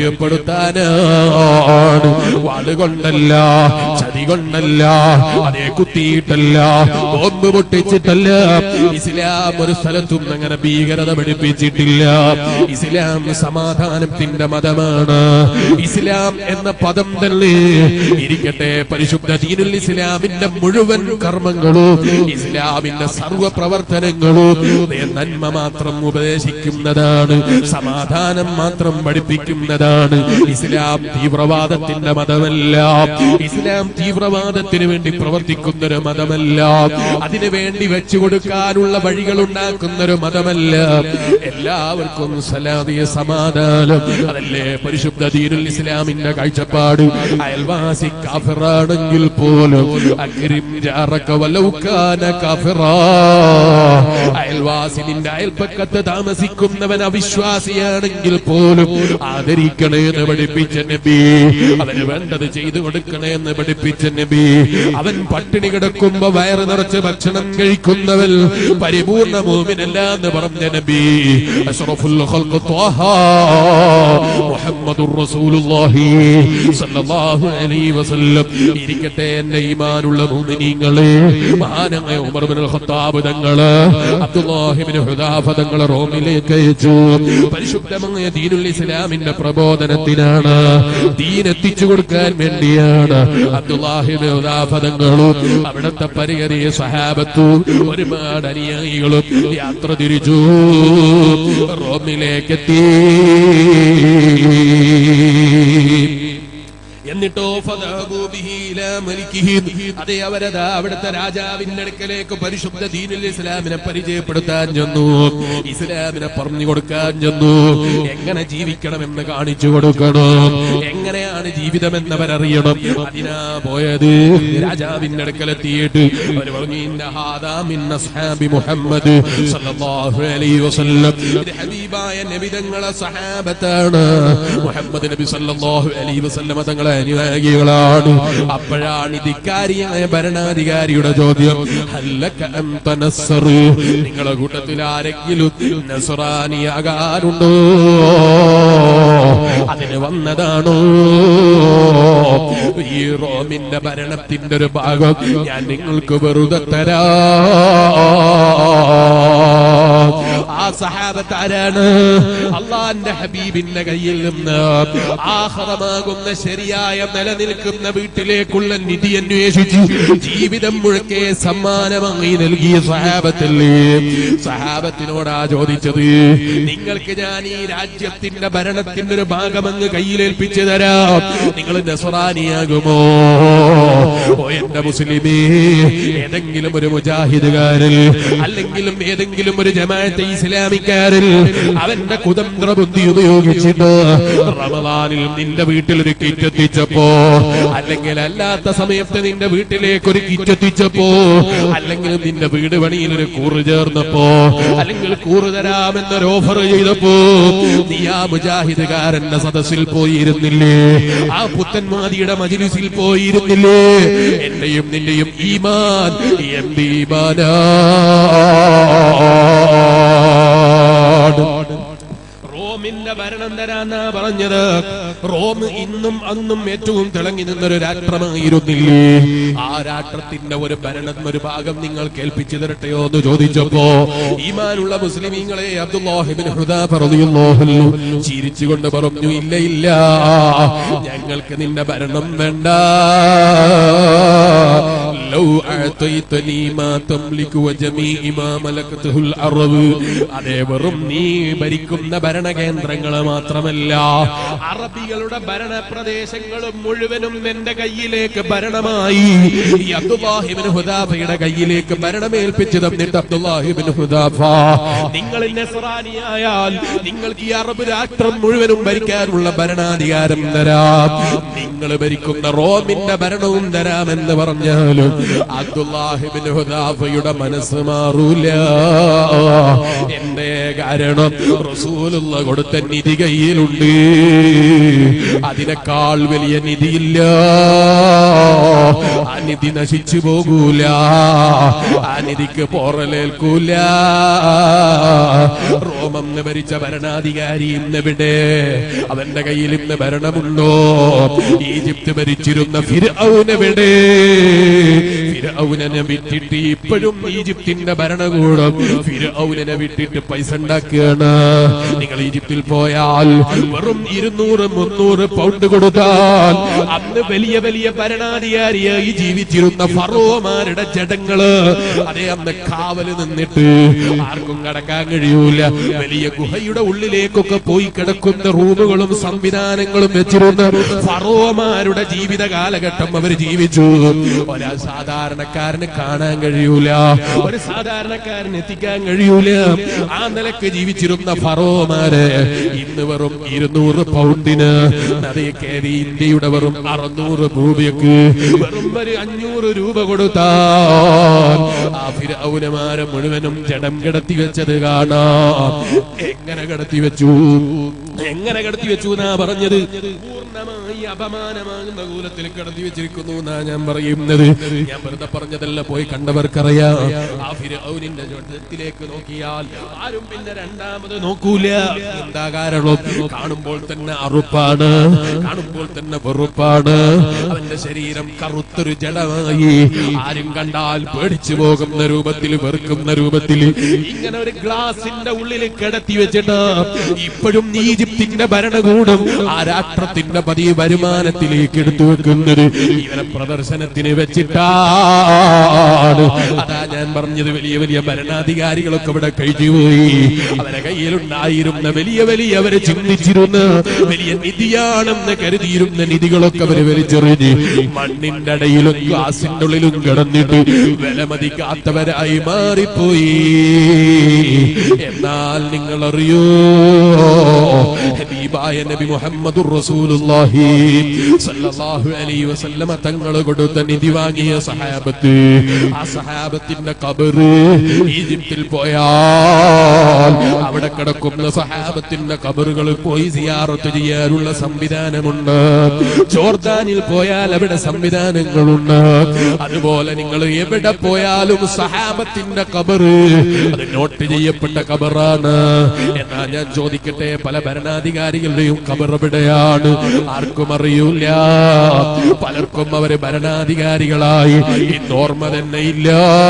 പരിചയപ്പെടുത്താനാണ് വാളുകൊണ്ടല്ല ചതി കൊണ്ടല്ല അതേ കുത്തിയിട്ടല്ല ബോംബ് പൊട്ടിച്ചിട്ടല്ല ഇസ്ലാം ഒരു സ്ഥലത്തും അങ്ങനെ ഭീകരത പഠിപ്പിച്ചിട്ടില്ല ഇസ്ലാം സമാധാനത്തിന്റെ മതമാണ് ഇസ്ലാം എന്ന പദം തന്നെ ഇരിക്കട്ടെ പരിശുദ്ധ ദീനുൽ ഇസ്ലാമിന്റെ മുഴുവൻ കർമ്മങ്ങളും ഇസ്ലാമിന്റെ സർവ പ്രവർത്തനങ്ങളും നന്മ മാത്രം ഉപദേശിക്കുന്നതാണ് സമാധാനം മാത്രം പഠിപ്പിക്കുന്നതാണ് ഇസ്ലാം തീവ്രവാദത്തിന്റെ മതമല്ല ഇസ്ലാം തീവ്രവാദത്തിന് വേണ്ടി പ്രവർത്തിക്കുന്ന ഒരു മതമല്ല അതിനു വേണ്ടി വെച്ചു കൊടുക്കാനുള്ള വഴികൾ ഉണ്ടാക്കുന്ന ഒരു മതമല്ല എല്ലാവർക്കും സലാദിയ സമാധാനം അതല്ലേ പരിശുദ്ധ ദീനുൽ ഇസ്ലാമിന്റെ കാഴ്ചപ്പാട് അയൽവാസി കാഫിറാണെങ്കിൽ പോലും അക്രിം ജാറക വലൗകാന കാഫിറാ അയൽവാസി നിന്റെ അയൽപ്പക്കത്ത് താമസിക്കുന്നവൻ അവിശ്വാസിയാണെങ്കിൽ പോലും ആദരിക്കണേ എന്ന് പഠിപ്പിച്ച നബി അവന് വേണ്ടത് ചെയ്തു കൊടുക്കണേ എന്ന് പഠിപ്പിച്ച നബി അവൻ പട്ടിണി കിടക്കുമ്പോ വയറ് നിറച്ച് ഭക്ഷണം കഴിക്കുന്നവൻ പരിപൂർണ മോമിനല്ല എന്ന് പറഞ്ഞ നബി അഷ്റഫുൽ ഖൽഖ് ത്വാഹ മുഹമ്മദുർ റസൂലുള്ളാഹി സല്ലല്ലാഹു അലൈഹി വസല്ലം ഇരിക്കട്ടെ എന്റെ ഈമാനുള്ള മുഅ്മിനീങ്ങളെ മഹാനായ ഉമർ ഇബ്നുൽ ഖത്താബ് തങ്ങള് അബ്ദുല്ലാഹി ഇബ്നു ഹുദാഫ തങ്ങളെ റോമിലേക്ക് അയച്ചു പരിശുദ്ധമായ ദീനുൽ ഇസ്ലാമിന്റെ പ്രബോധനത്തിനാണ് ദീൻ എത്തിച്ചു കൊടുക്കാൻ വേണ്ടിയാണ് അബ്ദുല്ലാഹി ഇബ്നു ഹുദാഫ തങ്ങളും അവിടുത്തെ പരിഹരിയ സഹാബത്തും ഒരുപാട് അനുയായികളും യാത്ര തിരിച്ചു റോമിലേക്കെത്തി എന്നിട്ടോ ഫദഹബൂ ബിഹി ഇലാ മലിക്കിഹി. അതേ അവരതാ അവിടുത്തെ രാജാവിന്റെ അടുക്കലേക്ക് പരിശുദ്ധ ദീനുൽ ഇസ്ലാമിനെ പരിചയപ്പെടുത്താൻ ചെന്നു ഇസ്ലാമിനെ പറഞ്ഞു കൊടുക്കാൻ ചെന്നു എങ്ങനെ ജീവിക്കണമെന്ന് കാണിച്ചു കൊടുക്കണം എങ്ങനെയാണ് ജീവിതം എന്നവരറിയണം അതിനാ പോയത് രാജാവിന്റെ അടുക്കലെത്തിയിട്ട് അവർ പറഞ്ഞു ഇന്ന ഹാദാ മിൻ അസ്ഹാബി മുഹമ്മദ് സല്ലല്ലാഹു അലൈഹി വസല്ലം ഇത് ഹബീബായ നബിതങ്ങളെ സഹാബത്താണ് മുഹമ്മദ് നബി സല്ലല്ലാഹു അലൈഹി വസല്ലം തങ്ങളെ അനുയായികളാണ് അപ്പോഴാണ് ഇധികാരിയായ ഭരണാധികാരിയുടെ ചോദ്യം ഹല്ലക അൻത നസ്ർ നിങ്ങളുടെ കൂട്ടത്തിൽ ആരെങ്കിലും നസ്രാനിയാകാറുണ്ടോ അതിന് വന്നതാണോ ഈ റോമിന്റെ ഭരണത്തിന്റെ ഒരു ഭാഗം ഞാൻ നിങ്ങൾക്ക് വെറുതെ തരാ ആ സഹാബത്ത് ആരാണ് അള്ളാന്റെ ഹബീബിന്റെ കയ്യിൽ നിന്ന് ആഹ്റമാകുന്ന ശരിയായ നിലനിൽക്കുന്ന വീട്ടിലേക്കുള്ള നിധി അന്വേഷിച്ചു ജീവിതം മുഴുക്കെ സമ്മാനമായി നൽകിയ സഹാബത്തല്ലേ സഹാബത്തിനോടാ ചോദിച്ചത് നിങ്ങൾക്ക് ഞാൻ ഈ രാജ്യത്തിന്റെ ഭരണത്തിന്റെ ഒരു ഭാഗമങ്ങ് കയ്യിലേൽപ്പിച്ചു തരാം നിങ്ങൾ നസറാനിയാകുമോ ഓ എന്റെ മുസ്ലിമേ ഏതെങ്കിലും ഒരു മുജാഹിദുകാരിൽ അല്ലെങ്കിലും ഏതെങ്കിലും ഒരു ജമാഅത്തെ ഇസ്ലാമിക്കാരിൽ അവന്റെ കുതന്ത്ര ബുദ്ധി ഉപയോഗിച്ചിട്ട് റമദാനിൽ നിന്റെ വീട്ടിൽ ഒരു കിറ്റ് എത്തിച്ചപ്പോ അല്ലെങ്കിൽ അല്ലാത്ത സമയത്ത് നിന്റെ വീട്ടിലേക്ക് ഒരു കിറ്റ് എത്തിച്ചപ്പോ അല്ലെങ്കിൽ നിന്റെ വീട് പണിയിൽ ഒരു കൂറ് ചേർന്നപ്പോ അല്ലെങ്കിൽ കൂറ് തരാമെന്നൊരു ഓഫർ ചെയ്തപ്പോ നീ ആ മുജാഹിദുകാരന്റെ സദസ്സിൽ പോയിരുന്നില്ലേ ആ പുത്തൻമാതിയുടെ മജിലിസിൽ പോയിരുന്നില്ലേ എന്റെയും നിന്റെയും ഈമാൻ എന്ത് ഈമാനാണ് റോമിന്റെ ഭരണം തരാന്നാ പറഞ്ഞത് റോം ഇന്നും അന്നും ഏറ്റവും തിളങ്ങി നിന്നൊരു രാഷ്ട്രമായിരുന്നില്ലേ ആ രാഷ്ട്രത്തിന്റെ ഒരു ഭരണം ഒരു ഭാഗം നിങ്ങൾ കേൾപ്പിച്ചു തരട്ടെയോ എന്ന് ചോദിച്ചപ്പോ ഈമാനുള്ള മുസ്ലിമീങ്ങളെ അബ്ദുല്ലാഹിബിൻ ചിരിച്ചുകൊണ്ട് പറഞ്ഞു ഇല്ല ഇല്ല ഞങ്ങൾക്ക് നിന്റെ ഭരണം വേണ്ട ലൗ അഅതൈതനി മാ തംലികു വജമീഇ മാ മലകതുൽ അറബ് അതേ വെറും നീ ഭരിക്കുന്ന ഭരണകേന്ദ്രങ്ങൾ മാത്രമല്ല അറബികളുടെ ഭരണ പ്രദേശങ്ങളും മുഴുവനും എന്റെ കയ്യിലേക്ക് ഭരണമായി ഈ അബ്ദുല്ലാഹിബിൻ ഹുദാഫയുടെ കയ്യിലേക്ക് ഭരണമേൽപ്പിച്ചു തന്നിട്ട് അബ്ദുല്ലാഹിബിൻ ഹുദാഫ നിങ്ങൾ നസ്രാനിയായാൽ നിങ്ങൾക്ക് ഈ അറബ് രാഷ്ട്രം മുഴുവനും ഭരിക്കാനുള്ള ഭരണാധികാരം തരാം നിങ്ങൾ ഭരിക്കുന്ന റോമിന്റെ ഭരണവും തരാമെന്ന് പറഞ്ഞാലും അബ്ദുല്ലാഹിബിൻ ഹുദാഫയുടെ മനസ്സ് മാറൂല എന്റെ കാരണം റസൂലുള്ള കൊടുത്ത നിധി കയ്യിലുണ്ട് അതിനേക്കാൾ വലിയ നിധിയില്ല ആ നിധി നശിച്ചു പോകൂല ആ നിധിക്ക് പോറലേൽക്കൂല റോമം ഭരിച്ച ഭരണാധികാരി ഇന്നെവിടെ അവന്റെ കയ്യിൽ ഇന്ന് ഭരണമുണ്ടോ ഈജിപ്ത് ഭരിച്ചിരുന്ന ഫിർഔനെവിടെ ഫിരൗനനെ വിട്ടിട്ട് ഇപ്പോഴും ഈജിപ്തിന്റെ ഭരണകൂടം ഫിരൗനനെ വിട്ടിട്ട് പൈസ ഉണ്ടാക്കുകയാണ് നിങ്ങൾ ഈജിപ്തിൽ പോയാൽ വെറും ഇരുന്നൂറ് മുന്നൂറ് പൗണ്ട് കൊടുത്താൽ അന്ന് വലിയ വലിയ ഭരണാധികാരിയായി ജീവിച്ചിരുന്ന ഫറോമാരുടെ ജഡങ്ങള് അതേ അന്ന് കാവല് നിന്നിട്ട് ആർക്കും കടക്കാൻ കഴിയൂല വലിയ ഗുഹയുടെ ഉള്ളിലേക്കൊക്കെ പോയി കിടക്കുന്ന റൂമുകളും സംവിധാനങ്ങളും വെച്ചിരുന്ന ഫറോമാരുടെ ജീവിത കാലഘട്ടം അവർ ജീവിച്ചു ഒരാ സാധാരണക്കാരന് കാണാൻ കഴിയൂല ഒരു സാധാരണക്കാരന് എത്തിക്കാൻ കഴിയൂല ആ നിലക്ക് ജീവിച്ചിരുന്ന ഫറോമാര് ഇന്ന് വെറും ഇരുന്നൂറ് പൗണ്ടിന് അതേ കേരി ഇന്ത്യയുടെ വെറും അറുന്നൂറ് രൂപയ്ക്ക് വെറും ഒരു അഞ്ഞൂറ് രൂപ കൊടുത്താൽ ആ ഫിരൗനമാരെ മുഴുവനും ജഡം കിടത്തി വെച്ചത് കാണാം എങ്ങനെ കിടത്തി വെച്ചു എങ്ങനെ കിടത്തി വെച്ചു എന്നാ പറഞ്ഞത് പൂർണ്ണമായി അപമാനമാകുന്ന കൂലത്തിൽ കിടത്തി വെച്ചിരിക്കുന്നു എന്നാ ഞാൻ പറയുന്നത് ഞാൻ വെറുതെ പറഞ്ഞതല്ല പോയി കണ്ടവർക്കറിയാം ആ ഫിരൗനിന്റെ ജഡത്തിലേക്ക് നോക്കിയാൽ ആരും പിന്നെ രണ്ടാമത് നോക്കൂല എന്താ കാരണം കാണുമ്പോൾ തന്നെ അറുപ്പാണ് കാണുമ്പോൾ തന്നെ വെറുപ്പാണ് അവന്റെ ശരീരം കറുത്തൊരു ജഡമായി ആരും കണ്ടാൽ പേടിച്ചു പോകുന്ന രൂപത്തിൽ വെറുക്കുന്ന രൂപത്തിൽ ഇങ്ങനെ ഒരു ഗ്ലാസിന്റെ ഉള്ളിൽ കിടത്തി വെച്ചിട്ട് ഇപ്പോഴും ഈജിപ്തിന്റെ ഭരണകൂടം ആ രാഷ്ട്രത്തിന്റെ പതിവ് വരുമാനത്തിലേക്ക് എടുത്തു വെക്കുന്നത് ഇവരെ പ്രദർശനത്തിന് വെച്ചിട്ടാണ് അതാ ഞാൻ പറഞ്ഞത് വലിയ വലിയ ഭരണാധികാരികളൊക്കെ ഇവിടെ കഴിഞ്ഞുപോയി അവരെ കയ്യിലുണ്ടായിരുന്ന വലിയ വലിയ അവരെ ചിന്തിച്ചിരുന്ന വലിയ നിധിയാണെന്ന് കരുതിയിരുന്ന നിധികളൊക്കെ അവര് വലിച്ചെറിഞ്ഞ് മണ്ണിന്റെ അടയിലും ഗ്ലാസിന്റെ ഉള്ളിലും കിടന്നിട്ട് വിലമതിക്കാത്തവരായി മാറിപ്പോയി എന്നാൽ നിങ്ങൾ അറിയോ ഹബീബായ നബി മുഹമ്മദുർ റസൂലുള്ളാഹി സല്ലല്ലാഹു അലൈഹി വസല്ലമ തങ്ങൾ കൊടുത്ത നിധി വാങ്ങിയ സഹാബത്ത് ആ സഹാബത്തിന്റെ കബറ് ഈജിപ്തിൽ പോയാൽ അവിടെ കിടക്കുന്ന സഹാബത്തിന്റെ കബറുകൾ പോയി സിയാറത്ത് ചെയ്യാനുള്ള സംവിധാനമുണ്ട് ജോർദാനിൽ പോയാൽ അവിടെ സംവിധാനങ്ങളുണ്ട് അതുപോലെ നിങ്ങൾ എവിടെ പോയാലും സഹാബത്തിന്റെ കബറ് അത് നോട്ട് ചെയ്യപ്പെട്ട കബറാണ് എന്നാ ഞാൻ ചോദിക്കട്ടെ പല ഭരണാധികാരികളുടെയും കബർ എവിടെയാണ് ആർക്കും അറിയൂല പലർക്കും അവര് ഭരണാധികാരികളായി ഇന്ന് ഓർമ്മ തന്നെ ഇല്ല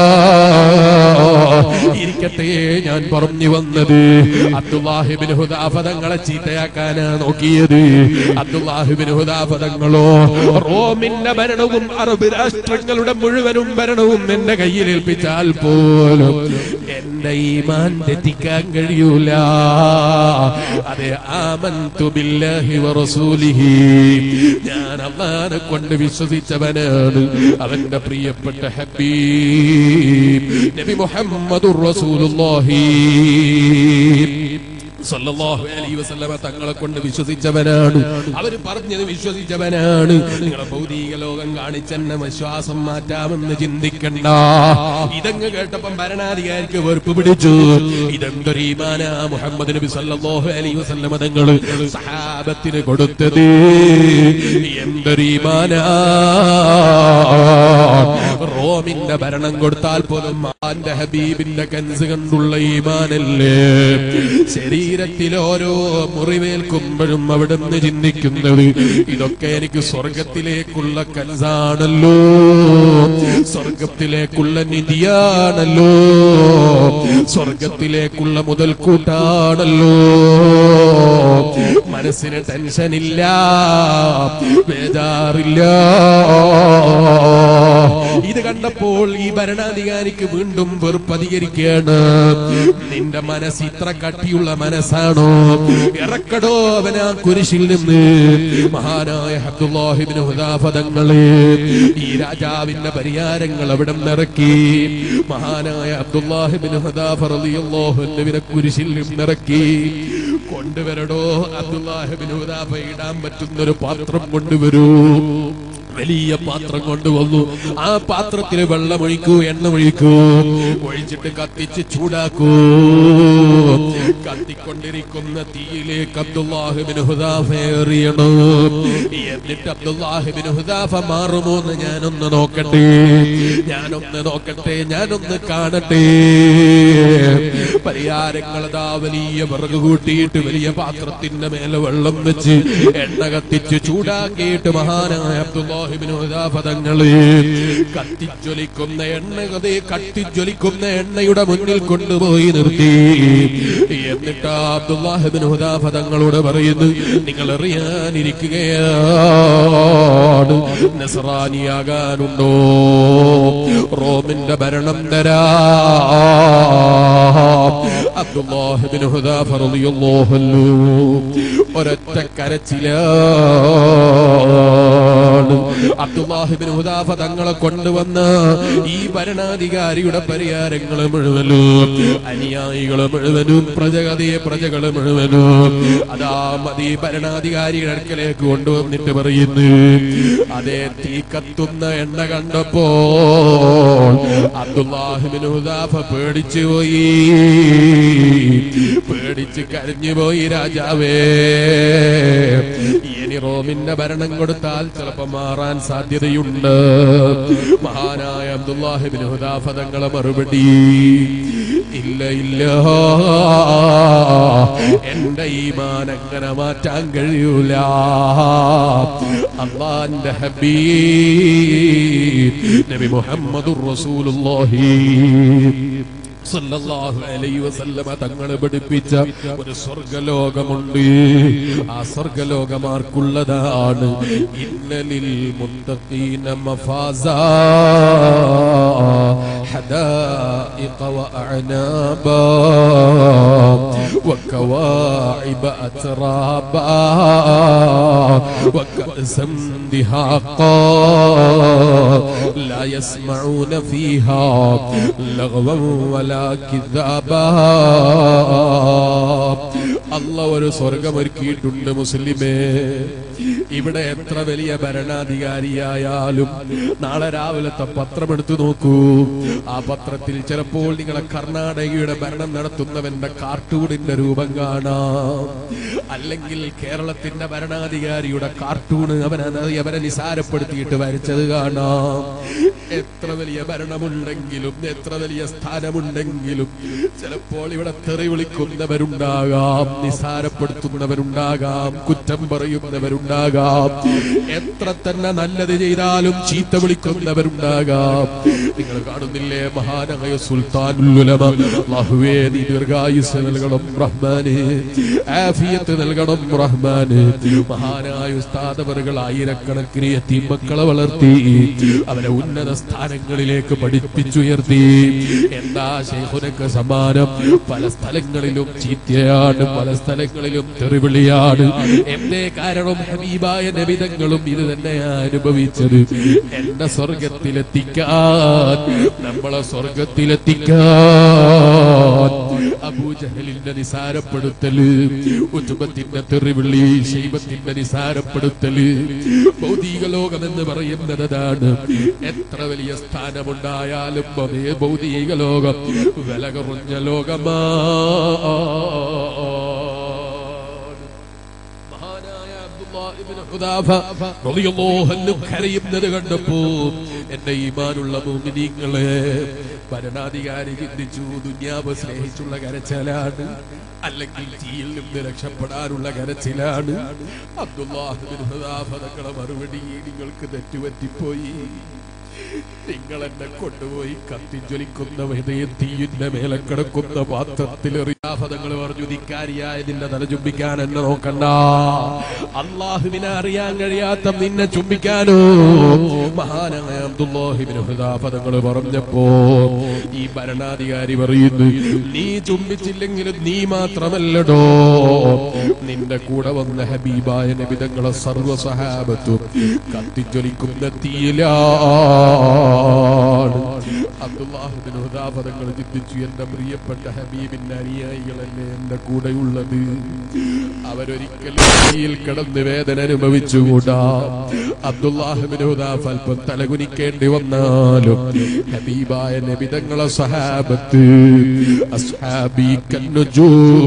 ഇരിക്കട്ടെ ഞാൻ പറഞ്ഞു വന്നത് അബ്ദുല്ലാഹിബിൻ ഹുദാഫതങ്ങളെ ചീത്തയാക്കാനാ നോക്കിയത് അബ്ദുല്ലാഹിബിൻ ഹുദാഫതങ്ങളോ റോമിന്റെ ഭരണവും അറബ് രാഷ്ട്രങ്ങളുടെ മുഴുവനും ഭരണവും എന്റെ കയ്യിൽ ഏൽപ്പിച്ചാൽ പോലും എന്റെ ഈമാൻ തെറ്റിക്കാൻ കഴിയൂല അതെ ആമന്തു ബില്ലാഹി വറസൂലിഹി ഞാൻ അള്ളാനെ കൊണ്ട് വിശ്വസിച്ചവനാണ് അവന്റെ പ്രിയപ്പെട്ട ഹബീബ് നബി മുഹമ്മദുർ റസൂലുള്ളാഹി സല്ലല്ലാഹു അലൈഹി വസല്ലമ തങ്ങളെ കൊണ്ട് വിശ്വസിച്ചവനാണ് അവര് പറഞ്ഞത് വിശ്വസിച്ചവനാണ് നിങ്ങളെ ഭൗതിക ലോകം കാണിച്ചെന്നെ വിശ്വാസം മാറ്റാമെന്ന് ചിന്തിക്കണ്ട ഇതങ്ങ് കേട്ടപ്പം ഭരണാധികാരിക്ക് വെറുപ്പ് പിടിച്ചു ഇതെന്തൊരു ഈമാന മുഹമ്മദ് നബി സല്ലല്ലാഹു അലൈഹി വസല്ലമ തങ്ങള് സഹാബത്തിന് കൊടുത്തത് എന്തൊരു ഈമാന റോമിന്റെ ഭരണം കൊടുത്താൽ പോലും ആന്റെ ഹബീബിന്റെ കൻസ് കണ്ടുള്ള ഈമാനല്ലേ ശരീരത്തിൽ ഓരോ മുറിവേൽക്കുമ്പോഴും അവിടെ നിന്ന് ചിന്തിക്കുന്നത് ഇതൊക്കെ എനിക്ക് സ്വർഗത്തിലേക്കുള്ള കൻസാണല്ലോ സ്വർഗത്തിലേക്കുള്ള നിധിയാണല്ലോ സ്വർഗത്തിലേക്കുള്ള മുതൽക്കൂട്ടാണല്ലോ മനസ്സിന് ടെൻഷനില്ല ബേജാറില്ല ഇത് കണ്ടപ്പോൾ ഈ ഭരണാധികാരിക്ക് വീണ്ടും വെറുപ്പധികരിക്കുകയാണ് നിന്റെ മനസ്സ് ഇത്ര കട്ടിയുള്ള മനസ്സാണോ ഇറക്കടോ അവനാ കുരിശിൽ നിന്ന് മഹാനായ അബ്ദുല്ലാഹിബിന് ഹുദാഫതങ്ങളെ ഈ രാജാവിന്റെ പരിഹാരങ്ങൾ അവിടെ നിറക്കി മഹാനായ അബ്ദുല്ലാഹിബിന് ഹുദാഫറിയാഹുവിനെ കുരിശിൽ നിന്നിറക്കി കൊണ്ടുവരടോ അബ്ദുല്ലാഹിബിന് ഹുദാഫ ഇടാൻ പറ്റുന്നൊരു പാത്രം കൊണ്ടുവരൂ വലിയ പാത്രം കൊണ്ടുവന്നു ആ പാത്രത്തിൽ വെള്ളമൊഴിക്കൂ എണ്ണ ഒഴിക്കൂ ഒഴിച്ചിട്ട് കത്തിച്ച് ചൂടാക്കൂ കത്തിക്കൊണ്ടിരിക്കുന്ന തീയിലേക്ക് അബ്ദുല്ലാഹിബിന് ഹുദാഫ എറിയണോ എന്നിട്ട് അബ്ദുല്ലാഹിബിന് ഹുദാഫ മാറുമോ എന്ന് ഞാനൊന്ന് നോക്കട്ടെ ഞാനൊന്ന് നോക്കട്ടെ ഞാനൊന്ന് കാണട്ടെ പരിഹാരങ്ങൾ അതാ വലിയ വിറക് കൂട്ടിയിട്ട് വലിയ പാത്രത്തിന്റെ മേലെ വെള്ളം വെച്ച് എണ്ണ കത്തിച്ച് ചൂടാക്കിയിട്ട് മഹാനായ അബ്ദുല്ലാഹിബിന് ഹുദാഫ തങ്ങള് കത്തിജ്വലിക്കുന്ന എണ്ണ കഥയെ കത്തിജ്വലിക്കുന്ന എണ്ണയുടെ മുന്നിൽ കൊണ്ടുപോയി നിർത്തി എന്നിട്ട് ആ അബ്ദുല്ലാഹിബിൻ ഹുദാഫ തങ്ങളോട് പറയുന്നു നിങ്ങൾ അറിയാനിരിക്കുകയാണ് നസറാനിയാകാനുണ്ടോ റോമിന്റെ ഭരണം തരാ അബ്ദുല്ലാഹിബിൻ ഹുദാഫ റളിയല്ലാഹു അൻഹു ഒരൊറ്റ കരച്ചിലാണ് അബ്ദുല്ലാഹിബിൻ ഹുദാഫ തങ്ങളെ കൊണ്ടുവന്ന് ഈ ഭരണാധികാരിയുടെ പരിഹാരങ്ങൾ മുഴുവനും അനുയായികൾ മുഴുവനും പ്രജകതയെ പ്രജകൾ മുഴുവനും അതാ മതി ഭരണാധികാരിയുടെ അടുക്കലേക്ക് കൊണ്ടുവന്നിട്ട് പറയുന്നു അതേ തീ കത്തുന്ന എണ്ണ കണ്ടപ്പോ അബ്ദുല്ലാഹിബിൻ ഹുദാഫ പേടിച്ചു പോയി പേടിച്ച് കരഞ്ഞു പോയി രാജാവേ ഇനി റോമിന്റെ ഭരണം കൊടുത്താൽ ചിലപ്പോ മാറാൻ സാധ്യതയുണ്ട് മഹാനായ അബ്ദുല്ലാഹിബിൻ ഹുദാഫ തങ്ങളെ മറുപടി ഇല്ല ഇല്ല എന്റെ ഈമാൻ അങ്ങനെ മാറ്റാൻ കഴിയൂല അള്ളാന്റെ ഹബീബ് നബി മുഹമ്മദുർ റസൂലുള്ളാഹി സല്ലല്ലാഹു അലൈഹി വസല്ലമ തങ്ങളെ പഠിപ്പിച്ച ഒരു സ്വർഗലോകമുണ്ട് ആ സ്വർഗലോകമാർക്കുള്ളതാണ് ഇന്നലിൽ മുത്തഖീന മഫാസ حدائق وأعنابا وكواعب أترابا وكأسا دهاقا لا يسمعون فيها لغوا ولا كذابا അല്ല ഒരു സ്വർഗമൊരുക്കിയിട്ടുണ്ട് മുസ്ലിമേ ഇവിടെ എത്ര വലിയ ഭരണാധികാരിയായാലും നാളെ രാവിലത്തെ പത്രം എടുത്തു നോക്കൂ ആ പത്രത്തിൽ ചിലപ്പോൾ നിങ്ങളെ കർണാടകയുടെ ഭരണം നടത്തുന്നവന്റെ കാർട്ടൂണിന്റെ രൂപം കാണാം അല്ലെങ്കിൽ കേരളത്തിന്റെ ഭരണാധികാരിയുടെ കാർട്ടൂണ് അവൻ അവരെ നിസാരപ്പെടുത്തിയിട്ട് വരച്ചത് കാണാം എത്ര വലിയ ഭരണമുണ്ടെങ്കിലും എത്ര വലിയ സ്ഥാനമുണ്ടെങ്കിലും ചിലപ്പോൾ ഇവിടെ തെറി വിളിക്കുന്നവരുണ്ടാകാം നിസാരപ്പെടുത്തുന്നവരുണ്ടാകാം കുറ്റം പറയുന്നവരുണ്ടാകാം എത്ര തന്നെ നല്ലത് ചെയ്താലും ചീത്ത വിളിക്കുന്നവരുണ്ടാകാം നിങ്ങൾ കാണുന്നില്ലേ മഹാനായ സുൽത്താനുലുലമ അല്ലാഹുവേ നീ ദീർഘായുസ് നൽകണം റഹ്മാന് ആഫിയത്ത് നൽകണം റഹ്മാന് മഹാനായ ഉസ്താദവറുകൾ ആയിരക്കണക്കിന് എത്തി മക്കളെ വളർത്തി അവരെ ഉന്നത സ്ഥാനങ്ങളിലേക്ക് പഠിപ്പിച്ചുയർത്തി എന്താ ശേഖുനക്ക് സമാനം പല സ്ഥലങ്ങളിലും ചീത്തയാണ് പല സ്ഥലങ്ങളിലും തെറിവിളിയാണ് എന്തേ കാരണം ഹബീബായ നബിതങ്ങളും ഇത് തന്നെയാ അനുഭവിച്ചത് എന്നെ സ്വർഗത്തിലെത്തിക്കാൻ നമ്മളെ സ്വർഗത്തിലെത്തിക്കാൻ അബൂജഹലിന്റെ നിസാരപ്പെടുത്തല് ഉത്തുബത്തിന്റെ തെറിവിളി ശൈബത്തിന്റെ നിസാരപ്പെടുത്തല് ഭൗതിക ലോകം എന്ന് പറയുന്നത് അതാണ് എത്ര വലിയ സ്ഥാനമുണ്ടായാലും അതേ ഭൗതിക ലോകം വില കുറഞ്ഞ ലോകമാ മഹാനായ അബ്ദുല്ലാഹ് ഇബ്നു ഹുദാഫ റളിയല്ലാഹു അൻഹു കരയുന്നത് കണ്ടപ്പോ എന്റെ ഈമാനുള്ള മുഅ്മിനീങ്ങളെ ഭരണാധികാരി ചിന്തിച്ചു ദുന്യാവ് സ്നേഹിച്ചുള്ള കരച്ചിലാണ് അല്ലെങ്കിൽ തീയിൽ നിന്ന് രക്ഷപ്പെടാനുള്ള കരച്ചിലാണ് അബ്ദുല്ലാഹ് ഇബ്നു ഹുദാഫ തങ്ങളെ മറുപടി നിങ്ങൾക്ക് തെറ്റുപറ്റിപ്പോയി നിങ്ങൾ എന്നെ കൊണ്ടുപോയി കത്തിജ്വലിക്കുന്ന ഹൃദയം തീയിന്റെ മേലെ കിടക്കുന്ന പാത്രത്തിൽ റിയാഫതങ്ങൾ പറഞ്ഞു ധിക്കാരിയായ നിന്നെ തല ചുംബിക്കാൻ എന്നെ നോക്കണ്ട അള്ളാഹുവിനെ അറിയാൻ കഴിയാത്ത നിന്നെ ചുംബിക്കാനോ മഹാനായ അബ്ദുല്ലാഹിബിന് ഹൃദാഫതങ്ങൾ പറഞ്ഞപ്പോ ഈ ഭരണാധികാരി പറയുന്നു നീ ചുംബിച്ചില്ലെങ്കിലും നീ മാത്രമല്ലടോ നിന്റെ കൂടെ വന്ന ഹബീബായ നബിതങ്ങളെ സർവ്വ സഹാബത്തും കത്തിജ്വലിക്കുന്ന തീയിലാണ് അബ്ദുല്ലാഹിബിൻ ഹുദാഫതങ്ങൾ ചിന്തിച്ചു എന്റെ പ്രിയപ്പെട്ട ഹബീബിന്റെ അനുയായികളല്ലേ എന്റെ കൂടെയുള്ളത് അവരൊരിക്കലും വഴിയിൽ കിടന്ന് വേദന അനുഭവിച്ചുകൂടാ അബ്ദുല്ലാഹിബിൻ ഹുദാഫ് അല്പം തലകുനിക്കേണ്ടി വന്നാലും ഹബീബായ നബിതങ്ങളെ സഹാബത്ത് അസ്ഹാബി കന്നുജൂ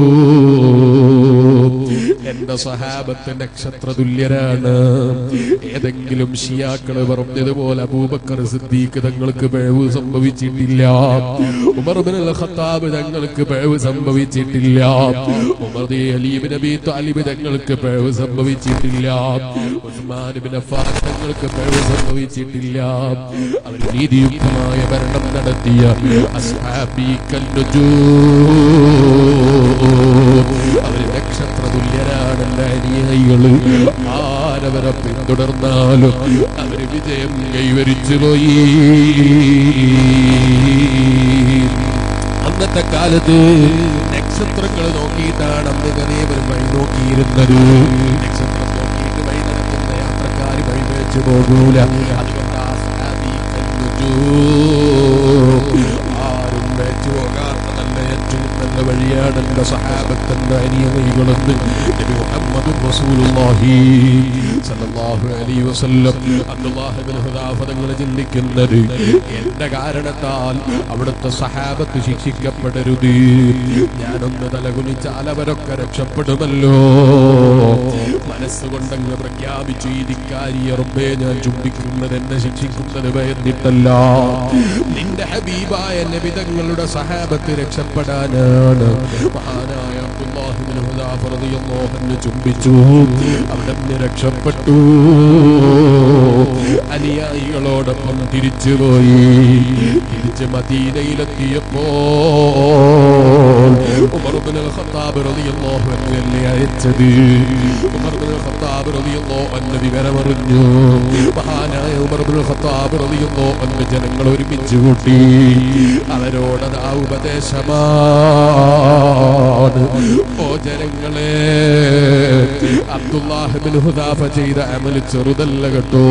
എന്റെ സഹാബത്ത് നക്ഷത്ര തുല്യരാണ് ഏതെങ്കിലും ഷിയാക്കള് പറഞ്ഞതുപോലെ അബൂബക്കർ സിദ്ദീഖ് തങ്ങൾക്ക് പിഴവ് സംഭവിച്ചിട്ടില്ല ഉമർ ബിൻ അൽ ഖത്താബ് തങ്ങൾക്ക് പിഴവ് സംഭവിച്ചിട്ടില്ല ഉമർ ദി അലീബ് നബി താലിബ് തങ്ങൾക്ക് പിഴവ് സംഭവിച്ചിട്ടില്ല ഉസ്മാൻ ബിൻ അഫ്ഫാൻ തങ്ങൾക്ക് പിഴവ് സംഭവിച്ചിട്ടില്ല അവർ നീതിയുക്തമായ ഭരണം നടത്തിയ അസ്ഹാബി കല്ലുജൂ അവര് നക്ഷത്ര തുല്യരാണ് എന്റെ അനുയായികള് ആരവരെ പിന്തുടർന്നാലും അവര് വിജയം കൈവരിച്ചു പോയി അന്നത്തെ കാലത്ത് നക്ഷത്രങ്ങൾ നോക്കിയിട്ടാണ് അന്ന് കറിയവർ വഴി നോക്കിയിരുന്നത് നക്ഷത്രം നോക്കിയിട്ട് വഴി നടക്കുന്ന യാത്രക്കാർ വഴി വെച്ച് പോകൂല അതുകൊണ്ട് ആ സഹാബിക്കൽ നുജൂം. ആരും വെച്ചു പോകാത്ത നല്ല ഏറ്റവും നല്ല വഴിയാണ് എന്റെ സഹാബത്തിന്റെ അനിയവൈകളെന്ന് നബി മുഹമ്മദ് റസൂലുള്ളാഹി സല്ലല്ലാഹു അലൈഹി വസല്ലം അബ്ദുല്ലാഹി ഇബ്നു ഹുദാഫ തങ്ങൾ ചിന്തിക്കുന്നത് എന്റെ കാരണത്താൽ അവിടുത്തെ സഹാബത്ത് ശിക്ഷിക്കപ്പെടരുത് ഞാനൊന്ന് തലകുനിച്ചാൽ അവരൊക്കെ രക്ഷപ്പെടുമല്ലോ മനസ്സുകൊണ്ടങ്ങ് പ്രഖ്യാപിച്ചു ഈ ധിക്കാരിയെ റബ്ബേ ഞാൻ ചുംബിക്കുന്നത് എന്നെ ശിക്ഷിക്കുന്നത് ഭയന്നിട്ടല്ല നിന്റെ ഹബീബായ നബിതങ്ങളുടെ സഹാബത്ത് രക്ഷപ്പെടാനാണ് മഹാനായ അബ്ദുല്ലാഹിബ്നു ഹുദാഫ റളിയല്ലാഹു അൻഹു ചുംബിച്ചു അവിടെ നിന്ന് രക്ഷപ്പെട്ടു അനുയായികളോടൊപ്പം തിരിച്ചുപോയി തിരിച്ച് മദീനയിലെത്തിയപ്പോൾ ഉമർ ഇബ്നുൽ ഖത്താബ് റളിയല്ലാഹു അൻഹു അല്ലേ അയച്ചത് ഉമർ ഇബ്നുൽ ഖത്താബ് റളിയല്ലാഹു അൻഹു വിവരമറിഞ്ഞു മഹാനായ ഉമർ ഇബ്നുൽ ഖത്താബ് റളിയല്ലാഹു അൻഹു ജനങ്ങൾ ഒരുമിച്ച് കൂട്ടി അവരോടത് ആ ഉപദേശമാണ് ഓ ജനങ്ങളെ അബ്ദുല്ലാഹിബിൻ ഹുദാഫ ചെയ്ത അമൽ ചെറുതല്ല കേട്ടോ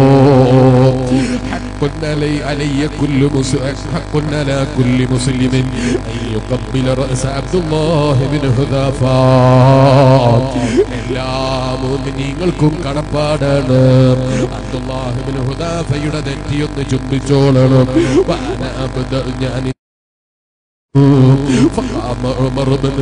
حق علي علي كل مسلم حق على كل مسلم أن يقبل رأس عبد الله بن حذافة എല്ലാ മോമിനിങ്ങൾക്കും കടപ്പാടാണ് അബ്ദുല്ലാഹിബിൻ ഹുദാഫയുടെ നെറ്റിയൊന്ന് ചുംബിച്ചോളണം വാന അബ്ദ ഞാൻ فقام عمر بن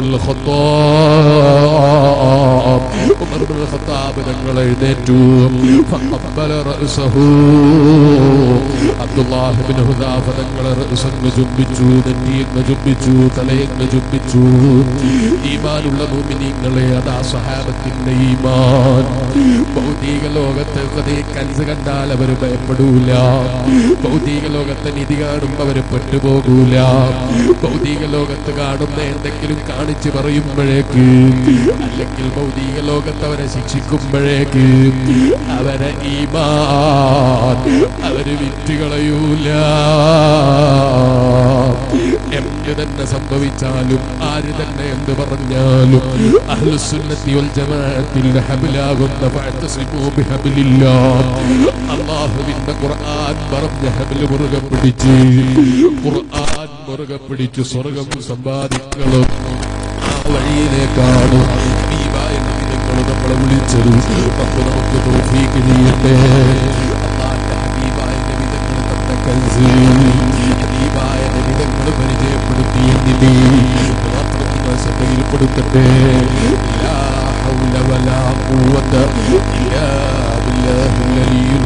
الخطاب عمر بن الخطاب ഞങ്ങൾ എഴുന്നേറ്റു فقبل رأسه അബ്ദുല്ലാഹ് ബിൻ ഹുദാഫ തങ്ങളെ റഅസങ്ങ് ചുംബിച്ചു നെറ്റിയങ്ങ് ചുംബിച്ചു തലയങ്ങ് ചുംബിച്ചു ഈമാനുള്ള മുഅ്മിനീങ്ങളെ അതാ സഹാബത്തിന്റെ ഈമാൻ ഭൗതിക ലോകത്തെ കഥ കൻസ് കണ്ടാൽ അവർ ഭയപ്പെടൂല ഭൗതിക ലോകത്തെ നിധി കാണുമ്പോൾ അവർ പെട്ടുപോകൂല ഭൗതിക ലോകത്ത് കാണുന്ന എന്തെങ്കിലും കാണിച്ചു പറയുമ്പോഴേക്ക് അല്ലെങ്കിൽ ഭൗതിക ലോകത്ത് അവരെ ശിക്ഷിക്കുമ്പോഴേക്ക് അവരെ ഈമാൻ അവര് വിറ്റുകളയൂല എന്ത് തന്നെ സംഭവിച്ചാലും ആര് തന്നെ എന്ത് പറഞ്ഞാലും അഹ്ലുസുന്നത്തി വൽ ജമാഅത്തിൽ ഹബിലാകുന്ന ഫഅതസിമു ബിഹബിലില്ലാഹ് അല്ലാഹുവിന്റെ ഖുർആൻ പറഞ്ഞ ഹബിൽ മുറുകെ പിടിച്ച് ഖുർആൻ മുറുകെ പിടിച്ച് സ്വർഗം സമ്പാദിക്കണം ആ വഴിയിലേക്കാണ് ഹബീബായ നബിതങ്ങൾ നമ്മളെ വിളിച്ചത് അപ്പൊ നമുക്ക് തൗഫീഖ് ചെയ്യട്ടെ അള്ളാന്റെ ഹബീബായ നബിതങ്ങൾ തന്ന കൽസ് ഹബീബായ നബിതങ്ങൾ പരിചയപ്പെടുത്തിയ നിധി മാത്രം നിങ്ങൾ ശ്രദ്ധയിൽപ്പെടുത്തട്ടെ ലാ ഹൗല വലാ ഖുവത ഇല്ലാ ബില്ലാഹിൽ അലിയുൽ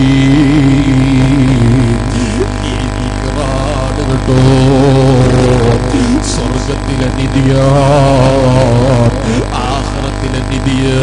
അദീം ഈ ദിക്റാണ് കേട്ടോ സ്വർഗത്തിലെ നിധിയാ ആഖിറത്തിലെ നിധിയാ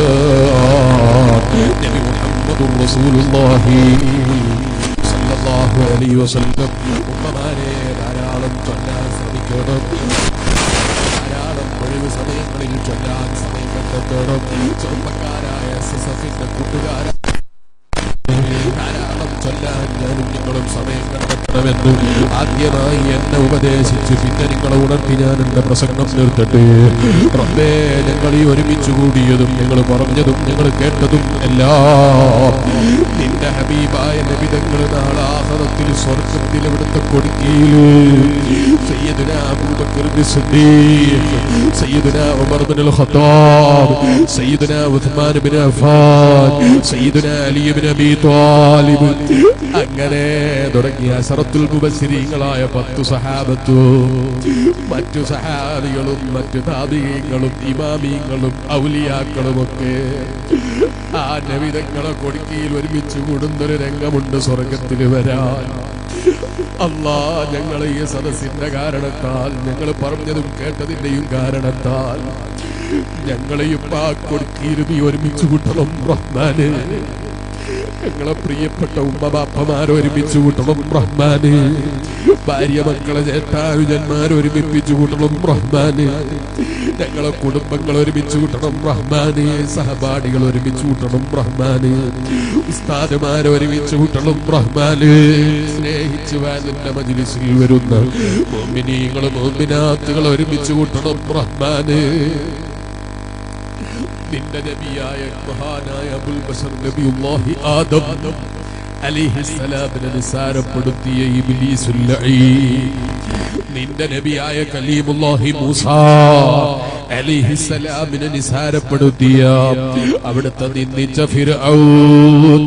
നബി മുഹമ്മദുർ റസൂലുള്ളാഹി സല്ലല്ലാഹു അലൈഹി വസല്ലം ഉമ്മമാരെ ധാരാളം ചൊല്ലാൻ ശ്രമിക്കണം ധാരാളം ഒഴിവ് സമയങ്ങളിൽ ചൊല്ലാൻ സമയം കണ്ടെത്തണം ചെറുപ്പക്കാരായ എസ് കൂട്ടുകാരായ ധാരാളം ചൊല്ലാൻ ഞാനും നിങ്ങളും സമയം കണ്ടെത്തണമെന്ന് ആദ്യമായി എന്നെ ഉപദേശിച്ച് പിന്നെ നിങ്ങളെ ഉണർത്തി ഞാൻ എന്റെ പ്രസംഗം നിർത്തട്ടെ റബ്ബേ ഞങ്ങൾ ഈ ഒരുമിച്ച് കൂടിയതും നിങ്ങൾ പറഞ്ഞതും നിങ്ങൾ കേട്ടതും എല്ലാം നിന്റെ എന്റെ ഹബീബായ നബിതങ്ങൾ നാളെ ആഹറത്തിൽ സ്വർഗത്തിൽ ഇവിടുത്തെ കൊടുക്കിയില് സയ്യിദുന അബൂബക്കർ ബിൻ സിദ്ദീഖ് സയ്യിദുന ഉമർ ബിൻ അൽ ഖത്താബ് സയ്യിദുന ഉസ്മാൻ ബിൻ അഫ്ഫാൻ സയ്യിദുന അലി ബിൻ അബി ത്വാലിബ് അങ്ങനെ തുടങ്ങിയ അസറത്തുൽ മുബശ്ശിരീങ്ങളായ പത്തു സഹാബത്തും മറ്റു സഹാബികളും മറ്റു താപികങ്ങളും ഇമാമിങ്ങളും ഔലിയാക്കളും ഒക്കെ ആ നവിതങ്ങളെ കൊടുക്കിയിൽ ഒരുമിച്ച് കൂടുന്നൊരു രംഗമുണ്ട് സ്വർഗത്തിൽ വരാൻ അല്ലാ ഞങ്ങളെ ഈ സദസ്സിന്റെ കാരണത്താൽ ഞങ്ങൾ പറഞ്ഞതും കേട്ടതിന്റെയും കാരണത്താൽ ഞങ്ങളെയും ആ കൊടുക്കിയിലും ഈ ഒരുമിച്ച് കൂട്ടണം റഹ്മാന് ഞങ്ങളെ പ്രിയപ്പെട്ട ഉമ്മബാപ്പമാരെ ഒരുമിച്ച് കൂട്ടണം റഹ്മാന് ഭാര്യ മക്കളെ ചേട്ടായുജന്മാരെ ഒരുമിപ്പിച്ചു കൂട്ടണം റഹ്മാന് ഞങ്ങളെ കുടുംബങ്ങൾ ഒരുമിച്ച് കൂട്ടണം റഹ്മാന് സഹപാഠികൾ ഒരുമിച്ച് കൂട്ടണം റഹ്മാന് ഉസ്താദുമാരെ ഒരുമിച്ച് കൂട്ടണം റഹ്മാന് സ്നേഹിച്ചു വാലിന്റെ മജിലിസിൽ വരുന്ന മോമിനീങ്ങൾ മോമിനാത്തുകൾ ഒരുമിച്ച് കൂട്ടണം റഹ്മാന് നിന്റെ നബിയായ മഹാനായ അബുൽ ബഷർ നബിയുല്ലാഹി ആദം അലിഹിസ്സലാമിനെ നിസാരപ്പെടുത്തിയ ഇബ്ലീസുൽ ലഈൻ നിന്റെ നബിയായ കലീമുല്ലാഹി മൂസ അലിഹിസ്സലാമിനെ നിസാരപ്പെടുത്തിയ അവിടുത്തെ നിന്ദിച്ച ഫിർഔൻ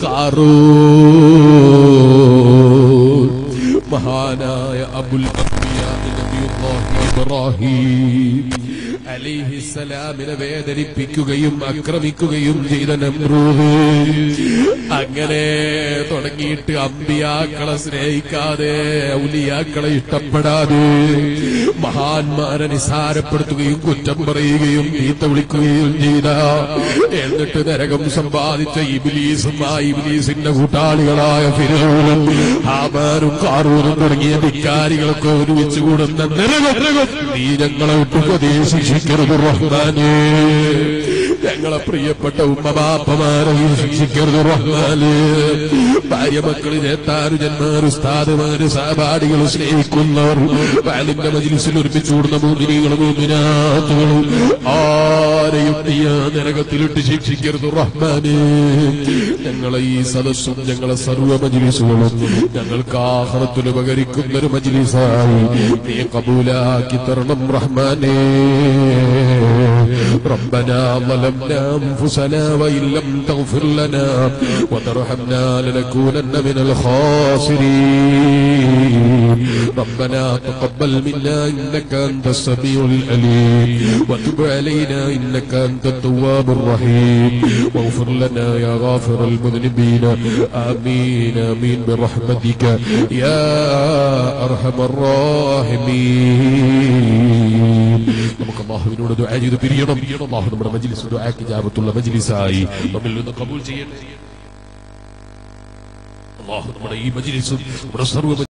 ഖാറൂൻ മഹാനായ അബുൽ അംബിയാ നബിയുല്ലാഹി ഇബ്രാഹിം അലിഹിസലാമിനെ വേദനിപ്പിക്കുകയും ആക്രമിക്കുകയും ചെയ്ത നമ്രൂഹ് അങ്ങനെ തുടങ്ങിയിട്ട് അമ്പിയാക്കളെ സ്നേഹിക്കാതെ ഔലിയാക്കളെ ഇഷ്ടപ്പെടാതെ മഹാന്മാരെ നിസാരപ്പെടുത്തുകയും കുറ്റം പറയുകയും ചീത്ത വിളിക്കുകയും ചെയ്ത എന്നിട്ട് നരകം സമ്പാദിച്ച ഇബിലീസും ആ ഇബിലീസിന്റെ കൂട്ടാളികളായ ഫിരോനും ഹാമാനും കാറൂനും തുടങ്ങിയ ധിക്കാരികളൊക്കെ ഒരുമിച്ച് കൂടുന്ന നരകം നീ ഞങ്ങളെ വിട്ടു ഉപദേശിക്കരുത് റഹ്മാനേ ഞങ്ങളെ പ്രിയപ്പെട്ട ഉമ്മബാപ്പമാരെ നീ ശിക്ഷിക്കരുത് റഹ്മാനേ ഭാര്യ മക്കള് ചേത്താരുജന്മാർ ഉസ്താദുമാര് സഹപാഠികൾ സ്നേഹിക്കുന്നവർ വാലിന്റെ മജിലിസിൽ ഒരുമിച്ച് കൂടുന്ന മൂന്നിനികളും മൂന്നിനാത്തുകളും ആരെയും നീ ആ നരകത്തിലിട്ട് ശിക്ഷിക്കരുത് റഹ്മാനേ ഞങ്ങളെ ഈ സദസ്സും ഞങ്ങളെ സർവ്വ മജിലിസുകളും ഞങ്ങൾക്ക് ആഹ്റത്തിൽ ഉപകരിക്കുന്ന ഒരു മജിലിസായി നീ കബൂലാക്കി തരണം റഹ്മാനേ ربنا ظلمنا أنفسنا وإن لم تغفر لنا وترحمنا لنكونن من الخاسرين ربنا تقبل منا إنك أنت السميع العليم وتب علينا إنك أنت التواب الرحيم واغفر لنا يا غافر المذنبين آمين آمين برحمتك يا أرحم الراحمين നമുക്ക് അള്ളാഹുവിനോട് ദുആ ചെയ്ത് പിരിയണം അള്ളാഹു നമ്മുടെ മജ്ലിസ് ദുആക്ക് ജാബത്തുള്ള മജ്ലിസായി നമ്മിൽ നിന്ന് കബൂൽ ചെയ്യട്ടെ അള്ളാഹു നമ്മുടെ ഈ മജ്ലിസും നമ്മുടെ സർവ്വ